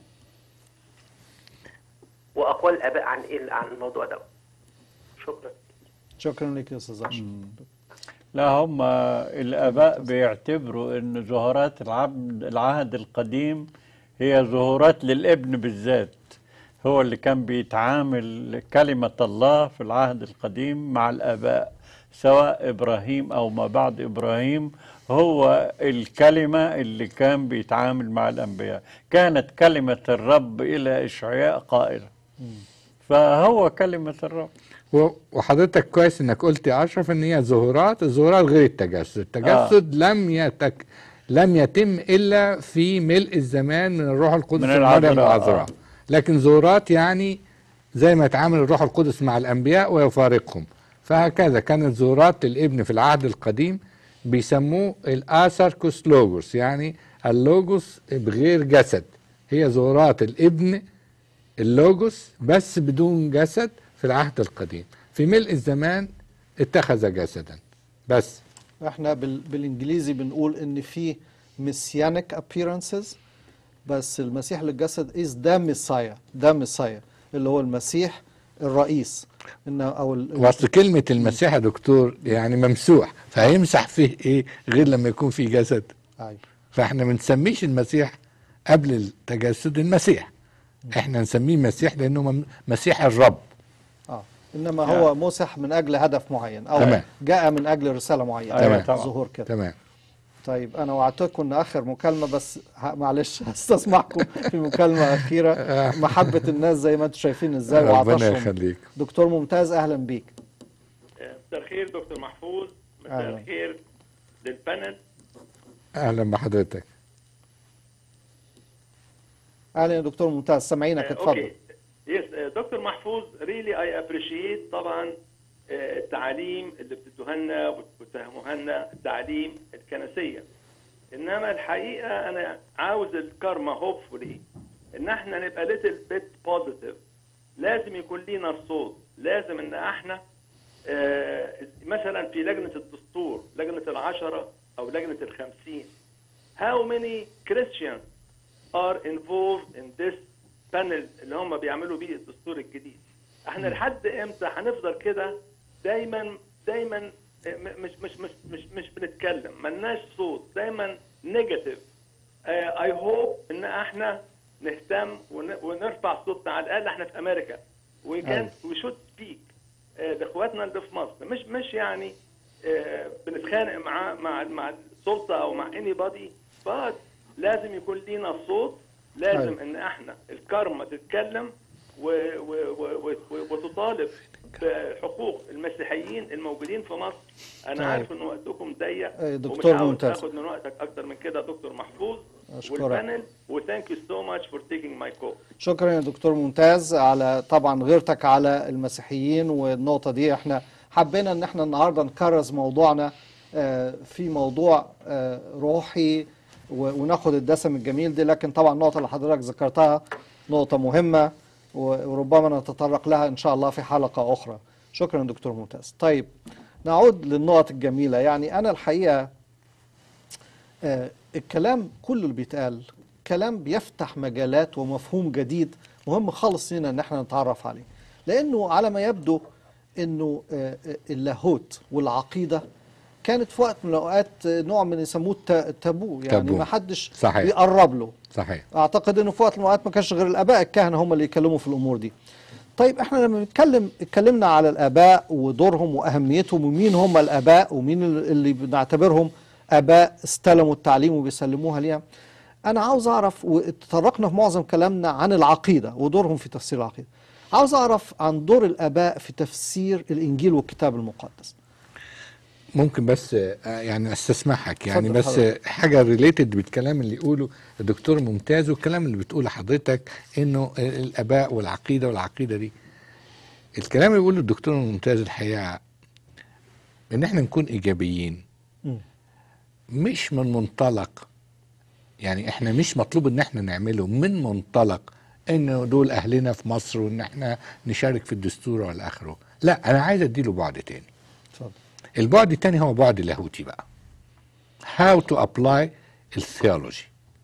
وأقوال الآباء عن إيه عن الموضوع ده شكرا شكرا لك يا استاذ اشرف لا هم الآباء بيعتبروا أن ظهورات العبد العهد القديم هي ظهورات للابن بالذات هو اللي كان بيتعامل كلمة الله في العهد القديم مع الآباء سواء إبراهيم أو ما بعد إبراهيم هو الكلمة اللي كان بيتعامل مع الأنبياء كانت كلمة الرب إلى إشعياء قائلة فهو كلمة الرب و- وحضرتك كويس انك قلت يا اشرف ان هي ظهورات الظهورات غير التجسد التجسد آه. لم يتك لم يتم الا في ملء الزمان من الروح القدس من في العذراء، مريم العذراء آه. لكن ظهورات يعني زي ما يتعامل الروح القدس مع الانبياء ويفارقهم فهكذا كانت ظهورات الابن في العهد القديم بيسموه الاثركوس لوجوس يعني اللوجوس بغير جسد هي ظهورات الابن اللوجوس بس بدون جسد في العهد القديم في ملء الزمان اتخذ جسدا بس احنا بال... بالانجليزي بنقول ان في messianic appearances بس المسيح للجسد is ده ميسايا ده ميسايا اللي هو المسيح الرئيس إن او ال... واصل كلمة المسيح يا دكتور يعني ممسوح فهيمسح فيه ايه غير لما يكون فيه جسد أيوة. فاحنا ما نسميش المسيح قبل التجسد المسيح احنا نسميه مسيح لانه مم- مسيح الرب اه انما هو مسح من اجل هدف معين او تمام. جاء من اجل رساله معينه تمام. ظهور كده تمام طيب انا وعدتكم ان اخر مكالمه بس ه- معلش هستسمحكم في مكالمه اخيره محبه الناس زي ما انتم شايفين ازاي ربنا وعطشهم يخليك دكتور ممتاز اهلا بيك مساء الخير دكتور محفوظ مساء أهلا. الخير للبانل اهلا بحضرتك اهلا يا دكتور ممتاز سامعينك اتفضل اوكي يس دكتور محفوظ ريلي اي ابريشيت طبعا آه، التعاليم اللي بتدوها لنا وبتفهموها لنا التعاليم الكنسيه انما الحقيقه انا عاوز الكارما هوبفولي ان احنا نبقى ليتل بيت بوزيتيف لازم يكون لينا الصوت لازم ان احنا آه، مثلا في لجنه الدستور لجنه العشره او لجنه الخمسين how many Christians are involved in this panel اللي هم بيعملوا بيه الدستور الجديد احنا لحد امتى هنفضل كده دايما دايما م- مش مش مش مش مش بنتكلم ملناش صوت دايما نيجاتيف اي هوب ان احنا نهتم ون- ونرفع صوتنا على الاقل احنا في امريكا وي كان وي شود سبيك لاخواتنا اللي في مصر مش مش يعني آه، بنتخانق مع مع مع السلطه او مع اني بادي بس لازم يكون لينا صوت لازم أيوة. ان احنا الكارما تتكلم و و و و وتطالب بحقوق المسيحيين الموجودين في مصر انا طيب. عارف ان وقتكم ضيق أي دكتور ومش عاوز ممتاز. اخد من وقتك اكتر من كده دكتور محفوظ أشكرك. والبانل وثانك يو سو ماتش فور تيكينج ماي كول شكرا يا دكتور ممتاز على طبعا غيرتك على المسيحيين والنقطة دي احنا حبينا ان احنا النهاردة نكرز موضوعنا آه، في موضوع آه، روحي و- وناخد الدسم الجميل دي لكن طبعا النقطة اللي حضرتك ذكرتها نقطة مهمة و- وربما نتطرق لها ان شاء الله في حلقة اخرى شكرا دكتور ممتاز طيب نعود للنقط الجميلة يعني انا الحقيقة آه، الكلام كله اللي بيتقال كلام بيفتح مجالات ومفهوم جديد مهم خالص لنا ان احنا نتعرف عليه لانه على ما يبدو انه آه، آه، اللاهوت والعقيده كانت في وقت من الاوقات آه، نوع من يسموه الت- التابو يعني تابو. ما حدش صحيح. بيقرب له صحيح اعتقد انه في وقت من الاوقات ما كانش غير الاباء الكهنه هم اللي يتكلموا في الامور دي طيب احنا لما بنتكلم اتكلمنا على الاباء ودورهم واهميتهم ومين هم الاباء ومين اللي بنعتبرهم اباء استلموا التعليم وبيسلموها ليها انا عاوز اعرف وتطرقنا في معظم كلامنا عن العقيده ودورهم في تفسير العقيده عاوز اعرف عن دور الاباء في تفسير الانجيل والكتاب المقدس ممكن بس آه، يعني استسمحك يعني اتفضل بس حضرتك. حاجه ريليتد بالكلام اللي يقوله الدكتور ممتاز والكلام اللي بتقوله حضرتك انه الاباء والعقيده والعقيده دي الكلام اللي بيقوله الدكتور الممتاز الحقيقه ان احنا نكون ايجابيين مم. مش من منطلق يعني احنا مش مطلوب ان احنا نعمله من منطلق ان دول اهلنا في مصر وان احنا نشارك في الدستور ولا اخره لا انا عايز اديله بعد تاني اتفضل البعد التاني هو بعد لاهوتي بقى how to apply الثيولوجي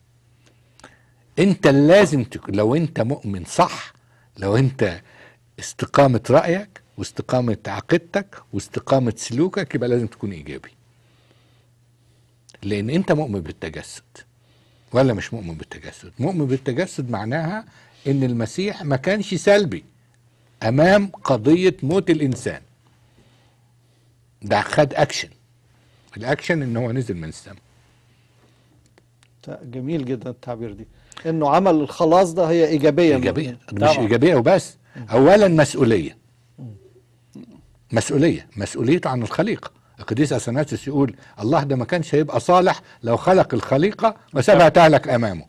انت لازم تك... لو انت مؤمن صح لو انت استقامة رأيك واستقامة عقيدتك واستقامة سلوكك يبقى لازم تكون إيجابي لأن أنت مؤمن بالتجسد ولا مش مؤمن بالتجسد مؤمن بالتجسد معناها إن المسيح ما كانش سلبي أمام قضية موت الإنسان ده خد أكشن الأكشن إن هو نزل من السماء ت- جميل جدا التعبير دي انه عمل الخلاص ده هي ايجابيه إيجابية مش إيجابية وبس أولا مسؤولية مسؤولية مسؤوليته عن الخليقة القديس أثناسيوس يقول الله ده ما كانش هيبقى صالح لو خلق الخليقة وسابها تهلك أمامه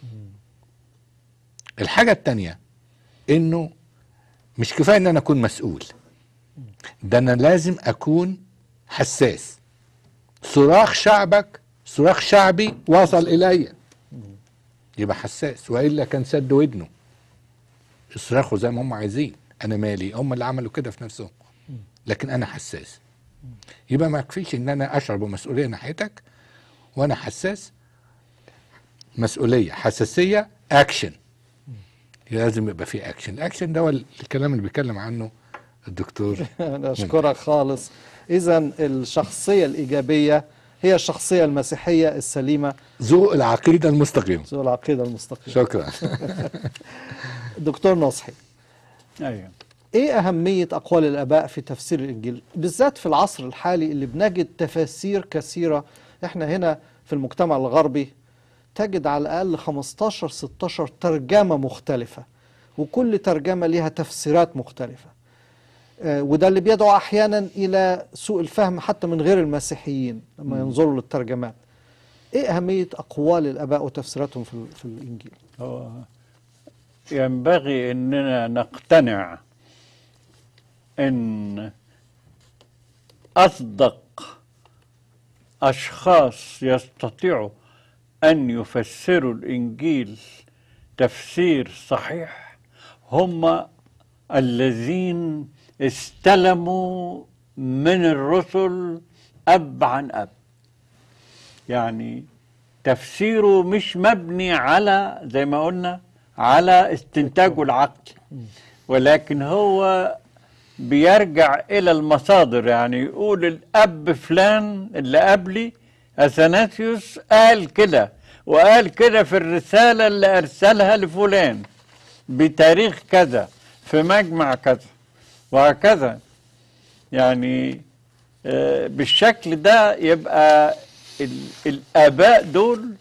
الحاجة التانية إنه مش كفاية إن أنا أكون مسؤول ده أنا لازم أكون حساس صراخ شعبك صراخ شعبي وصل إلي يبقى حساس وإلا كان سد ودنه يصرخوا زي ما هم عايزين انا مالي هم اللي عملوا كده في نفسهم لكن انا حساس يبقى ما يكفيش ان انا اشعر بمسؤوليه ناحيتك وانا حساس مسؤوليه حساسيه اكشن لازم يبقى في اكشن الاكشن ده هو الكلام اللي بيتكلم عنه الدكتور انا اشكرك خالص اذا الشخصيه الايجابيه هي الشخصيه المسيحيه السليمه ذو العقيده المستقيمه ذو العقيده المستقيمه شكرا دكتور نصحي ايوه ايه اهميه اقوال الاباء في تفسير الانجيل بالذات في العصر الحالي اللي بنجد تفاسير كثيره احنا هنا في المجتمع الغربي تجد على الاقل 15 16 ترجمه مختلفه وكل ترجمه لها تفسيرات مختلفه آه، وده اللي بيدعو احيانا الى سوء الفهم حتى من غير المسيحيين لما مم. ينظروا للترجمات ايه اهميه اقوال الاباء وتفسيراتهم في ال- في الانجيل هو ينبغي اننا نقتنع ان اصدق اشخاص يستطيعوا ان يفسروا الانجيل تفسير صحيح هم الذين استلموا من الرسل اب عن اب يعني تفسيره مش مبني على زي ما قلنا على استنتاجه العقلي ولكن هو بيرجع إلى المصادر يعني يقول الأب فلان اللي قبلي أثناسيوس قال كده وقال كده في الرسالة اللي أرسلها لفلان بتاريخ كذا في مجمع كذا وهكذا يعني آه، بالشكل ده يبقى ال- الآباء دول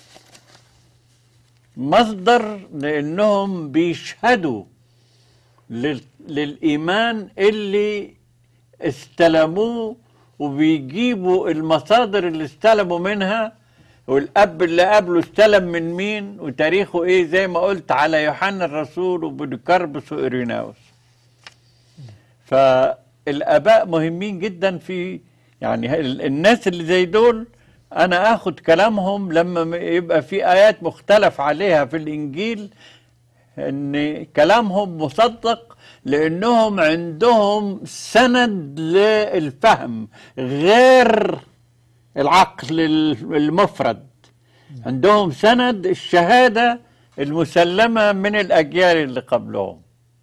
مصدر لأنهم بيشهدوا لل- للإيمان اللي استلموه وبيجيبوا المصادر اللي استلموا منها والأب اللي قبله استلم من مين وتاريخه إيه زي ما قلت على يوحنا الرسول وبوديكاربس وإيريناوس فالآباء مهمين جدا في يعني ال- الناس اللي زي دول أنا آخد كلامهم لما م- يبقى في آيات مختلف عليها في الإنجيل ان كلامهم مصدق لانهم عندهم سند للفهم غير العقل المفرد عندهم سند الشهاده المسلمه من الاجيال اللي قبلهم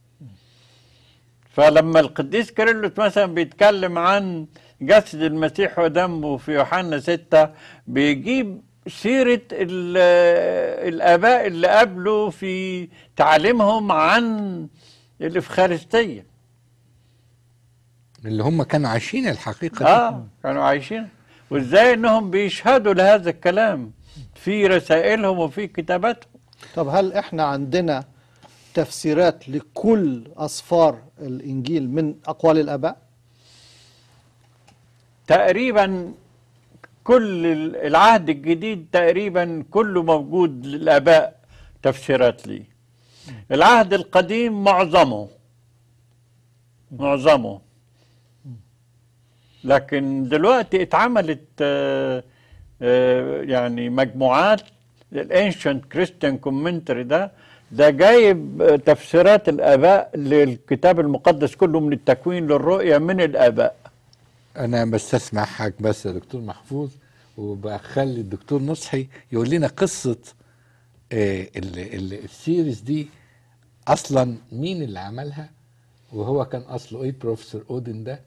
فلما القديس كيرلس مثلا بيتكلم عن جسد المسيح ودمه في يوحنا ستة بيجيب سيرة ال- الآباء اللي قبله في تعليمهم عن الإفخارستية اللي هم كانوا عايشين الحقيقه دي. آه كانوا عايشين وإزاي إنهم بيشهدوا لهذا الكلام في رسائلهم وفي كتاباتهم طب هل احنا عندنا تفسيرات لكل أصفار الإنجيل من أقوال الآباء؟ تقريبا كل ال- العهد الجديد تقريبا كله موجود للآباء تفسيرات ليه العهد القديم معظمه معظمه لكن دلوقتي اتعملت آه، آه، يعني مجموعات الانشنت كريستيان كومنتري ده ده جايب آه، تفسيرات الاباء للكتاب المقدس كله من التكوين للرؤيا من الاباء انا بستسمع حاجة بس يا دكتور محفوظ وبخلي الدكتور نصحي يقول لنا قصة آه، ال- ال- السيريز دي اصلا مين اللي عملها وهو كان اصله ايه بروفيسور اودن ده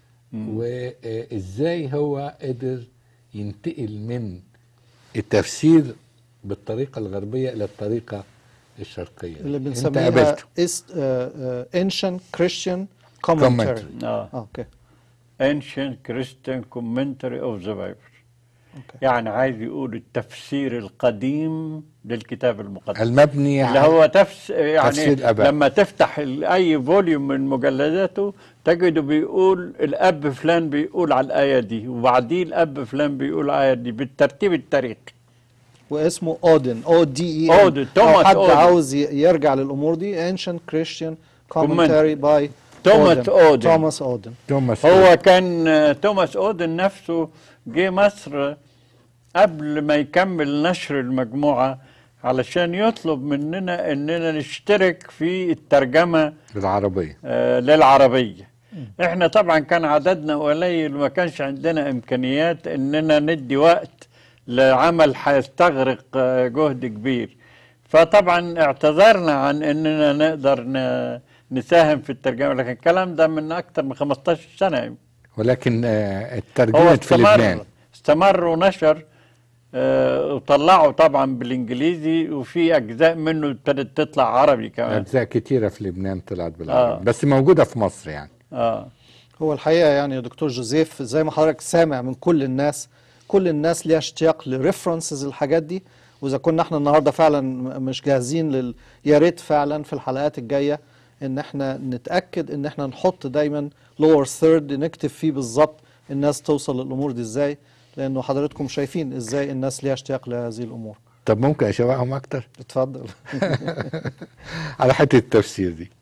وازاي هو قدر ينتقل من التفسير بالطريقة الغربية الى الطريقة الشرقية اللي انت بنسميها قابلته is uh, uh, ancient Christian commentary Commentary. اه اوكي ancient Christian commentary of the Bible يعني عايز يقول التفسير القديم للكتاب المقدس المبني اللي على هو تفس يعني تفسير الآباء. لما تفتح ال- اي فوليوم من مجلداته تجده بيقول الاب فلان بيقول على الايه دي وبعديه الاب فلان بيقول على الايه دي بالترتيب التاريخي واسمه اودن او دي اي أودن، توماس حد أودن. عاوز ي- يرجع للامور دي ancient Christian commentary by توماس أودن. توماس اودن توماس هو كان آه، توماس اودن نفسه جه مصر قبل ما يكمل نشر المجموعه علشان يطلب مننا اننا نشترك في الترجمه بالعربية آه، للعربية احنا طبعا كان عددنا قليل وما كانش عندنا امكانيات اننا ندي وقت لعمل هيستغرق آه، جهد كبير فطبعا اعتذرنا عن اننا نقدر ن- نساهم في الترجمة لكن الكلام ده من اكتر من 15 سنة ولكن آه، هو اترجمت في لبنان استمر استمر ونشر آه، وطلعوا طبعا بالانجليزي وفي اجزاء منه ابتدت تطلع عربي كمان أجزاء كتيرة في لبنان طلعت بالعربي آه. بس موجودة في مصر يعني اه هو الحقيقه يعني يا دكتور جوزيف زي ما حضرتك سامع من كل الناس كل الناس ليها اشتياق لريفرنسز الحاجات دي واذا كنا احنا النهارده فعلا م- مش جاهزين لل يا ريت فعلا في الحلقات الجايه ان احنا نتاكد ان احنا نحط دايما لور ثيرد نكتب فيه بالظبط الناس توصل للامور دي ازاي لانه حضراتكم شايفين ازاي الناس ليها اشتياق لهذه الامور طب ممكن أشوقهم أكتر اتفضل على حتة التفسير دي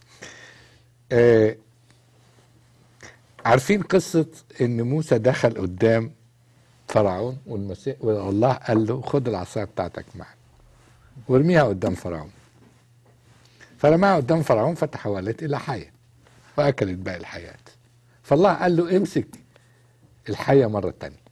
آه عارفين قصة إن موسى دخل قدام فرعون والمسيح والله قال له خد العصاية بتاعتك معك وارميها قدام فرعون فرماها قدام فرعون فتحولت إلى حية وأكلت باقي الحياة فالله قال له امسك الحية مرة تانية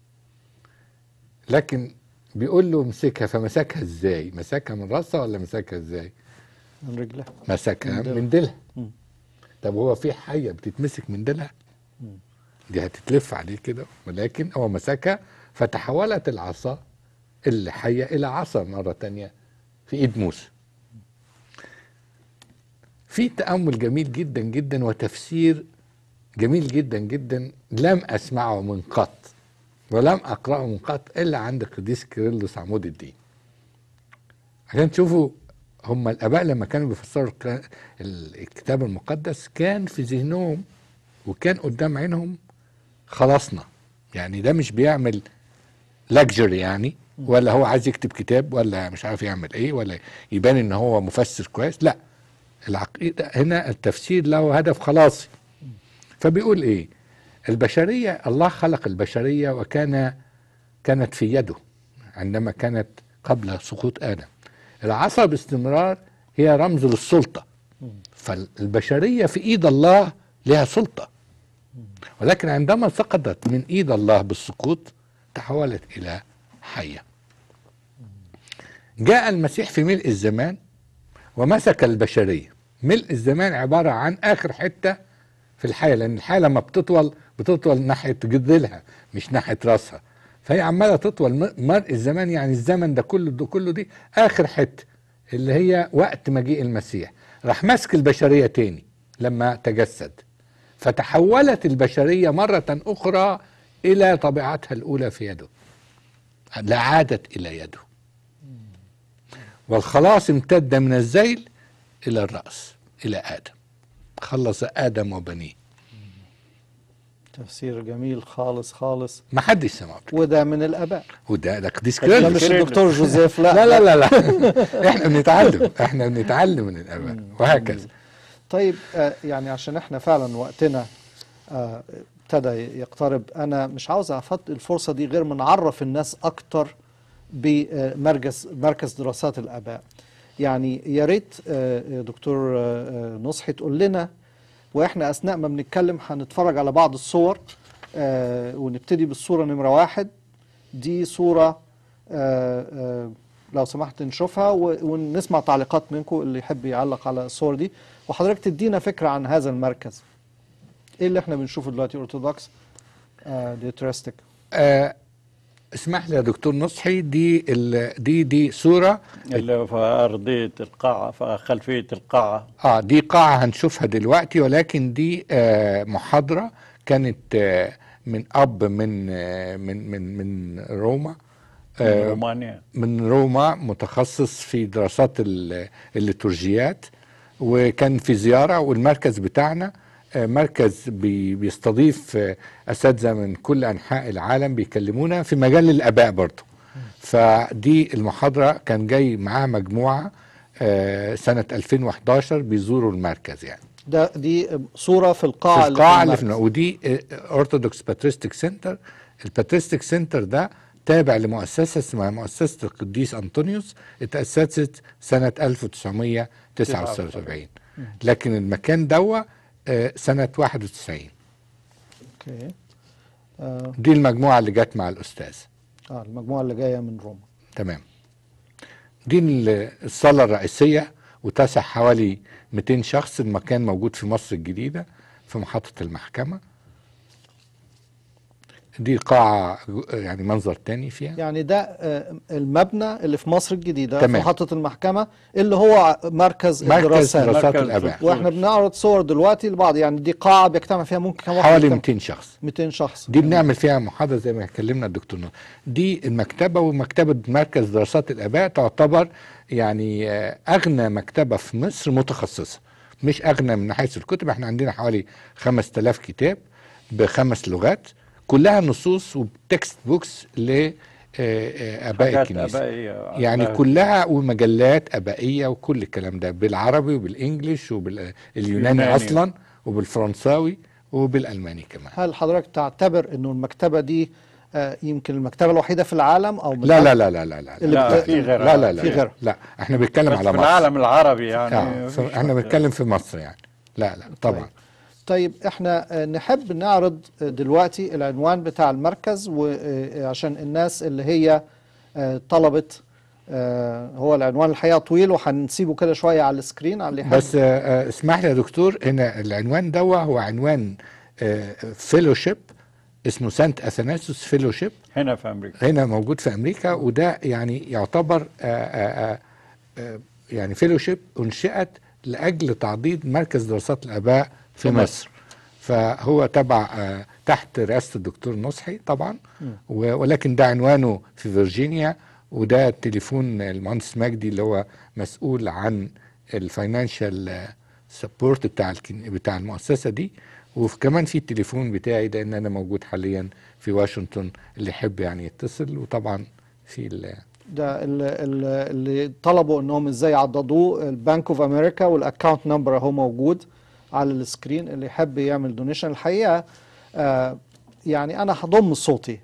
لكن بيقول له امسكها فمسكها ازاي مسكها من راسها ولا مسكها ازاي من رجلها مسكها من ديلها. من ديلها مم. طب هو في حيه بتتمسك من ديلها مم. دي هتتلف عليه كده ولكن هو مسكها فتحولت العصا اللي حيه الى عصا مره تانية في ايد موسى في تامل جميل جدا جدا وتفسير جميل جدا جدا لم اسمعه من قط ولم اقراه من قط الا عند القديس كيرلس عمود الدين عشان تشوفوا هم الاباء لما كانوا بيفسروا الك- الكتاب المقدس كان في ذهنهم وكان قدام عينهم خلصنا يعني ده مش بيعمل لاكجري يعني ولا هو عايز يكتب كتاب ولا مش عارف يعمل ايه ولا يبان ان هو مفسر كويس لا العقيده هنا التفسير له هدف خلاصي فبيقول ايه البشريه الله خلق البشريه وكان كانت في يده عندما كانت قبل سقوط ادم العصا باستمرار هي رمز للسلطه فالبشريه في ايد الله لها سلطه ولكن عندما سقطت من ايد الله بالسقوط تحولت الى حيه جاء المسيح في ملء الزمان ومسك البشريه ملء الزمان عباره عن اخر حته في الحياه لان الحياه لما بتطول بتطول ناحيه جذلها مش ناحيه راسها فهي عماله تطول م- مرء الزمان يعني الزمن ده كله ده كله دي اخر حته اللي هي وقت مجيء المسيح راح مسك البشريه تاني لما تجسد فتحولت البشريه مره اخرى الى طبيعتها الاولى في يده لعادت الى يده والخلاص امتد من الذيل الى الراس الى ادم خلص ادم وبنيه تفسير جميل خالص خالص ما حدش سمعه وده من الاباء وده ده قديس ده كيرلس مش الدكتور جوزيف لا لا لا لا, لا. احنا بنتعلم احنا بنتعلم من الاباء وهكذا طيب آه، يعني عشان احنا فعلا وقتنا آه، ابتدى يقترب انا مش عاوز افضل الفرصه دي غير ما نعرف الناس اكتر بمركز مركز دراسات الاباء يعني يا ريت آه، يا دكتور آه، آه، نصحي تقول لنا واحنا اثناء ما بنتكلم هنتفرج على بعض الصور آه، ونبتدي بالصوره نمره واحد دي صوره آه، آه، لو سمحت نشوفها و- ونسمع تعليقات منكم اللي يحب يعلق على الصور دي وحضرتك تدينا فكره عن هذا المركز ايه اللي احنا بنشوفه دلوقتي ارثوذكس ديترستيك آه اسمح لي يا دكتور نصحي دي ال- دي دي صوره اللي في أرضية القاعة في خلفية القاعة اه دي قاعة هنشوفها دلوقتي ولكن دي آه محاضرة كانت آه من أب من آه من من من روما من آه رومانيا من روما متخصص في دراسات ال- الليتورجيات وكان في زيارة والمركز بتاعنا آه، مركز بي- بيستضيف آه، أساتذة من كل أنحاء العالم بيكلمونا في مجال الآباء برضه فدي المحاضرة كان جاي معاها مجموعة آه، سنة 2011 بيزوروا المركز يعني ده دي صوره في القاعه في القاعة اللي في المركز. ودي أرثوذكس باتريستيك سنتر الباتريستيك سنتر ده تابع لمؤسسة اسمها مؤسسة القديس أنطونيوس اتأسست سنة 1979 لكن المكان دوا آه، سنة 91 اوكي آه, دي المجموعة اللي جت مع الأستاذ اه المجموعه اللي جايه من روما تمام دي ال- الصالة الرئيسية وتسع حوالي 200 شخص المكان موجود في مصر الجديدة في محطة المحكمة دي قاعة يعني منظر تاني فيها يعني ده آه، المبنى اللي في مصر الجديدة تمام. في محطة المحكمة اللي هو مركز, مركز الدراسات دراسات مركز الآباء واحنا بنعرض صور دلوقتي لبعض يعني دي قاعة بيجتمع فيها ممكن كم واحد حوالي يجتمع؟ 200 شخص 200 شخص دي بنعمل فيها محاضرة زي ما اتكلمنا الدكتور نور دي المكتبة ومكتبة مركز دراسات الآباء تعتبر يعني آه، أغنى مكتبة في مصر متخصصة مش أغنى من حيث الكتب احنا عندنا حوالي 5000 كتاب بخمس لغات كلها نصوص وتكست بوكس لآباء حاجات الكنيسة آبائية يعني كلها. كلها ومجلات آبائية وكل الكلام ده بالعربي وبالإنجليش وباليوناني يوناني. أصلا وبالفرنساوي وبالألماني كمان هل حضرتك تعتبر انه المكتبة دي آه، يمكن المكتبة الوحيدة في العالم او من لا أك- لا لا لا لا لا اللي لا، بت- في غيرها. لا لا لا في غيرها. لا احنا بنتكلم بس على في مصر العالم العربي يعني آه ف- احنا بنتكلم في مصر يعني لا لا طبعا طيب احنا آه، نحب نعرض آه، دلوقتي العنوان بتاع المركز وعشان الناس اللي هي آه، طلبت آه، هو العنوان الحقيقة طويل وهنسيبه كده شوية على السكرين على اللي يحب بس آه آه، اسمح لي يا دكتور هنا العنوان ده هو عنوان فيلوشيب اسمه سانت اثناسوس فيلوشيب هنا في أمريكا هنا موجود في امريكا وده يعني يعتبر آه آه آه آه يعني فيلوشيب انشئت لاجل تعضيد مركز دراسات الاباء في في مصر. مصر فهو تبع آه تحت رئاسه الدكتور نصحي طبعا و- ولكن ده عنوانه في فيرجينيا وده تليفون المهندس مجدي اللي هو مسؤول عن الفاينانشال سبورت بتاع الكن- بتاع المؤسسه دي وكمان في التليفون بتاعي لان انا موجود حاليا في واشنطن اللي يحب يعني يتصل وطبعا في ال- ده ال- ال- اللي طلبوا انهم ازاي يعضدوه البنك اوف امريكا والاكونت نمبر اهو موجود على السكرين اللي يحب يعمل دونيشن الحقيقه آه يعني انا هضم صوتي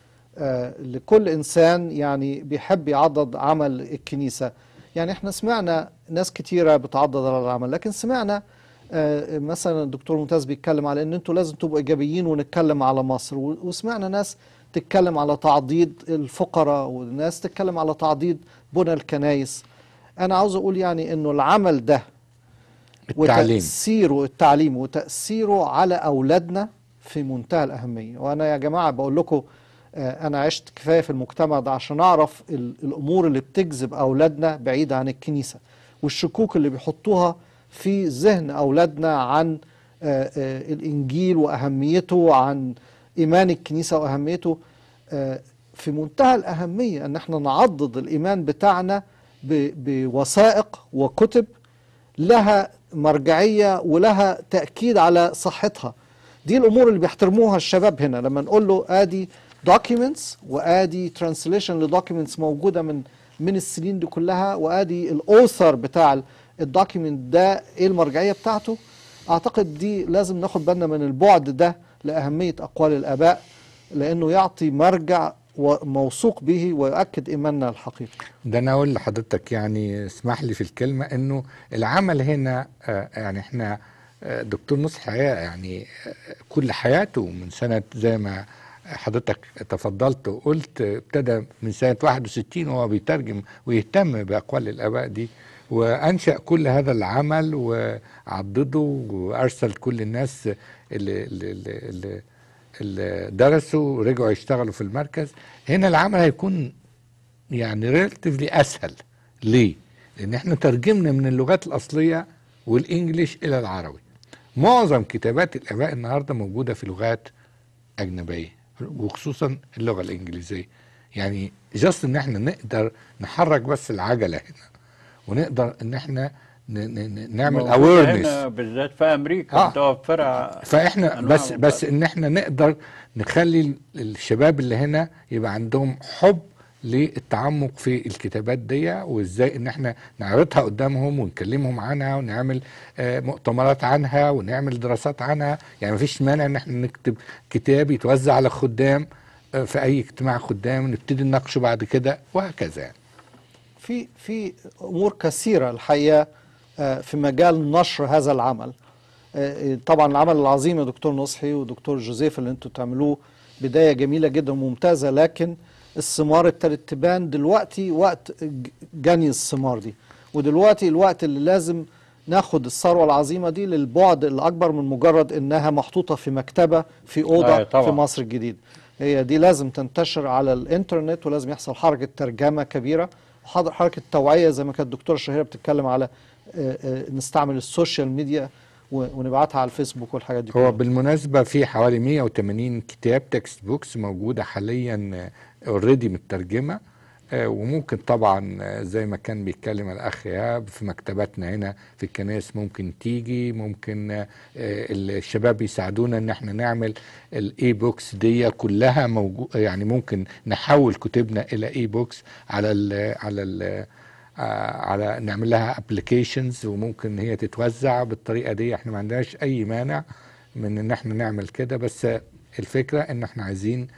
آه لكل انسان يعني بيحب يعضد عمل الكنيسه يعني احنا سمعنا ناس كتيره بتعضد على العمل لكن سمعنا آه مثلا الدكتور ممتاز بيتكلم على ان انتوا لازم تبقوا ايجابيين ونتكلم على مصر و- وسمعنا ناس تتكلم على تعضيد الفقراء وناس تتكلم على تعضيد بنى الكنايس انا عاوز اقول يعني انه العمل ده التعليم وتأثيره التعليم وتأثيره على أولادنا في منتهى الأهمية وأنا يا جماعة بقول لكم آه، أنا عشت كفاية في المجتمع ده عشان أعرف ال- الأمور اللي بتجذب أولادنا بعيدة عن الكنيسة والشكوك اللي بيحطوها في ذهن أولادنا عن آه، آه، الإنجيل وأهميته عن إيمان الكنيسة وأهميته آه، في منتهى الأهمية أن احنا نعضد الإيمان بتاعنا ب- بوثائق وكتب لها مرجعية ولها تأكيد على صحتها دي الأمور اللي بيحترموها الشباب هنا لما نقول له آدي documents وآدي translation لدوكيومنتس موجودة من من السنين دي كلها وآدي الأوثر بتاع ال- الدوكيمنت ده ايه المرجعيه بتاعته اعتقد دي لازم ناخد بالنا من البعد ده لاهميه اقوال الاباء لانه يعطي مرجع و- موثوق به ويؤكد ايماننا الحقيقي ده انا اقول لحضرتك يعني اسمح لي في الكلمه انه العمل هنا آه، يعني احنا آه، دكتور نصح يعني آه، كل حياته من سنه زي ما حضرتك تفضلت وقلت آه، ابتدى من سنه 61 وهو بيترجم ويهتم باقوال الاباء دي وانشا كل هذا العمل وعضده وارسل كل الناس اللي, اللي, اللي, اللي اللي درسوا ورجعوا يشتغلوا في المركز هنا العمل هيكون يعني ريلاتيفلي اسهل ليه؟ لان احنا ترجمنا من اللغات الاصليه والانجليش الى العربي معظم كتابات الاباء النهارده موجوده في لغات اجنبيه وخصوصا اللغه الانجليزيه يعني جاست ان احنا نقدر نحرك بس العجله هنا ونقدر ان احنا ن- ن- ن- نعمل موجودة اويرنس هنا بالذات في امريكا آه. متوفره فاحنا أنواع بس بس ان احنا نقدر نخلي ال- الشباب اللي هنا يبقى عندهم حب للتعمق في الكتابات دي وازاي ان احنا نعرضها قدامهم ونكلمهم عنها ونعمل آه، مؤتمرات عنها ونعمل دراسات عنها يعني مفيش مانع ان احنا نكتب كتاب يتوزع على خدام آه، في اي اجتماع خدام ونبتدي نناقشه بعد كده وهكذا يعني. في في امور كثيره الحقيقه آه، في مجال نشر هذا العمل آه، طبعا العمل العظيم يا دكتور نصحي ودكتور جوزيف اللي انتوا بتعملوه بدايه جميله جدا وممتازه لكن الثمار ابتدت تبان دلوقتي وقت ج- جني الثمار دي ودلوقتي الوقت اللي لازم ناخد الثروه العظيمه دي للبعد الاكبر من مجرد انها محطوطه في مكتبه في اوضه آه، طبعاً. في مصر الجديدة هي دي لازم تنتشر على الانترنت ولازم يحصل حركة ترجمة كبيرة وحضر حركة توعية زي ما كانت الدكتورة شهيرة بتتكلم على آه، آه، نستعمل السوشيال ميديا و- ونبعتها على الفيسبوك والحاجات دي هو بالمناسبة في حوالي 180 كتاب تكست بوكس موجودة حاليا اوريدي مترجمة آه، وممكن طبعا آه، زي ما كان بيتكلم الاخ ايهاب في مكتباتنا هنا في الكنائس ممكن تيجي ممكن آه، الشباب يساعدونا ان احنا نعمل الاي بوكس دي كلها موجود يعني ممكن نحول كتبنا الى اي بوكس على ال على ال آه، على نعمل لها ابلكيشنز وممكن ان هي تتوزع بالطريقه دي احنا ما عندناش اي مانع من ان احنا نعمل كده بس الفكره ان احنا عايزين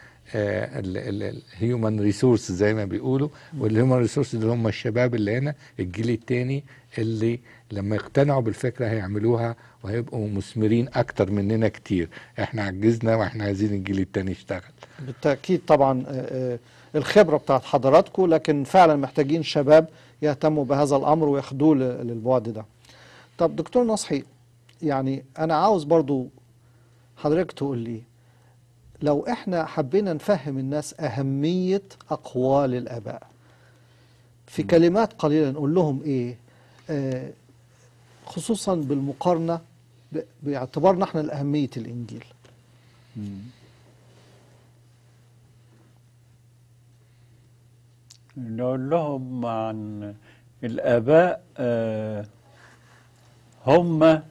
الهيومن ريسورس زي ما بيقولوا والهيومن ريسورس اللي هم الشباب اللي هنا الجيل التاني اللي لما يقتنعوا بالفكره هيعملوها وهيبقوا مثمرين اكتر مننا كتير احنا عجزنا واحنا عايزين الجيل التاني يشتغل بالتأكيد طبعا آه، آه، الخبرة بتاعت حضراتكم لكن فعلا محتاجين شباب يهتموا بهذا الأمر وياخدوه ل- للبعد ده طب دكتور نصحي يعني أنا عاوز برضو حضرتك تقول لي لو احنا حبينا نفهم الناس أهمية أقوال الآباء في كلمات قليلة نقول لهم إيه آه خصوصا بالمقارنة ب- باعتبارنا احنا لأهمية الإنجيل نقول لهم عن الآباء آه، هم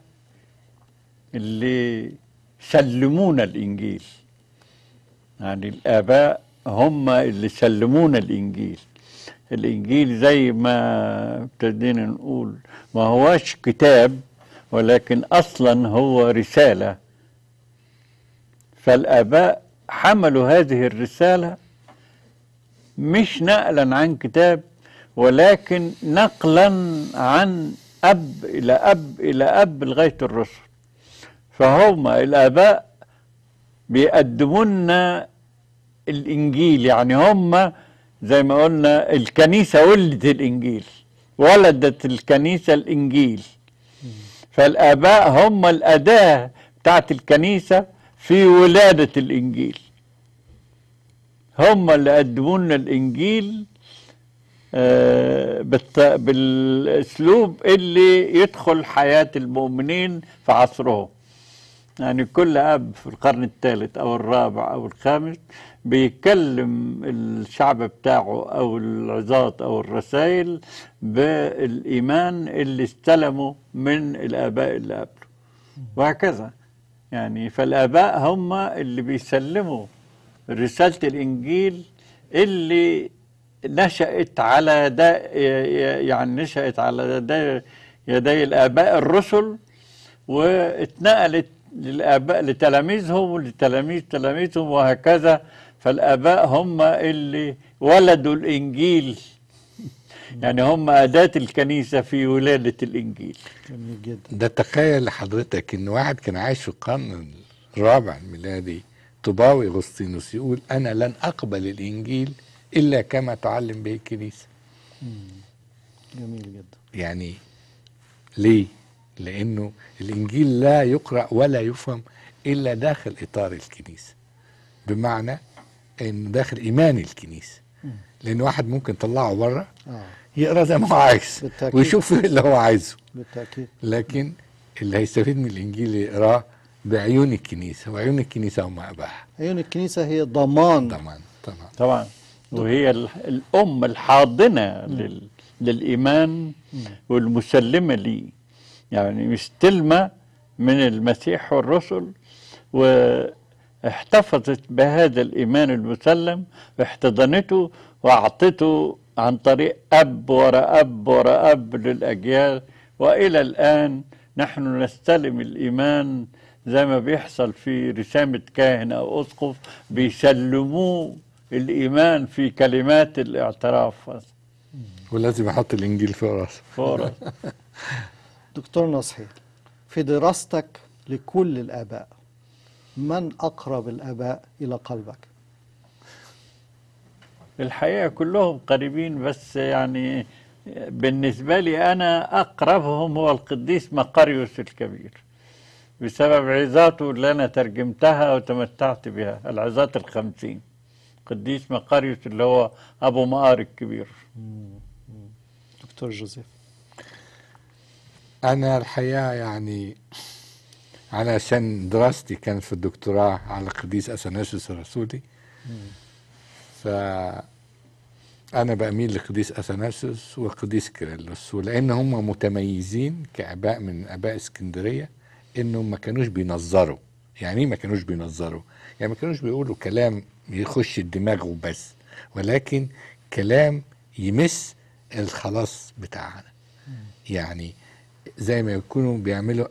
اللي سلمونا الإنجيل يعني الآباء هم اللي سلمونا الإنجيل الإنجيل زي ما ابتدينا نقول ما هوش كتاب ولكن أصلا هو رسالة فالآباء حملوا هذه الرسالة مش نقلا عن كتاب ولكن نقلا عن أب إلى أب إلى أب لغاية الرسل فهم الآباء بيقدموا لنا الإنجيل يعني هم زي ما قلنا الكنيسة ولدت الإنجيل ولدت الكنيسة الإنجيل فالآباء هم الأداة بتاعت الكنيسة في ولادة الإنجيل هم اللي قدموا لنا الإنجيل آه، بالط- بالأسلوب اللي يدخل حياة المؤمنين في عصرهم يعني كل أب في القرن الثالث أو الرابع أو الخامس بيكلم الشعب بتاعه أو العظات أو الرسائل بالإيمان اللي استلموا من الآباء اللي قبله وهكذا يعني فالآباء هم اللي بيسلموا رسالة الإنجيل اللي نشأت على ده يعني نشأت على ده يدي الآباء الرسل واتنقلت للآباء لتلاميذهم ولتلاميذ تلاميذهم وهكذا فالآباء هم اللي ولدوا الإنجيل يعني هم أداة الكنيسة في ولادة الإنجيل جميل جدا ده تخيل لحضرتك ان واحد كان عايش في القرن الرابع الميلادي طوباوي اغسطينوس يقول انا لن اقبل الانجيل الا كما تعلم به الكنيسه جميل جدا يعني ليه لانه الانجيل لا يقرا ولا يفهم الا داخل اطار الكنيسه بمعنى انه داخل ايمان الكنيسه لان واحد ممكن يطلعه بره اه يقرا زي ما هو عايز بالتأكيد. ويشوف اللي هو عايزه بالتاكيد لكن اللي هيستفيد من الانجيل يقراه بعيون الكنيسه وعيون الكنيسه هم اباها عيون الكنيسه هي ضمان طبعا طبعا طبعا وهي ال- الأم الحاضنة لل... للإيمان والمسلمة ليه يعني مستلمة من المسيح والرسل واحتفظت بهذا الإيمان المسلم واحتضنته وأعطته عن طريق أب وراء أب وراء أب للأجيال وإلى الآن نحن نستلم الإيمان زي ما بيحصل في رسامة كاهن أو أسقف بيسلموه الإيمان في كلمات الاعتراف ولازم يحط الانجيل في راسه فورا دكتور نصحي في دراستك لكل الآباء من أقرب الآباء إلى قلبك الحقيقة كلهم قريبين بس يعني بالنسبة لي أنا أقربهم هو القديس مقاريوس الكبير بسبب عظاته اللي أنا ترجمتها وتمتعت بها العظات الخمسين قديس مقاريوس اللي هو أبو مقار الكبير دكتور جوزيف انا الحقيقه يعني علشان دراستي كانت في الدكتوراه على القديس اثناسيوس الرسولي ف انا بميل لقديس اثناسيوس وقديس كيرلس ولان هم متميزين كاباء من اباء اسكندريه انهم ما كانوش بينظروا يعني ايه ما كانوش بينظروا يعني ما كانوش بيقولوا كلام يخش الدماغ وبس ولكن كلام يمس الخلاص بتاعنا يعني زي ما يكونوا بيعملوا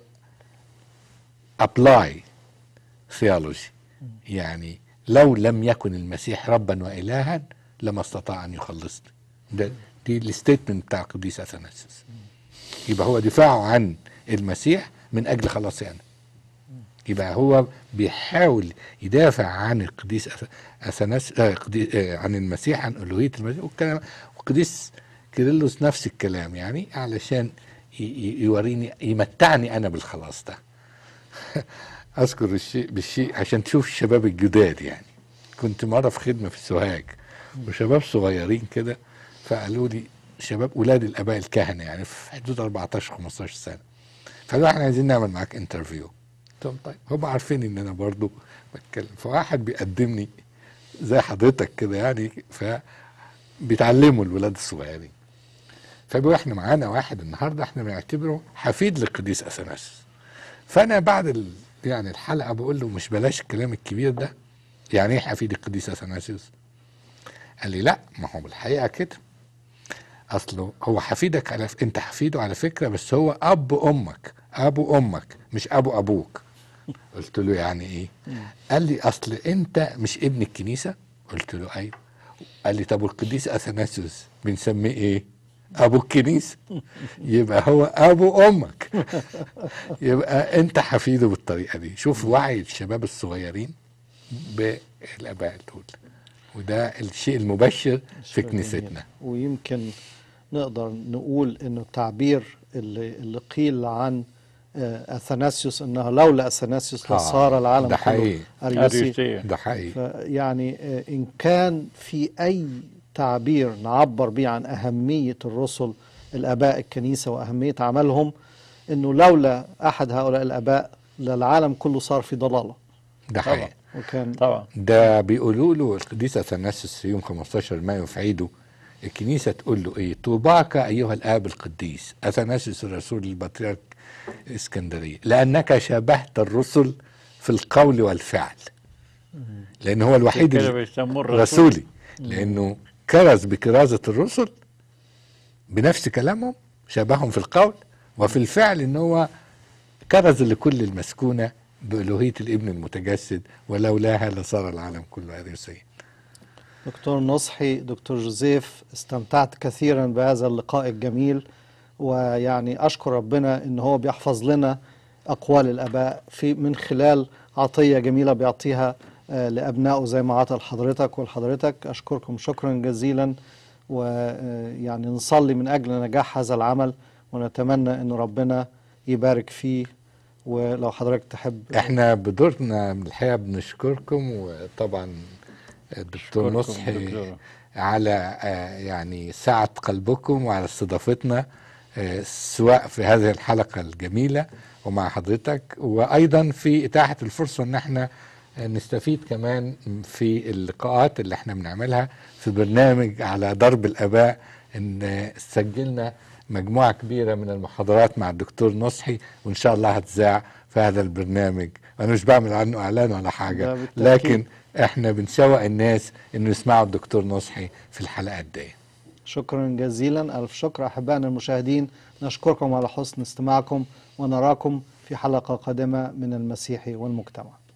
ابلاي ثيولوجي يعني لو لم يكن المسيح ربا والها لما استطاع ان يخلصني ده دي الستيتمنت بتاع القديس اثناسيوس يبقى هو دفاعه عن المسيح من اجل خلاصي انا يبقى هو بيحاول يدافع عن القديس أث- اثناس آه قدي- آه عن المسيح عن الوهيه المسيح والكلام والقديس كيرلس نفس الكلام يعني علشان ي- ي- يوريني يمتعني انا بالخلاص ده اذكر الشيء بالشيء عشان تشوف الشباب الجداد يعني كنت مره في خدمه في سوهاج وشباب صغيرين كده فقالوا لي شباب ولاد الاباء الكهنه يعني في حدود 14 15 سنه فقالوا احنا عايزين نعمل معاك انترفيو قلت لهم طيب هم عارفين ان انا برضو بتكلم فواحد بيقدمني زي حضرتك كده يعني ف بيتعلموا الولاد الصغيرين فبيقول احنا معانا واحد النهارده احنا بنعتبره حفيد للقديس اثناسيوس فانا بعد ال... يعني الحلقه بقول له مش بلاش الكلام الكبير ده يعني ايه حفيد القديس اثناسيوس قال لي لا ما هو بالحقيقه كده اصله هو حفيدك على ف... انت حفيده على فكره بس هو اب امك ابو امك مش ابو ابوك قلت له يعني ايه قال لي اصل انت مش ابن الكنيسه قلت له ايوه قال لي طب والقديس اثناسيوس بنسميه ايه ابو الكنيسه يبقى هو ابو امك يبقى انت حفيده بالطريقه دي شوف وعي الشباب الصغيرين بالاباء دول وده الشيء المبشر في كنيستنا ويمكن نقدر نقول انه التعبير اللي, اللي قيل عن آه، اثناسيوس انه لولا اثناسيوس آه، لصار العالم ده كله حقيقي. اريوسي أريوسية. ده حقيقي يعني آه، ان كان في اي تعبير نعبر به عن اهميه الرسل الاباء الكنيسه واهميه عملهم انه لولا احد هؤلاء الاباء للعالم كله صار في ضلاله ده حقيقي وكان طبعا ده بيقولوا له القديس اثناسيوس في يوم 15 مايو في عيده الكنيسه تقول له ايه طوباك ايها الاب القديس اثناسيوس الرسول البطريرك الاسكندريه لانك شابهت الرسل في القول والفعل لان هو الوحيد كده اللي- بيسموه الرسول رسولي لانه كرز بكرازه الرسل بنفس كلامهم شبههم في القول وفي الفعل ان هو كرز لكل المسكونه بالوهيه الابن المتجسد ولولاها لصار العالم كله اريوسيا دكتور نصحي دكتور جوزيف استمتعت كثيرا بهذا اللقاء الجميل ويعني أشكر ربنا إن هو بيحفظ لنا أقوال الآباء في من خلال عطية جميلة بيعطيها آه، لأبنائه زي ما عطى لحضرتك ولحضرتك أشكركم شكرا جزيلا ويعني نصلي من أجل نجاح هذا العمل ونتمنى إن ربنا يبارك فيه ولو حضرتك تحب احنا بدورنا من الحقيقه بنشكركم وطبعا الدكتور أشكركم نصحي دكتور. على آه، يعني سعة قلبكم وعلى استضافتنا آه، سواء في هذه الحلقة الجميلة ومع حضرتك وأيضا في إتاحة الفرصة أن احنا آه، نستفيد كمان في اللقاءات اللي احنا بنعملها في برنامج على درب الآباء إن آه، سجلنا مجموعة كبيرة من المحاضرات مع الدكتور نصحي وإن شاء الله هتذاع في هذا البرنامج أنا مش بعمل عنه إعلان ولا ده حاجة بالتأكيد. لكن احنا بنشوق الناس انه يسمعوا الدكتور نصحي في الحلقات دي شكرا جزيلا ألف شكر أحبائنا المشاهدين نشكركم على حسن استماعكم ونراكم في حلقة قادمة من المسيح والمجتمع